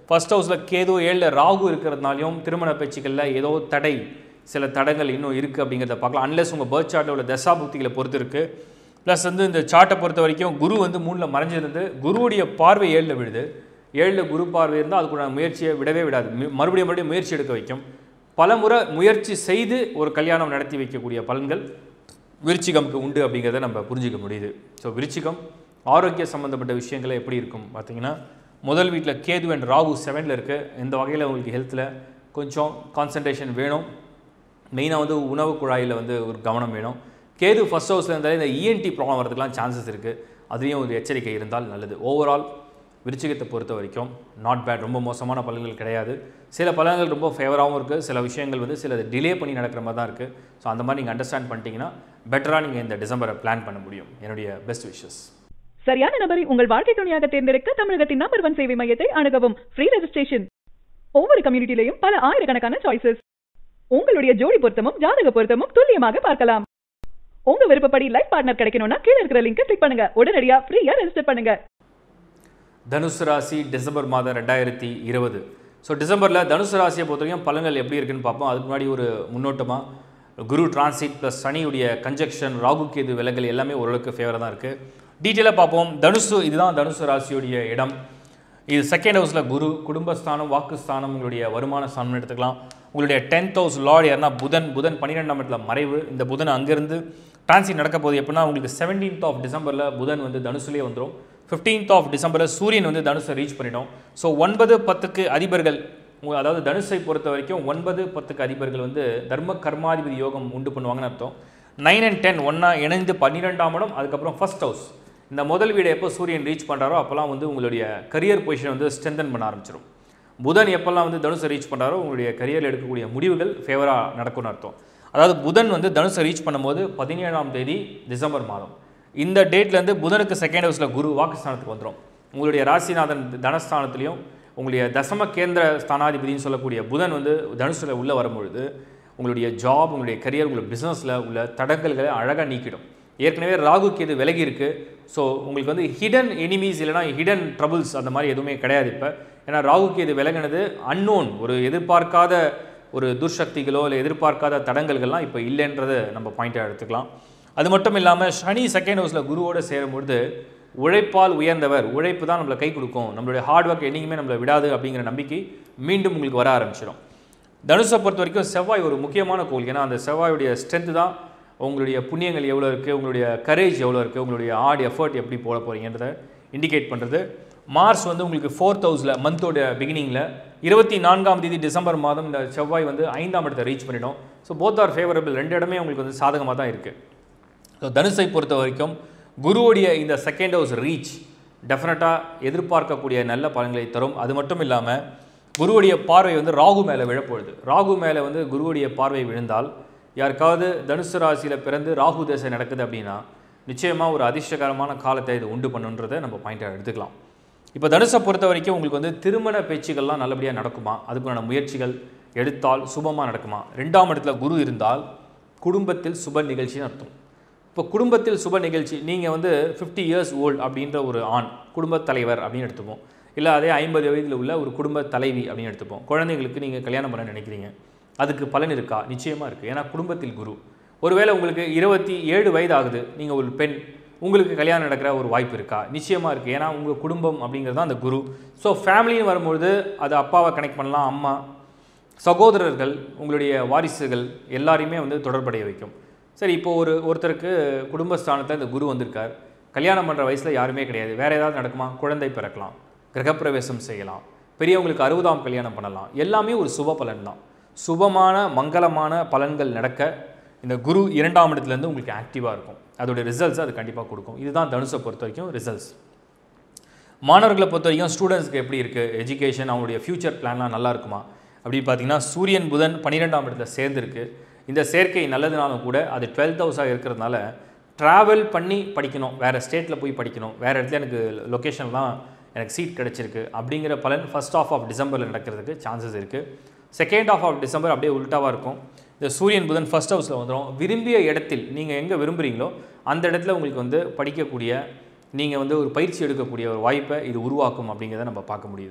ஃபர்ஸ்ட் ஹவுஸில் கேது ஏழில் ராகு இருக்கிறதுனாலையும் திருமண பேச்சுக்களில் ஏதோ தடை சில தடங்கள் இன்னும் இருக்குது அப்படிங்கிறத பார்க்கலாம் அன்லெஸ் உங்கள் பேர்த் சார்ட்டில் உள்ள தசா புக்திகளை பொறுத்து இருக்குது ப்ளஸ் வந்து இந்த சார்ட்டை பொறுத்த வரைக்கும் குரு வந்து மூணில் மறைஞ்சிருந்து குருவுடைய பார்வை ஏழில் விழுது ஏழில் குரு பார்வை இருந்தால் அதுக்குள்ள முயற்சியை விடவே விடாது மி- மறுபடியும் மறுபடியும் முயற்சி எடுக்க வைக்கும் பல முறை முயற்சி செய்து ஒரு கல்யாணம் நடத்தி வைக்கக்கூடிய பலன்கள் விருச்சிகம்க்கு உண்டு அப்படிங்கிறத நம்ம புரிஞ்சிக்க முடியுது ஸோ விருச்சிகம் ஆரோக்கிய சம்மந்தப்பட்ட விஷயங்களை எப்படி இருக்கும் பார்த்தீங்கன்னா முதல் வீட்டில் கேது அண்ட் ராகு செவனில் இருக்குது இந்த வகையில் உங்களுக்கு ஹெல்த்தில் கொஞ்சம் கான்சன்ட்ரேஷன் வேணும் மெயினாக வந்து உணவு குழாயில் வந்து ஒரு கவனம் வேணும் கேது ஃபர்ஸ்ட் ஹவுஸில் இருந்தாலே இந்த இஎன்டி ப்ராப்ளம் வரதுக்கெலாம் சான்சஸ் இருக்குது அதுலேயும் ஒரு எச்சரிக்கை இருந்தால் நல்லது ஓவரால் விருச்சிகத்தை பொறுத்த வரைக்கும் நாட் பேட் ரொம்ப மோசமான பலன்கள் கிடையாது சில பலன்கள் ரொம்ப ஃபேவராகவும் இருக்குது சில விஷயங்கள் வந்து சில டிலே பண்ணி நடக்கிற மாதிரி தான் இருக்குது ஸோ அந்த மாதிரி நீங்கள் அண்டர்ஸ்டாண்ட் பண்ணிட்டீங்கன்னா பெட்டராக நீங்கள் இந்த டிசம்பரை பிளான் பண்ண முடியும் என்னுடைய பெஸ்ட் விஷஸ் சரியான நபரை உங்கள் வாழ்க்கை துணையாக தேர்ந்தெடுக்க தமிழகத்தின் நம்பர் ஒன் சேவை மையத்தை அணுகவும் ஃப்ரீ ரெஜிஸ்ட்ரேஷன் ஒவ்வொரு கம்யூனிட்டிலையும் பல ஆயிரக்கணக்கான சாய்ஸஸ் உங்களுடைய ஜோடி பொருத்தமும் ஜாதக பொருத்தமும் துல்லியமாக பார்க்கலாம் உங்க விருப்பப்படி லைஃப் பார்ட்னர் கிடைக்கணும்னா கீழ இருக்கிற லிங்கை கிளிக் பண்ணுங்க உடனடியா ஃப்ரீயா ரெஜிஸ்டர் பண்ணுங்க தனுசு ராசி டிசம்பர் மாதம் ரெண்டாயிரத்தி இருபது ஸோ டிசம்பரில் தனுசு ராசியை பொறுத்த வரைக்கும் பலன்கள் எப்படி இருக்குன்னு பார்ப்போம் அதுக்கு முன்னாடி ஒரு முன்னோட்டமாக குரு டிரான்சிட் ப்ளஸ் சனியுடைய கன்ஜெக்ஷன் ராகு கேது விலகல் எல்லாமே ஓரளவுக்கு ஃபேவராக தான் இருக்குது டீட்டெயிலாக பார்ப்போம் தனுசு இதுதான் தனுசு ராசியுடைய இடம் இது செகண்ட் ஹவுஸில் குரு குடும்பஸ்தானம் வாக்குஸ்தானம் உங்களுடைய வருமான ஸ்தானம்னு எடுத்துக்கலாம் உங்களுடைய டென்த் ஹவுஸ் லார்ட் யாருன்னா புதன் புதன் பன்னிரெண்டாம் இடத்துல மறைவு இந்த புதன் அங்கேருந்து டிரான்சிட் நடக்க போகுது எப்படின்னா உங்களுக்கு செவன்டீன்த் ஆஃப் டிசம்பரில் புதன் வந்து தனுசுலேயே வந்துடும் ஃபிஃப்டீன்த் ஆஃப் டிசம்பரில் சூரியன் வந்து தனுசை ரீச் பண்ணிடும் ஸோ ஒன்பது பத்துக்கு அதிபர்கள் உங்க- அதாவது தனுசை பொறுத்த வரைக்கும் ஒன்பது பத்துக்கு அதிபர்கள் வந்து தர்ம கர்மாதிபதி யோகம் உண்டு பண்ணுவாங்கன்னு அர்த்தம் நைன் அண்ட் டென் ஒன்றா இணைந்து பன்னிரெண்டாம் இடம் அதுக்கப்புறம் ஃபர்ஸ்ட் ஹவுஸ் இந்த முதல் வீடை எப்போ சூரியன் ரீச் பண்ணுறாரோ அப்போல்லாம் வந்து உங்களுடைய கரியர் பொசிஷன் வந்து ஸ்ட்ரென்தன் பண்ண ஆரம்பிச்சிடும் புதன் எப்போல்லாம் வந்து தனுசை ரீச் பண்ணுறாரோ உங்களுடைய கரியரில் எடுக்கக்கூடிய முடிவுகள் ஃபேவராக நடக்கும்னு அர்த்தம் அதாவது புதன் வந்து தனுசை ரீச் பண்ணும்போது பதினேழாம் தேதி டிசம்பர் மாதம் இந்த டேட்லேருந்து புதனுக்கு செகண்ட் ஹவுஸில் குரு வாக்குஸ்தானத்துக்கு வந்துடும் உங்களுடைய ராசிநாதன் தனஸ்தானத்துலேயும் உங்களுடைய தசம கேந்திர ஸ்தானாதிபதினு சொல்லக்கூடிய புதன் வந்து தனுசில் உள்ளே வரும்பொழுது உங்களுடைய ஜாப் உங்களுடைய கரியர் உங்களுடைய பிஸ்னஸில் உள்ள தடங்கல்களை அழகாக நீக்கிடும் ஏற்கனவே ராகு கேது விலகி இருக்கு ஸோ உங்களுக்கு வந்து ஹிடன் எனிமீஸ் இல்லைனா ஹிடன் ட்ரபிள்ஸ் அந்த மாதிரி எதுவுமே கிடையாது இப்போ ஏன்னா ராகு கேது விலகினது அன்னோன் ஒரு எதிர்பார்க்காத ஒரு துர்சக்திகளோ இல்லை எதிர்பார்க்காத தடங்கல்கள்லாம் இப்போ இல்லைன்றதை நம்ம பாயிண்டாக எடுத்துக்கலாம் அது மட்டும் இல்லாமல் சனி செகண்ட் ஹவுஸில் குருவோடு சேரும்பொழுது உழைப்பால் உயர்ந்தவர் உழைப்பு தான் நம்மளை கை கொடுக்கும் நம்மளுடைய ஹார்ட் ஒர்க் என்றைக்குமே நம்மளை விடாது அப்படிங்கிற நம்பிக்கை மீண்டும் உங்களுக்கு வர ஆரம்பிச்சிடும் தனுஷை பொறுத்த வரைக்கும் செவ்வாய் ஒரு முக்கியமான கோல் ஏன்னா அந்த செவ்வாயுடைய ஸ்ட்ரென்த்து தான் உங்களுடைய புண்ணியங்கள் எவ்வளோ இருக்குது உங்களுடைய கரேஜ் எவ்வளோ இருக்குது உங்களுடைய ஹார்ட் எஃபர்ட் எப்படி போட போகிறீங்கன்றதை இண்டிகேட் பண்ணுறது மார்ச் வந்து உங்களுக்கு ஃபோர்த் ஹவுஸில் மந்தோட பிகினிங்கில் இருபத்தி நான்காம் தேதி டிசம்பர் மாதம் இந்த செவ்வாய் வந்து ஐந்தாம் இடத்தை ரீச் பண்ணிடும் ஸோ போத் ஆர் ஃபேவரபிள் ரெண்டு இடமே உங்களுக்கு வந்து சாதகமாக தான் இருக்குது ஸோ தனுசை பொறுத்த வரைக்கும் குருவுடைய இந்த செகண்ட் ஹவுஸ் ரீச் டெஃபினட்டாக எதிர்பார்க்கக்கூடிய நல்ல பலன்களை தரும் அது மட்டும் இல்லாமல் குருவுடைய பார்வை வந்து ராகு மேலே விழப்போகுது ராகு மேலே வந்து குருவுடைய பார்வை விழுந்தால் யாருக்காவது தனுசு ராசியில் பிறந்து ராகு தேசம் நடக்குது அப்படின்னா நிச்சயமாக ஒரு அதிர்ஷ்டகரமான காலத்தை இது உண்டு பண்ணுன்றதை நம்ம பாயிண்டாக எடுத்துக்கலாம் இப்போ தனுசை பொறுத்த வரைக்கும் உங்களுக்கு வந்து திருமண பேச்சுகள்லாம் நல்லபடியாக நடக்குமா அதுக்கான முயற்சிகள் எடுத்தால் சுபமாக நடக்குமா ரெண்டாம் இடத்துல குரு இருந்தால் குடும்பத்தில் சுப நிகழ்ச்சின்னு அர்த்தம் இப்போ குடும்பத்தில் சுப நிகழ்ச்சி நீங்கள் வந்து ஃபிஃப்டி இயர்ஸ் ஓல்டு அப்படின்ற ஒரு ஆண் குடும்பத் தலைவர் அப்படின்னு எடுத்துப்போம் இல்லை அதே ஐம்பது வயதில் உள்ள ஒரு குடும்ப தலைவி அப்படின்னு எடுத்துப்போம் குழந்தைங்களுக்கு நீங்கள் கல்யாணம் பண்ண நினைக்கிறீங்க அதுக்கு பலன் இருக்கா நிச்சயமாக இருக்குது ஏன்னா குடும்பத்தில் குரு ஒருவேளை உங்களுக்கு இருபத்தி ஏழு வயது ஆகுது நீங்கள் ஒரு பெண் உங்களுக்கு கல்யாணம் நடக்கிற ஒரு வாய்ப்பு இருக்கா நிச்சயமாக இருக்குது ஏன்னா உங்கள் குடும்பம் அப்படிங்கிறது தான் அந்த குரு ஸோ ஃபேமிலின்னு வரும்பொழுது அது அப்பாவை கனெக்ட் பண்ணலாம் அம்மா சகோதரர்கள் உங்களுடைய வாரிசுகள் எல்லாரையுமே வந்து தொடர்படைய வைக்கும் சரி இப்போ ஒரு ஒருத்தருக்கு குடும்பஸ்தானத்தில் இந்த குரு வந்திருக்கார் கல்யாணம் பண்ணுற வயசில் யாருமே கிடையாது வேறு ஏதாவது நடக்குமா குழந்தை பிறக்கலாம் கிரகப்பிரவேசம் செய்யலாம் பெரியவங்களுக்கு அறுபதாம் கல்யாணம் பண்ணலாம் எல்லாமே ஒரு சுப பலன் தான் சுபமான மங்களமான பலன்கள் நடக்க இந்த குரு இரண்டாம் இடத்துலேருந்து உங்களுக்கு ஆக்டிவாக இருக்கும் அதோட ரிசல்ட்ஸ் அது கண்டிப்பாக கொடுக்கும் இதுதான் தனுஷை பொறுத்த வரைக்கும் ரிசல்ட்ஸ் மாணவர்களை பொறுத்த வரைக்கும் ஸ்டூடெண்ட்ஸ்க்கு எப்படி இருக்குது எஜுகேஷன் அவங்களுடைய ஃப்யூச்சர் பிளான்லாம் நல்லா இருக்குமா அப்படின்னு பார்த்தீங்கன்னா சூரியன் புதன் பன்னிரெண்டாம் இடத்துல சேர்ந்துருக்கு இந்த சேர்க்கை நல்லதுனாலும் கூட அது டுவெல்த் ஹவுஸாக இருக்கிறதுனால ட்ராவல் பண்ணி படிக்கணும் வேறு ஸ்டேட்டில் போய் படிக்கணும் வேறு இடத்துல எனக்கு லொக்கேஷன்லாம் எனக்கு சீட் கிடச்சிருக்கு அப்படிங்கிற பலன் ஃபர்ஸ்ட் ஆஃப் ஆஃப் டிசம்பரில் நடக்கிறதுக்கு சான்சஸ் இருக்குது செகண்ட் ஆஃப் ஆஃப் டிசம்பர் அப்படியே உல்ட்டாவாக இருக்கும் இந்த சூரியன் புதன் ஃபர்ஸ்ட் ஹவுஸில் வந்துடும் விரும்பிய இடத்தில் நீங்கள் எங்கே விரும்புகிறீங்களோ அந்த இடத்துல உங்களுக்கு வந்து படிக்கக்கூடிய நீங்கள் வந்து ஒரு பயிற்சி எடுக்கக்கூடிய ஒரு வாய்ப்பை இது உருவாக்கும் அப்படிங்கிறத நம்ம பார்க்க முடியுது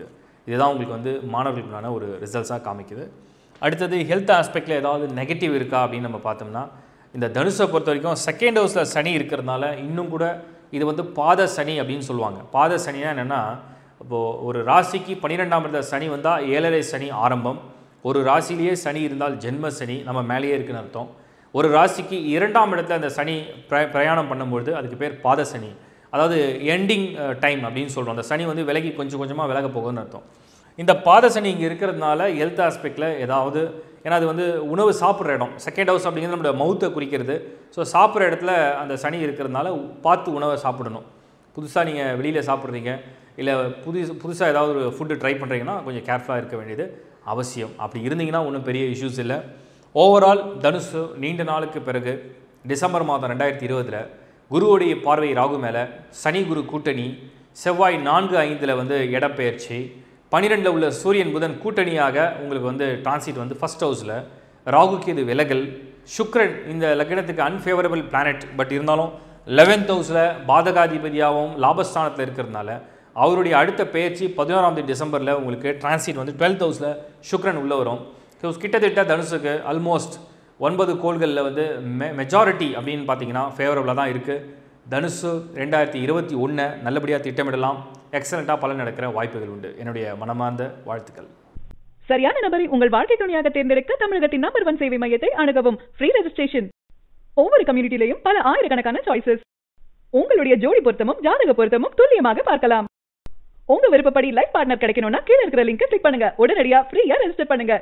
இதுதான் உங்களுக்கு வந்து மாணவர்களுக்கான ஒரு ரிசல்ட்ஸாக காமிக்குது அடுத்தது ஹெல்த் ஆஸ்பெக்டில் ஏதாவது நெகட்டிவ் இருக்கா அப்படின்னு நம்ம பார்த்தோம்னா இந்த தனுஷை பொறுத்த வரைக்கும் செகண்ட் ஹவுஸில் சனி இருக்கிறதுனால இன்னும் கூட இது வந்து பாத சனி அப்படின்னு சொல்லுவாங்க பாத சனினா என்னென்னா இப்போது ஒரு ராசிக்கு பன்னிரெண்டாம் இடத்துல சனி வந்தால் ஏழரை சனி ஆரம்பம் ஒரு ராசியிலேயே சனி இருந்தால் ஜென்ம சனி நம்ம மேலேயே இருக்குன்னு அர்த்தம் ஒரு ராசிக்கு இரண்டாம் இடத்துல அந்த சனி பிர பிரயாணம் பண்ணும்பொழுது அதுக்கு பேர் பாத சனி அதாவது எண்டிங் டைம் அப்படின்னு சொல்கிறோம் அந்த சனி வந்து விலகி கொஞ்சம் கொஞ்சமாக விலக போகுதுன்னு அர்த்தம் இந்த பாத சனி இங்கே இருக்கிறதுனால ஹெல்த் ஆஸ்பெக்டில் ஏதாவது ஏன்னா அது வந்து உணவு சாப்பிட்ற இடம் செகண்ட் ஹவுஸ் அப்படிங்கிறது நம்மளோட மவுத்தை குறிக்கிறது ஸோ சாப்பிட்ற இடத்துல அந்த சனி இருக்கிறதுனால பார்த்து உணவை சாப்பிடணும் புதுசாக நீங்கள் வெளியில் சாப்பிட்றீங்க இல்லை புதுசு புதுசாக ஏதாவது ஒரு ஃபுட்டு ட்ரை பண்ணுறீங்கன்னா கொஞ்சம் கேர்ஃபுல்லாக இருக்க வேண்டியது அவசியம் அப்படி இருந்தீங்கன்னா ஒன்றும் பெரிய இஷ்யூஸ் இல்லை ஓவரால் தனுசு நீண்ட நாளுக்கு பிறகு டிசம்பர் மாதம் ரெண்டாயிரத்தி இருபதில் குருவுடைய பார்வை ராகு மேலே சனி குரு கூட்டணி செவ்வாய் நான்கு ஐந்தில் வந்து இடப்பெயர்ச்சி பன்னிரெண்டில் உள்ள சூரியன் புதன் கூட்டணியாக உங்களுக்கு வந்து டிரான்சிட் வந்து ஃபர்ஸ்ட் ஹவுஸில் ராகுக்கு இது விலகல் சுக்ரன் இந்த லக்னத்துக்கு அன்ஃபேவரபிள் பிளானட் பட் இருந்தாலும் லெவன்த் ஹவுஸில் பாதகாதிபதியாகவும் லாபஸ்தானத்தில் இருக்கிறதுனால அவருடைய அடுத்த பெயர்ச்சி பதினோராம் தேதி டிசம்பரில் உங்களுக்கு டிரான்சிட் வந்து டுவெல்த் ஹவுஸில் சுக்ரன் உள்ளே வரும் ஸோ கிட்டத்தட்ட தனுசுக்கு ஆல்மோஸ்ட் ஒன்பது கோள்களில் வந்து மெ மெஜாரிட்டி அப்படின்னு பார்த்தீங்கன்னா ஃபேவரபுளாக தான் இருக்குது தனுசு ரெண்டாயிரத்தி இருபத்தி ஒன்றை நல்லபடியாக திட்டமிடலாம் எக்ஸலண்ட்டாக பலன் நடக்கிற வாய்ப்புகள் உண்டு என்னுடைய மனமார்ந்த வாழ்த்துக்கள் சரியான நபரை உங்கள் வாழ்க்கை துணையாக தேர்ந்தெடுக்க தமிழகத்தின் நம்பர் ஒன் சேவை மையத்தை அணுகவும் ஃப்ரீ ரெஜிஸ்ட்ரேஷன் ஒவ்வொரு கம்யூனிட்டிலையும் பல ஆயிரக்கணக்கான சாய்ஸஸ் உங்களுடைய ஜோடி பொருத்தமும் ஜாதக பொருத்தமும் துல்லியமாக பார்க்கலாம் உங்க விருப்பப்படி லைஃப் பார்ட்னர் கிடைக்கணும்னா கீழ இருக்கிற லிங்கை கிளிக் பண்ணுங்க உடனடியா ஃப்ரீயா ரெஜிஸ்டர் பண்ணுங்க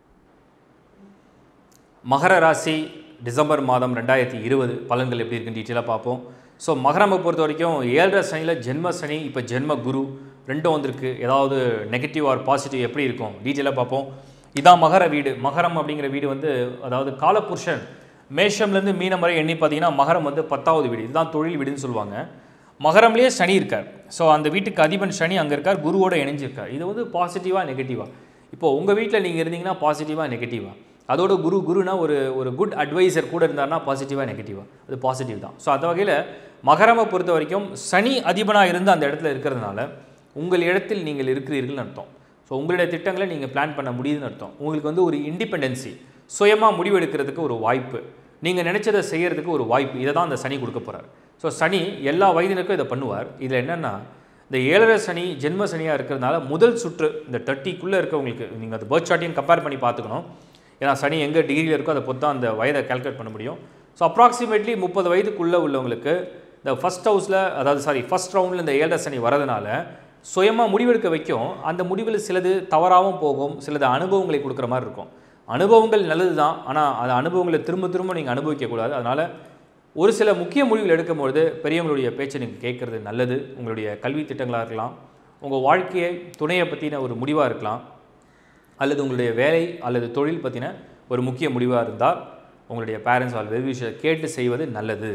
மகர ராசி டிசம்பர் மாதம் ரெண்டாயிரத்தி இருபது பலன்கள் எப்படி இருக்குன்னு டீட்டெயிலாக பார்ப்போம் ஸோ மகரமை பொறுத்த வரைக்கும் ஏழரை சனியில் ஜென்ம சனி இப்போ ஜென்ம குரு ரெண்டும் வந்திருக்கு ஏதாவது நெகட்டிவ் ஆர் பாசிட்டிவ் எப்படி இருக்கும் டீட்டெயிலாக பார்ப்போம் இதான் மகர வீடு மகரம் அப்படிங்கிற வீடு வந்து அதாவது காலபுருஷன் மேஷம்லேருந்து மீனம் வரை எண்ணி பார்த்தீங்கன்னா மகரம் வந்து பத்தாவது வீடு இதுதான் தொழில் வீடுன்னு சொல்லுவாங்க மகரம்லேயே சனி இருக்கார் ஸோ அந்த வீட்டுக்கு அதிபன் சனி அங்கே இருக்கார் குருவோட இணைஞ்சிருக்கார் இது வந்து பாசிட்டிவாக நெகட்டிவாக இப்போ உங்கள் வீட்டில் நீங்கள் இருந்தீங்கன்னா பாசிட்டிவாக நெகட்டிவாக அதோட குரு குருனா ஒரு ஒரு குட் அட்வைசர் கூட இருந்தார்னா பாசிட்டிவாக நெகட்டிவாக அது பாசிட்டிவ் தான் ஸோ அந்த வகையில் மகரமை பொறுத்த வரைக்கும் சனி அதிபனாக இருந்து அந்த இடத்துல இருக்கிறதுனால உங்கள் இடத்தில் நீங்கள் இருக்கிறீர்கள்னு அர்த்தம் ஸோ உங்களுடைய திட்டங்களை நீங்கள் பிளான் பண்ண முடியுதுன்னு அர்த்தம் உங்களுக்கு வந்து ஒரு இண்டிபெண்டன்சி சுயமாக முடிவெடுக்கிறதுக்கு ஒரு வாய்ப்பு நீங்கள் நினச்சதை செய்கிறதுக்கு ஒரு வாய்ப்பு இதை தான் அந்த சனி கொடுக்க போகிறார் ஸோ சனி எல்லா வயதினருக்கும் இதை பண்ணுவார் இதில் என்னென்னா இந்த ஏழரை சனி ஜென்ம சனியாக இருக்கிறதுனால முதல் சுற்று இந்த தேர்ட்டிக்குள்ளே இருக்கவங்களுக்கு நீங்கள் அது பேர்த் சார்ட்டையும் கம்பேர் பண்ணி பார்த்துக்கணும் ஏன்னா சனி எங்கே டிகிரியில் இருக்கோ அதை பொறுத்து தான் அந்த வயதை கால்குலேட் பண்ண முடியும் ஸோ அப்ராக்சிமேட்லி முப்பது வயதுக்குள்ளே உள்ளவங்களுக்கு இந்த ஃபஸ்ட் ஹவுஸில் அதாவது சாரி ஃபஸ்ட் ரவுண்டில் இந்த ஏழரை சனி வரதுனால சுயமாக முடிவெடுக்க வைக்கும் அந்த முடிவில் சிலது தவறாகவும் போகும் சிலது அனுபவங்களை கொடுக்குற மாதிரி இருக்கும் அனுபவங்கள் நல்லது தான் ஆனால் அந்த அனுபவங்களை திரும்ப திரும்ப நீங்கள் அனுபவிக்கக்கூடாது அதனால் ஒரு சில முக்கிய முடிவுகள் எடுக்கும்பொழுது பெரியவங்களுடைய பேச்சை நீங்கள் கேட்குறது நல்லது உங்களுடைய கல்வி திட்டங்களாக இருக்கலாம் உங்கள் வாழ்க்கையை துணையை பற்றின ஒரு முடிவாக இருக்கலாம் அல்லது உங்களுடைய வேலை அல்லது தொழில் பற்றின ஒரு முக்கிய முடிவாக இருந்தால் உங்களுடைய பேரண்ட்ஸ் ஆல் வெல் விஷயம் கேட்டு செய்வது நல்லது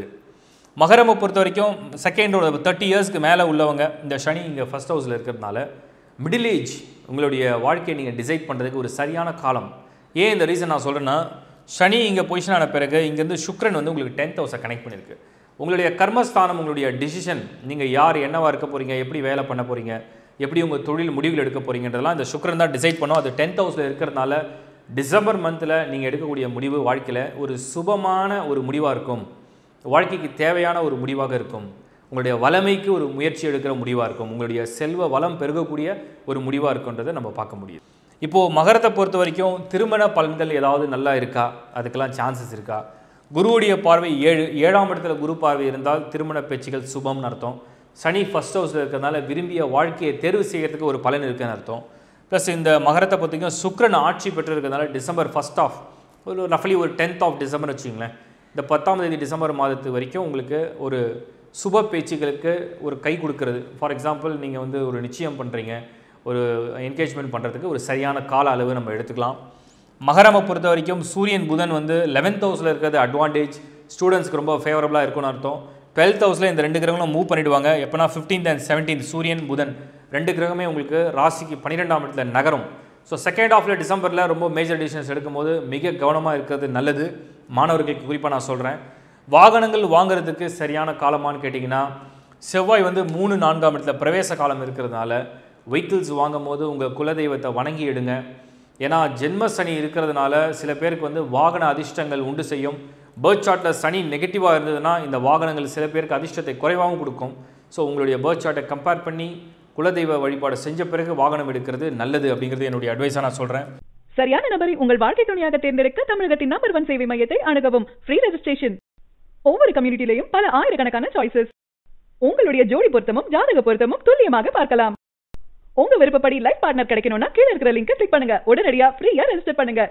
மகரமை பொறுத்த வரைக்கும் செகண்டோட தேர்ட்டி இயர்ஸ்க்கு மேலே உள்ளவங்க இந்த சனி இங்கே ஃபஸ்ட் ஹவுஸில் இருக்கிறதுனால மிடில் ஏஜ் உங்களுடைய வாழ்க்கையை நீங்கள் டிசைட் பண்ணுறதுக்கு ஒரு சரியான காலம் ஏன் இந்த ரீசன் நான் சொல்கிறேன்னா சனி இங்கே பொசிஷன் ஆன பிறகு இங்கேருந்து சுக்ரன் வந்து உங்களுக்கு டென்த் ஹவுஸை கனெக்ட் பண்ணியிருக்கு உங்களுடைய கர்மஸ்தானம் உங்களுடைய டிசிஷன் நீங்கள் யார் என்னவா இருக்க போகிறீங்க எப்படி வேலை பண்ண போகிறீங்க எப்படி உங்கள் தொழில் முடிவுகள் எடுக்க போகிறீங்கன்றதெல்லாம் இந்த சுக்ரன் தான் டிசைட் பண்ணும் அது டென்த் ஹவுஸில் இருக்கிறதுனால டிசம்பர் மந்தில் நீங்கள் எடுக்கக்கூடிய முடிவு வாழ்க்கையில் ஒரு சுபமான ஒரு முடிவாக இருக்கும் வாழ்க்கைக்கு தேவையான ஒரு முடிவாக இருக்கும் உங்களுடைய வளமைக்கு ஒரு முயற்சி எடுக்கிற முடிவாக இருக்கும் உங்களுடைய செல்வ வளம் பெருகக்கூடிய ஒரு முடிவாக இருக்குன்றதை நம்ம பார்க்க முடியும் இப்போது மகரத்தை பொறுத்த வரைக்கும் திருமண பலன்கள் ஏதாவது நல்லா இருக்கா அதுக்கெல்லாம் சான்சஸ் இருக்கா குருவுடைய பார்வை ஏழு ஏழாம் இடத்துல குரு பார்வை இருந்தால் திருமண பேச்சுகள் சுபம்னு அர்த்தம் சனி ஃபஸ்ட் ஹவுஸில் இருக்கிறதுனால விரும்பிய வாழ்க்கையை தேர்வு செய்யறதுக்கு ஒரு பலன் இருக்குன்னு அர்த்தம் ப்ளஸ் இந்த மகரத்தை பொறுத்த வரைக்கும் சுக்கிரன் ஆட்சி பெற்றிருக்கிறதுனால டிசம்பர் ஃபஸ்ட் ஆஃப் ஒரு ரஃப்லி ஒரு டென்த் ஆஃப் டிசம்பர் வச்சுங்களேன் இந்த பத்தாம் தேதி டிசம்பர் மாதத்து வரைக்கும் உங்களுக்கு ஒரு சுப பேச்சுகளுக்கு ஒரு கை கொடுக்கறது ஃபார் எக்ஸாம்பிள் நீங்கள் வந்து ஒரு நிச்சயம் பண்ணுறீங்க ஒரு என்கேஜ்மெண்ட் பண்ணுறதுக்கு ஒரு சரியான கால அளவு நம்ம எடுத்துக்கலாம் மகரமை பொறுத்த வரைக்கும் சூரியன் புதன் வந்து லெவன்த் ஹவுஸில் இருக்கிறது அட்வான்டேஜ் ஸ்டூடெண்ட்ஸ்க்கு ரொம்ப ஃபேவரபுளாக இருக்கும்னு அர்த்தம் டுவெல்த் ஹவுஸில் இந்த ரெண்டு கிரகங்களும் மூவ் பண்ணிடுவாங்க எப்போனா ஃபிஃப்டீன்த் அண்ட் செவன்டீன்த் சூரியன் புதன் ரெண்டு கிரகமே உங்களுக்கு ராசிக்கு பன்னிரெண்டாம் இடத்துல நகரும் ஸோ செகண்ட் ஆஃப்ல டிசம்பரில் ரொம்ப மேஜர் டிசிஷன்ஸ் எடுக்கும்போது மிக கவனமாக இருக்கிறது நல்லது மாணவர்களுக்கு குறிப்பாக நான் சொல்கிறேன் வாகனங்கள் வாங்குறதுக்கு சரியான காலமான்னு கேட்டிங்கன்னா செவ்வாய் வந்து மூணு நான்காம் இடத்துல பிரவேச காலம் இருக்கிறதுனால வெஹிக்கிள்ஸ் வாங்கும் போது உங்கள் குலதெய்வத்தை வணங்கி எடுங்க ஏன்னா ஜென்ம சனி இருக்கிறதுனால சில பேருக்கு வந்து வாகன அதிர்ஷ்டங்கள் உண்டு செய்யும் பேர்த் சார்ட்டில் சனி நெகட்டிவாக இருந்ததுன்னா இந்த வாகனங்கள் சில பேருக்கு அதிர்ஷ்டத்தை குறைவாகவும் கொடுக்கும் ஸோ உங்களுடைய பேர்த் சார்ட்டை கம்பேர் பண்ணி குலதெய்வ வழிபாடு செஞ்ச பிறகு வாகனம் எடுக்கிறது நல்லது அப்படிங்கிறது என்னுடைய அட்வைஸாக நான் சொல்கிறேன் சரியான நபரை உங்கள் வாழ்க்கை துணையாக தேர்ந்தெடுக்க தமிழகத்தின் நம்பர் ஒன் சேவை மையத்தை அணுகவும் ஃப்ரீ ரெஜிஸ்ட்ரேஷன் ஒவ்வொரு கம்யூனிட்டிலையும் பல ஆயிரக்கணக்கான சாய்ஸஸ் உங்களுடைய ஜோடி பொருத்தமும் ஜாதக பொருத்தமும் துல்லியமாக பார்க்கலாம் உங்க விருப்பப்படி லைஃப் பார்ட்னர் கிடைக்கணும்னா கீழ இருக்கிற லிங்கை கிளிக் பண்ணுங்க உடனடியா ஃப்ரீயா ரெஜிஸ்டர் பண்ணுங்க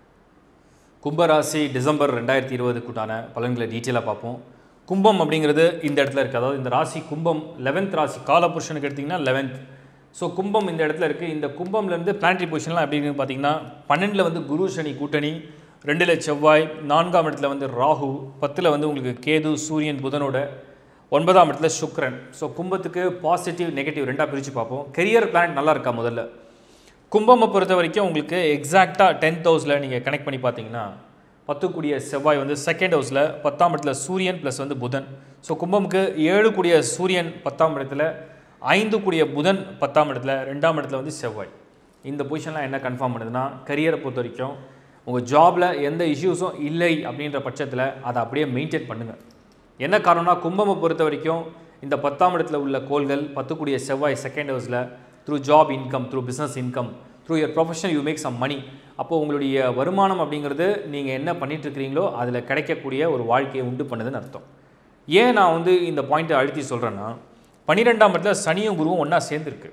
கும்பராசி டிசம்பர் ரெண்டாயிரத்தி இருபதுக்குண்டான பலன்களை டீட்டெயிலாக பார்ப்போம் கும்பம் அப்படிங்கிறது இந்த இடத்துல இருக்குது அதாவது இந்த ராசி கும்பம் லெவன்த் ராசி காலபுருஷனுக்கு எடுத்திங்கன்னா லெவன்த் ஸோ கும்பம் இந்த இடத்துல இருக்குது இந்த கும்பம்லேருந்து பிளானட்டரி பொசிஷன்லாம் எப்படி இருக்குன்னு பார்த்தீங்கன்னா பன்னெண்டில் வந்து குரு சனி கூட்டணி ரெண்டில் செவ்வாய் நான்காம் இடத்துல வந்து ராகு பத்தில் வந்து உங்களுக்கு கேது சூரியன் புதனோட ஒன்பதாம் இடத்துல சுக்கிரன் ஸோ கும்பத்துக்கு பாசிட்டிவ் நெகட்டிவ் ரெண்டாக பிரித்து பார்ப்போம் கெரியர் பிளானட் நல்லா இருக்கா முதல்ல கும்பமை பொறுத்த வரைக்கும் உங்களுக்கு எக்ஸாக்டாக டென்த் ஹவுஸில் நீங்கள் கனெக்ட் பண்ணி பார்த்தீங்கன்னா பத்து கூடிய செவ்வாய் வந்து செகண்ட் ஹவுஸில் பத்தாம் இடத்துல சூரியன் ப்ளஸ் வந்து புதன் ஸோ கும்பமுக்கு ஏழு கூடிய சூரியன் பத்தாம் இடத்துல ஐந்து கூடிய புதன் பத்தாம் இடத்துல ரெண்டாம் இடத்துல வந்து செவ்வாய் இந்த பொசிஷன்லாம் என்ன கன்ஃபார்ம் பண்ணுதுன்னா கரியரை பொறுத்த வரைக்கும் உங்கள் ஜாபில் எந்த இஷ்யூஸும் இல்லை அப்படின்ற பட்சத்தில் அதை அப்படியே மெயின்டைன் பண்ணுங்கள் என்ன காரணம்னா கும்பமை பொறுத்த வரைக்கும் இந்த பத்தாம் இடத்துல உள்ள கோள்கள் பத்துக்குடிய செவ்வாய் செகண்ட் ஹவுஸில் through job income through business income through your professional you make some money அப்போது உங்களுடைய வருமானம் அப்படிங்கிறது நீங்கள் என்ன பண்ணிட்டு இருக்கிறீங்களோ அதில் கிடைக்கக்கூடிய ஒரு வாழ்க்கையை உண்டு பண்ணுதுன்னு அர்த்தம் ஏன் நான் வந்து இந்த பாயிண்ட்டை அழுத்தி சொல்கிறேன்னா பன்னிரெண்டாம் இடத்துல சனியும் குருவும் ஒன்றா சேர்ந்துருக்கு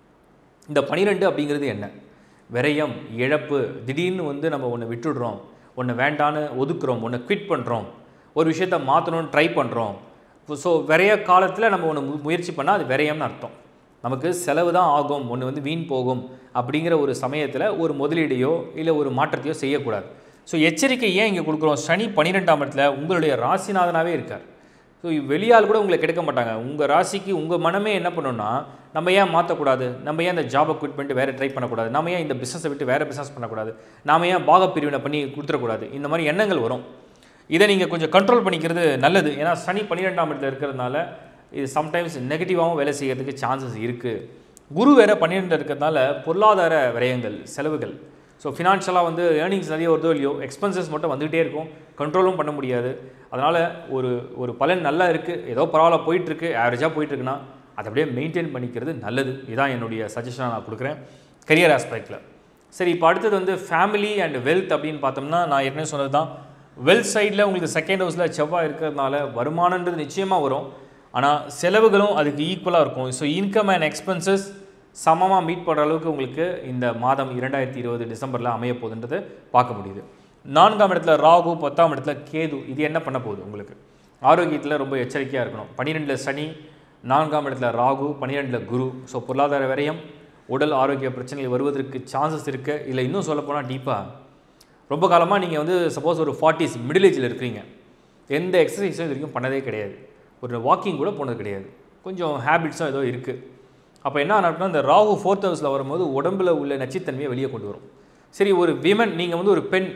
இந்த பனிரெண்டு அப்படிங்கிறது என்ன விரயம் இழப்பு திடீர்னு வந்து நம்ம ஒன்று விட்டுடுறோம் ஒன்று வேண்டான்னு ஒதுக்குறோம் ஒன்று குவிட் பண்ணுறோம் ஒரு விஷயத்த மாற்றணும்னு ட்ரை பண்ணுறோம் ஸோ விரைய காலத்தில் நம்ம ஒன்று முயற்சி பண்ணால் அது விரயம்னு அர்த்தம் நமக்கு செலவு தான் ஆகும் ஒன்று வந்து வீண் போகும் அப்படிங்கிற ஒரு சமயத்தில் ஒரு முதலீடையோ இல்லை ஒரு மாற்றத்தையோ செய்யக்கூடாது ஸோ எச்சரிக்கை ஏன் இங்கே கொடுக்குறோம் சனி பன்னிரெண்டாம் இடத்துல உங்களுடைய ராசிநாதனாகவே இருக்கார் ஸோ வெளியால் கூட உங்களை கெடுக்க மாட்டாங்க உங்கள் ராசிக்கு உங்கள் மனமே என்ன பண்ணுன்னா நம்ம ஏன் மாற்றக்கூடாது நம்ம ஏன் இந்த ஜாபை குவிட் பண்ணிட்டு வேறு ட்ரை பண்ணக்கூடாது நம்ம ஏன் இந்த பிஸ்னஸை விட்டு வேறு பிஸ்னஸ் பண்ணக்கூடாது நாம ஏன் பாக பிரிவினை பண்ணி கொடுத்துடக்கூடாது இந்த மாதிரி எண்ணங்கள் வரும் இதை நீங்கள் கொஞ்சம் கண்ட்ரோல் பண்ணிக்கிறது நல்லது ஏன்னா சனி பன்னிரெண்டாம் இடத்துல இருக்கிறதுனால இது சம்டைம்ஸ் நெகட்டிவாகவும் வேலை செய்யறதுக்கு சான்சஸ் இருக்குது குரு வேறு பன்னிரெண்டு இருக்கிறதுனால பொருளாதார விரயங்கள் செலவுகள் ஸோ ஃபினான்ஷியலாக வந்து ஏர்னிங்ஸ் நிறைய வருதோ இல்லையோ எக்ஸ்பென்சஸ் மட்டும் வந்துகிட்டே இருக்கும் கண்ட்ரோலும் பண்ண முடியாது அதனால் ஒரு ஒரு பலன் நல்லா இருக்குது ஏதோ பரவாயில்ல போயிட்டுருக்கு ஆவரேஜாக போயிட்டுருக்குன்னா அதை அப்படியே மெயின்டைன் பண்ணிக்கிறது நல்லது இதான் என்னுடைய சஜஷனாக நான் கொடுக்குறேன் கரியர் ஆஸ்பெக்டில் சரி இப்போ அடுத்தது வந்து ஃபேமிலி அண்ட் வெல்த் அப்படின்னு பார்த்தோம்னா நான் ஏற்கனவே சொன்னது தான் வெல்த் சைடில் உங்களுக்கு செகண்ட் ஹவுஸில் செவ்வாய் இருக்கிறதுனால வருமானன்றது நிச்சயமாக வரும் ஆனால் செலவுகளும் அதுக்கு ஈக்குவலாக இருக்கும் ஸோ இன்கம் அண்ட் எக்ஸ்பென்சஸ் சமமாக மீட் பண்ணுற அளவுக்கு உங்களுக்கு இந்த மாதம் இரண்டாயிரத்தி இருபது டிசம்பரில் அமைய போகுதுன்றது பார்க்க முடியுது நான்காம் இடத்துல ராகு பத்தாம் இடத்துல கேது இது என்ன பண்ண போகுது உங்களுக்கு ஆரோக்கியத்தில் ரொம்ப எச்சரிக்கையாக இருக்கணும் பன்னிரெண்டில் சனி நான்காம் இடத்துல ராகு பன்னிரெண்டில் குரு ஸோ பொருளாதார விரயம் உடல் ஆரோக்கிய பிரச்சனைகள் வருவதற்கு சான்சஸ் இருக்குது இல்லை இன்னும் சொல்லப்போனால் டீப்பாக ரொம்ப காலமாக நீங்கள் வந்து சப்போஸ் ஒரு ஃபார்ட்டிஸ் மிடில் ஏஜில் இருக்கிறீங்க எந்த எக்ஸசைஸும் இது வரைக்கும் பண்ணதே கிடையாது ஒரு வாக்கிங் கூட போனது கிடையாது கொஞ்சம் ஹேபிட்ஸும் ஏதோ இருக்குது அப்போ என்ன ஆனாட்னா இந்த ராகு ஃபோர்த் ஹவுஸில் வரும்போது உடம்புல உள்ள நச்சுத்தன்மையை வெளியே கொண்டு வரும் சரி ஒரு விமன் நீங்கள் வந்து ஒரு பெண்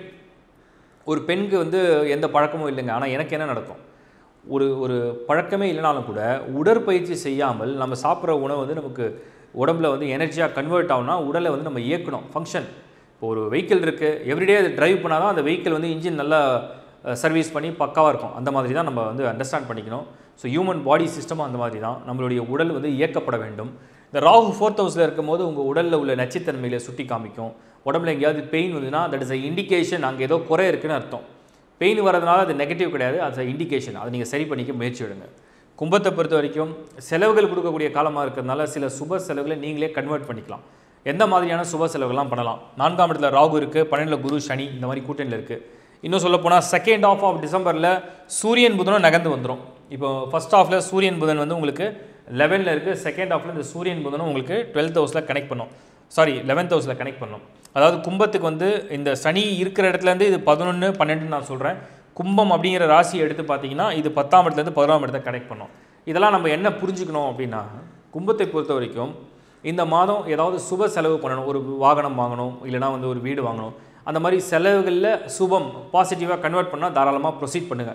ஒரு பெண்ணுக்கு வந்து எந்த பழக்கமும் இல்லைங்க ஆனால் எனக்கு என்ன நடக்கும் ஒரு ஒரு பழக்கமே இல்லைனாலும் கூட உடற்பயிற்சி செய்யாமல் நம்ம சாப்பிட்ற உணவு வந்து நமக்கு உடம்புல வந்து எனர்ஜியாக கன்வெர்ட் ஆகும்னா உடலை வந்து நம்ம இயக்கணும் ஃபங்க்ஷன் இப்போ ஒரு வெஹிக்கிள் இருக்குது எவ்ரிடே அது டிரைவ் பண்ணால் தான் அந்த வெஹிக்கிள் வந்து இன்ஜின் நல்லா சர்வீஸ் பண்ணி பக்காவாக இருக்கும் அந்த மாதிரி தான் நம்ம வந்து அண்டர்ஸ்டாண்ட் பண்ணிக்கணும் ஸோ ஹியூமன் பாடி சிஸ்டமும் அந்த மாதிரி தான் நம்மளுடைய உடல் வந்து இயக்கப்பட வேண்டும் இந்த ராகு ஃபோர்த் ஹவுஸில் இருக்கும்போது உங்கள் உடலில் உள்ள நச்சுத்தன்மையில சுட்டி காமிக்கும் உடம்புல எங்கேயாவது பெயின் வந்துன்னா தட் இஸ் அ இண்டிகேஷன் அங்கே ஏதோ குறை இருக்குன்னு அர்த்தம் பெயின் வரதுனால அது நெகட்டிவ் கிடையாது அது இண்டிகேஷன் அதை நீங்கள் சரி பண்ணிக்க முயற்சி எடுங்க கும்பத்தை பொறுத்த வரைக்கும் செலவுகள் கொடுக்கக்கூடிய காலமாக இருக்கிறதுனால சில சுப செலவுகளை நீங்களே கன்வெர்ட் பண்ணிக்கலாம் எந்த மாதிரியான சுப செலவுகள்லாம் பண்ணலாம் நான்காம் இடத்துல ராகு இருக்குது பன்னெண்டில் குரு சனி இந்த மாதிரி கூட்டணியில் இருக்குது இன்னும் சொல்ல போனால் செகண்ட் ஆஃப் ஆஃப் டிசம்பரில் சூரியன் புதனும் நகர்ந்து வந்துடும் இப்போ ஃபர்ஸ்ட் ஹாஃபில் சூரியன் புதன் வந்து உங்களுக்கு லெவனில் இருக்குது செகண்ட் ஹாஃபில் இந்த சூரியன் புதனும் உங்களுக்கு டுவெல்த் ஹவுஸில் கனெக்ட் பண்ணும் சாரி லெவன்த் ஹவுஸில் கனெக்ட் பண்ணும் அதாவது கும்பத்துக்கு வந்து இந்த சனி இருக்கிற இடத்துலேருந்து இது பதினொன்று பன்னெண்டுன்னு நான் சொல்கிறேன் கும்பம் அப்படிங்கிற ராசியை எடுத்து பார்த்தீங்கன்னா இது பத்தாம் இடத்துலேருந்து பதினொன்றாம் இடத்தை கனெக்ட் பண்ணும் இதெல்லாம் நம்ம என்ன புரிஞ்சுக்கணும் அப்படின்னா கும்பத்தை பொறுத்த வரைக்கும் இந்த மாதம் ஏதாவது சுப செலவு பண்ணணும் ஒரு வாகனம் வாங்கணும் இல்லைனா வந்து ஒரு வீடு வாங்கணும் அந்த மாதிரி செலவுகளில் சுபம் பாசிட்டிவாக கன்வெர்ட் பண்ணால் தாராளமாக ப்ரொசீட் பண்ணுங்கள்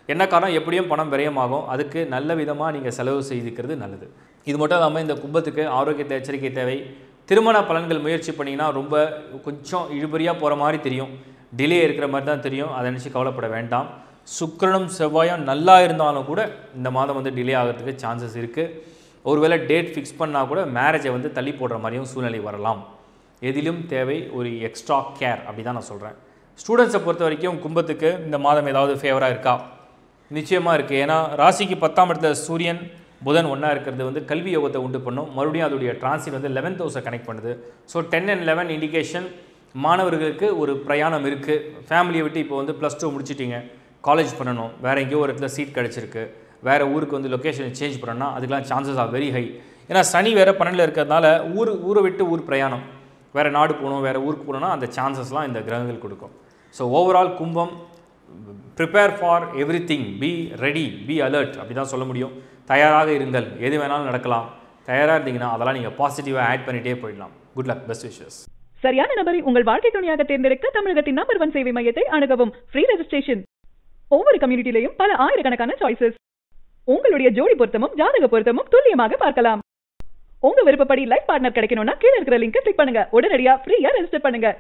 என்ன காரணம் எப்படியும் பணம் விரயமாகும் அதுக்கு நல்ல விதமாக நீங்கள் செலவு செய்துக்கிறது நல்லது இது மட்டும் இல்லாமல் இந்த கும்பத்துக்கு ஆரோக்கியத்தை எச்சரிக்கை தேவை திருமண பலன்கள் முயற்சி பண்ணிங்கன்னா ரொம்ப கொஞ்சம் இழுபறியாக போகிற மாதிரி தெரியும் டிலே இருக்கிற மாதிரி தான் தெரியும் அதை நினச்சி கவலைப்பட வேண்டாம் சுக்கிரனும் செவ்வாயும் நல்லா இருந்தாலும் கூட இந்த மாதம் வந்து டிலே ஆகிறதுக்கு சான்சஸ் இருக்குது ஒருவேளை டேட் ஃபிக்ஸ் பண்ணால் கூட மேரேஜை வந்து தள்ளி போடுற மாதிரியும் சூழ்நிலை வரலாம் எதிலும் தேவை ஒரு எக்ஸ்ட்ரா கேர் அப்படி தான் நான் சொல்கிறேன் ஸ்டூடெண்ட்ஸை பொறுத்த வரைக்கும் கும்பத்துக்கு இந்த மாதம் ஏதாவது ஃபேவராக இருக்கா நிச்சயமாக இருக்குது ஏன்னா ராசிக்கு பத்தாம் இடத்துல சூரியன் புதன் ஒன்றா இருக்கிறது வந்து கல்வி யோகத்தை உண்டு பண்ணும் மறுபடியும் அதோடைய டிரான்சிட் வந்து லெவன்த் ஹவுஸை கனெக்ட் பண்ணுது so ten and eleven indication மாணவர்களுக்கு ஒரு பிரயாணம் இருக்குது ஃபேமிலியை விட்டு இப்போ வந்து ப்ளஸ் டூ முடிச்சிட்டிங்க காலேஜ் பண்ணணும் வேறு எங்கேயோ ஒரு இடத்துல சீட் கிடச்சிருக்கு வேறு ஊருக்கு வந்து லொக்கேஷன் சேஞ்ச் பண்ணணும்னா அதுக்கெலாம் சான்சஸ் ஆர் வெரி ஹை ஏன்னா சனி வேறு பன்னெண்டில் இருக்கிறதுனால ஊர் ஊரை விட்டு ஊர் பிரயாணம் வேறு நாடு போகணும் வேறு ஊருக்கு போகணும்னா அந்த சான்சஸ்லாம் இந்த கிரகங்கள் கொடுக்கும் ஸோ ஓவரால் கும்பம் prepare for everything be ready be alert அப்படி தான் சொல்ல முடியும் தயாராக இருங்கள் எது வேணாலும் நடக்கலாம் தயாராக இருந்தீங்கன்னா அதெல்லாம் நீங்கள் பாசிட்டிவாக ஆட் பண்ணிகிட்டே போயிடலாம் குட் லக் பெஸ்ட் விஷஸ் சரியான நபரை உங்கள் வாழ்க்கை துணையாக தேர்ந்தெடுக்க தமிழகத்தின் நம்பர் ஒன் சேவை மையத்தை அணுகவும் ஃப்ரீ ரெஜிஸ்ட்ரேஷன் ஒவ்வொரு கம்யூனிட்டிலையும் பல ஆயிரக்கணக்கான சாய்ஸஸ் உங்களுடைய ஜோடி பொருத்தமும் ஜாதக பொருத்தமும் துல்லியமாக பார்க்கலாம் உங்க விருப்பப்படி லைஃப் பார்ட்னர் கிடைக்கணும்னா கீழ இருக்கிற லிங்கை கிளிக் பண்ணுங்க உடனடியா ஃப்ரீயா ரெஜிஸ்டர் பண்ணுங்க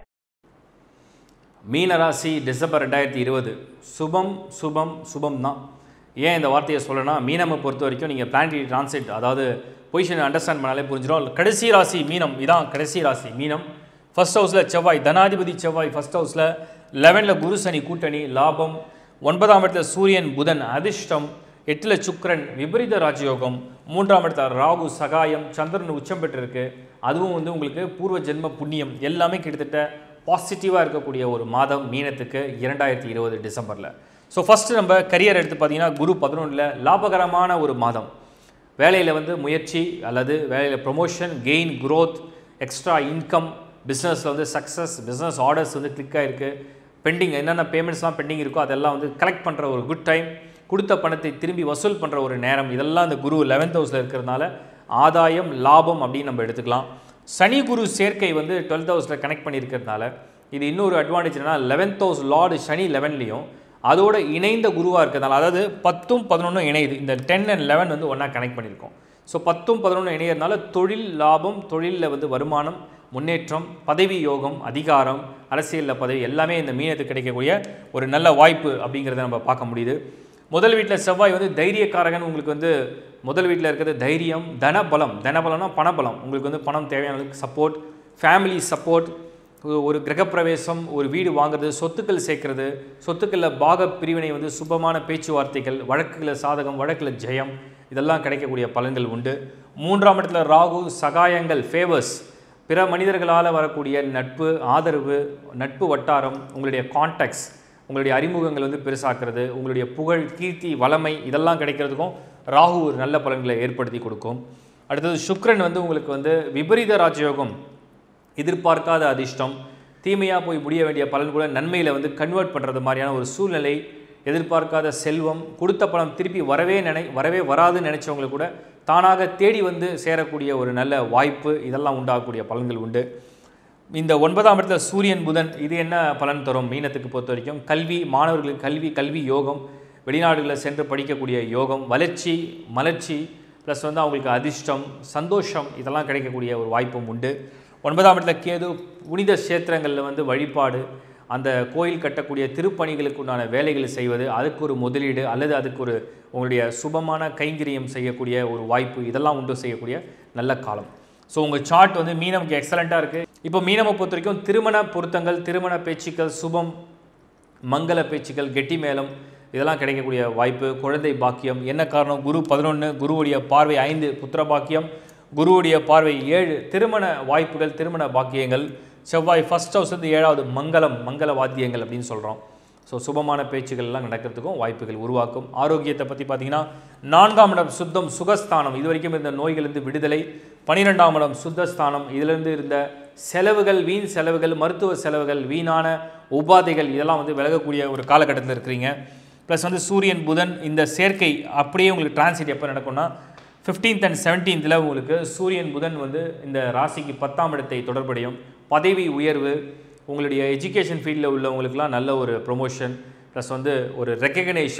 மீனராசி டிசம்பர் ரெண்டாயிரத்தி இருபது சுபம் சுபம் சுபம் தான் ஏன் இந்த வார்த்தையை சொல்லணும்னா மீனமை பொறுத்த வரைக்கும் நீங்கள் பிளானரி டிரான்சிட் அதாவது பொசிஷனை அண்டர்ஸ்டாண்ட் பண்ணாலே புரிஞ்சிடும் கடைசி ராசி மீனம் இதான் கடைசி ராசி மீனம் ஃபர்ஸ்ட் ஹவுஸில் செவ்வாய் தனாதிபதி செவ்வாய் ஃபர்ஸ்ட் ஹவுஸில் லெவனில் குரு சனி கூட்டணி லாபம் ஒன்பதாம் இடத்துல சூரியன் புதன் அதிர்ஷ்டம் எட்டில் சுக்கிரன் விபரீத ராஜயோகம் மூன்றாம் இடத்துல ராகு சகாயம் சந்திரன் உச்சம் பெற்றிருக்கு அதுவும் வந்து உங்களுக்கு பூர்வ ஜென்ம புண்ணியம் எல்லாமே கிட்டத்தட்ட பாசிட்டிவாக இருக்கக்கூடிய ஒரு மாதம் மீனத்துக்கு இரண்டாயிரத்தி இருபது டிசம்பரில் ஸோ ஃபஸ்ட்டு நம்ம கரியர் எடுத்து பார்த்தீங்கன்னா குரு பதினொன்றில் லாபகரமான ஒரு மாதம் வேலையில் வந்து முயற்சி அல்லது வேலையில் promotion gain growth extra income பிஸ்னஸில் வந்து சக்ஸஸ் பிஸ்னஸ் ஆர்டர்ஸ் வந்து கிளிக் ஆகிருக்கு பெண்டிங் என்னென்ன பேமெண்ட்ஸ்லாம் பெண்டிங் இருக்கோ அதெல்லாம் வந்து கலெக்ட் பண்ணுற ஒரு குட் டைம் கொடுத்த பணத்தை திரும்பி வசூல் பண்ணுற ஒரு நேரம் இதெல்லாம் இந்த குரு லெவன்த் ஹவுஸில் இருக்கிறதுனால ஆதாயம் லாபம் அப்படின்னு நம்ம எடுத்துக்கலாம் சனி குரு சேர்க்கை வந்து டுவெல்த் ஹவுஸில் கனெக்ட் பண்ணியிருக்கிறதுனால இது இன்னொரு அட்வான்டேஜ் என்னன்னா லெவன்த் ஹவுஸ் லார்டு சனி லெவன்லேயும் அதோட இணைந்த குருவாக இருக்கிறதுனால அதாவது பத்தும் பதினொன்றும் இணையுது இந்த டென் அண்ட் லெவன் வந்து ஒன்றா கனெக்ட் பண்ணியிருக்கோம் ஸோ பத்தும் பதினொன்று இணையறதுனால தொழில் லாபம் தொழிலில் வந்து வருமானம் முன்னேற்றம் பதவி யோகம் அதிகாரம் அரசியலில் பதவி எல்லாமே இந்த மீனத்துக்கு கிடைக்கக்கூடிய ஒரு நல்ல வாய்ப்பு அப்படிங்கிறத நம்ம பார்க்க முடியுது முதல் வீட்டில் செவ்வாய் வந்து தைரியக்காரகன் உங்களுக்கு வந்து முதல் வீட்டில் இருக்கிறது தைரியம் தனபலம் தனபலம்னா பணபலம் உங்களுக்கு வந்து பணம் தேவையானதுக்கு சப்போர்ட் ஃபேமிலி சப்போர்ட் ஒரு கிரகப்பிரவேசம் ஒரு வீடு வாங்குறது சொத்துக்கள் சேர்க்கறது சொத்துக்களில் பாக பிரிவினை வந்து சுபமான பேச்சுவார்த்தைகள் வழக்குகளில் சாதகம் வழக்கில் ஜெயம் இதெல்லாம் கிடைக்கக்கூடிய பலன்கள் உண்டு மூன்றாம் இடத்துல ராகு சகாயங்கள் ஃபேவர்ஸ் பிற மனிதர்களால் வரக்கூடிய நட்பு ஆதரவு நட்பு வட்டாரம் உங்களுடைய கான்டாக்ட்ஸ் உங்களுடைய அறிமுகங்கள் வந்து பெருசாக்குறது உங்களுடைய புகழ் கீர்த்தி வளமை இதெல்லாம் கிடைக்கிறதுக்கும் ராகு ஒரு நல்ல பலன்களை ஏற்படுத்தி கொடுக்கும் அடுத்தது சுக்கிரன் வந்து உங்களுக்கு வந்து விபரீத ராஜயோகம் எதிர்பார்க்காத அதிர்ஷ்டம் தீமையாக போய் முடிய வேண்டிய பலன் கூட நன்மையில் வந்து கன்வெர்ட் பண்ணுறது மாதிரியான ஒரு சூழ்நிலை எதிர்பார்க்காத செல்வம் கொடுத்த பணம் திருப்பி வரவே நினை வரவே வராதுன்னு நினச்சவங்களுக்கு கூட தானாக தேடி வந்து சேரக்கூடிய ஒரு நல்ல வாய்ப்பு இதெல்லாம் உண்டாகக்கூடிய பலன்கள் உண்டு இந்த ஒன்பதாம் இடத்துல சூரியன் புதன் இது என்ன பலன் தரும் மீனத்துக்கு பொறுத்த வரைக்கும் கல்வி மாணவர்களுக்கு கல்வி கல்வி யோகம் வெளிநாடுகளில் சென்று படிக்கக்கூடிய யோகம் வளர்ச்சி மலர்ச்சி ப்ளஸ் வந்து அவங்களுக்கு அதிர்ஷ்டம் சந்தோஷம் இதெல்லாம் கிடைக்கக்கூடிய ஒரு வாய்ப்பும் உண்டு ஒன்பதாம் இடத்துல கேது புனித கஷேத்திரங்களில் வந்து வழிபாடு அந்த கோயில் கட்டக்கூடிய திருப்பணிகளுக்கு உண்டான வேலைகளை செய்வது அதுக்கு ஒரு முதலீடு அல்லது அதுக்கு ஒரு உங்களுடைய சுபமான கைங்கரியம் செய்யக்கூடிய ஒரு வாய்ப்பு இதெல்லாம் உண்டு செய்யக்கூடிய நல்ல காலம் ஸோ உங்கள் சார்ட் வந்து மீனமுக்கு எக்ஸலண்ட்டாக இருக்குது இப்போ மீனமை பொறுத்த வரைக்கும் திருமண பொருத்தங்கள் திருமண பேச்சுக்கள் சுபம் மங்கள பேச்சுக்கள் கெட்டி மேளம் இதெல்லாம் கிடைக்கக்கூடிய வாய்ப்பு குழந்தை பாக்கியம் என்ன காரணம் குரு பதினொன்று குருவுடைய பார்வை ஐந்து புத்திர பாக்கியம் குருவுடைய பார்வை ஏழு திருமண வாய்ப்புகள் திருமண பாக்கியங்கள் செவ்வாய் ஃபர்ஸ்ட் ஹவுஸ் வந்து ஏழாவது மங்களம் மங்கள வாத்தியங்கள் அப்படின்னு சொல்கிறோம் ஸோ சுபமான பேச்சுகள் எல்லாம் நடக்கிறதுக்கும் வாய்ப்புகள் உருவாக்கும் ஆரோக்கியத்தை பற்றி பார்த்தீங்கன்னா நான்காம் இடம் சுத்தம் சுகஸ்தானம் இது வரைக்கும் இருந்த நோய்களிலிருந்து விடுதலை பன்னிரெண்டாம் இடம் சுத்தஸ்தானம் இதிலிருந்து இருந்த செலவுகள் வீண் செலவுகள் மருத்துவ செலவுகள் வீணான உபாதைகள் இதெல்லாம் வந்து விலகக்கூடிய ஒரு காலகட்டத்தில் இருக்கிறீங்க ப்ளஸ் வந்து சூரியன் புதன் இந்த சேர்க்கை அப்படியே உங்களுக்கு டிரான்சிட் எப்போ நடக்கும்னா ஃபிஃப்டீன்த் அண்ட் செவன்டீன்த்தில் உங்களுக்கு சூரியன் புதன் வந்து இந்த ராசிக்கு பத்தாம் இடத்தை தொடர்புடையும் பதவி உயர்வு உங்களுடைய எஜுகேஷன் ஃபீல்டில் உள்ளவங்களுக்குலாம் நல்ல ஒரு ப்ரொமோஷன் ப்ளஸ் வந்து ஒரு ரெக்கக்னேஷன்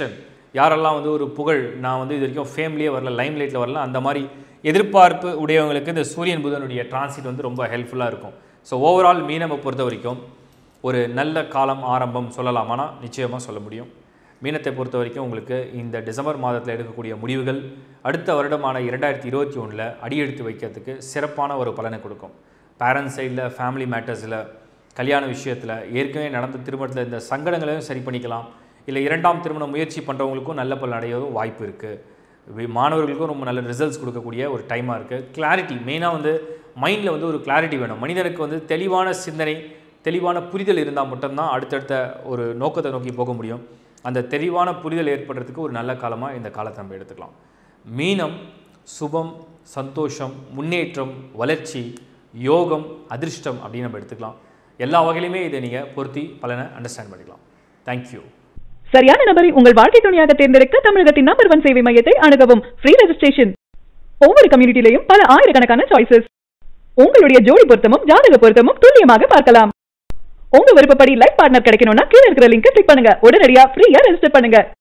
யாரெல்லாம் வந்து ஒரு புகழ் நான் வந்து இது வரைக்கும் ஃபேம்லியே வரல லைம் லைட்டில் வரல அந்த மாதிரி எதிர்பார்ப்பு உடையவங்களுக்கு இந்த சூரியன் புதனுடைய டிரான்சிட் வந்து ரொம்ப ஹெல்ப்ஃபுல்லாக இருக்கும் ஸோ ஓவரால் மீனமை பொறுத்த வரைக்கும் ஒரு நல்ல காலம் ஆரம்பம் சொல்லலாமானா நிச்சயமாக சொல்ல முடியும் மீனத்தை பொறுத்த வரைக்கும் உங்களுக்கு இந்த டிசம்பர் மாதத்தில் எடுக்கக்கூடிய முடிவுகள் அடுத்த வருடமான இரண்டாயிரத்தி இருபத்தி ஒன்றில் அடியெடுத்து வைக்கிறதுக்கு சிறப்பான ஒரு பலனை கொடுக்கும் பேரண்ட்ஸ் சைடில் ஃபேமிலி மேட்டர்ஸில் கல்யாண விஷயத்தில் ஏற்கனவே நடந்த திருமணத்தில் இந்த சங்கடங்களையும் சரி பண்ணிக்கலாம் இல்லை இரண்டாம் திருமண முயற்சி பண்ணுறவங்களுக்கும் நல்ல பலன் அடையவும் வாய்ப்பு இருக்குது மாணவர்களுக்கும் ரொம்ப நல்ல ரிசல்ட்ஸ் கொடுக்கக்கூடிய ஒரு டைமாக இருக்குது கிளாரிட்டி மெயினாக வந்து மைண்டில் வந்து ஒரு கிளாரிட்டி வேணும் மனிதனுக்கு வந்து தெளிவான சிந்தனை தெளிவான புரிதல் இருந்தால் மட்டும்தான் அடுத்தடுத்த ஒரு நோக்கத்தை நோக்கி போக முடியும் அந்த தெளிவான புரிதல் ஏற்படுறதுக்கு ஒரு நல்ல காலமாக இந்த காலத்தை நம்ம எடுத்துக்கலாம் மீனம் சுபம் சந்தோஷம் முன்னேற்றம் வளர்ச்சி யோகம் அதிர்ஷ்டம் அப்படின்னு நம்ம எடுத்துக்கலாம் எல்லா வகையிலுமே இதை நீங்கள் பொருத்தி பலனை அண்டர்ஸ்டாண்ட் பண்ணிக்கலாம் தேங்க்யூ சரியான நபரை உங்கள் வாழ்க்கை துணையாக தேர்ந்தெடுக்க தமிழகத்தின் நம்பர் ஒன் சேவை மையத்தை அணுகவும் ஃப்ரீ ரெஜிஸ்ட்ரேஷன் ஒவ்வொரு கம்யூனிட்டிலையும் பல ஆயிரக்கணக்கான சாய்ஸஸ் உங்களுடைய ஜோடி பொருத்தமும் ஜாதக பொருத்தமும் துல்லியமாக பார்க்கலாம் உங்க விருப்பப்படி லைஃப் பார்ட்னர் கிடைக்கணும்னா கீழ இருக்கிற லிங்கை கிளிக் பண்ணுங்க உடனடியா ஃப்ரீயா ரெஜிஸ்டர் பண்ணுங்க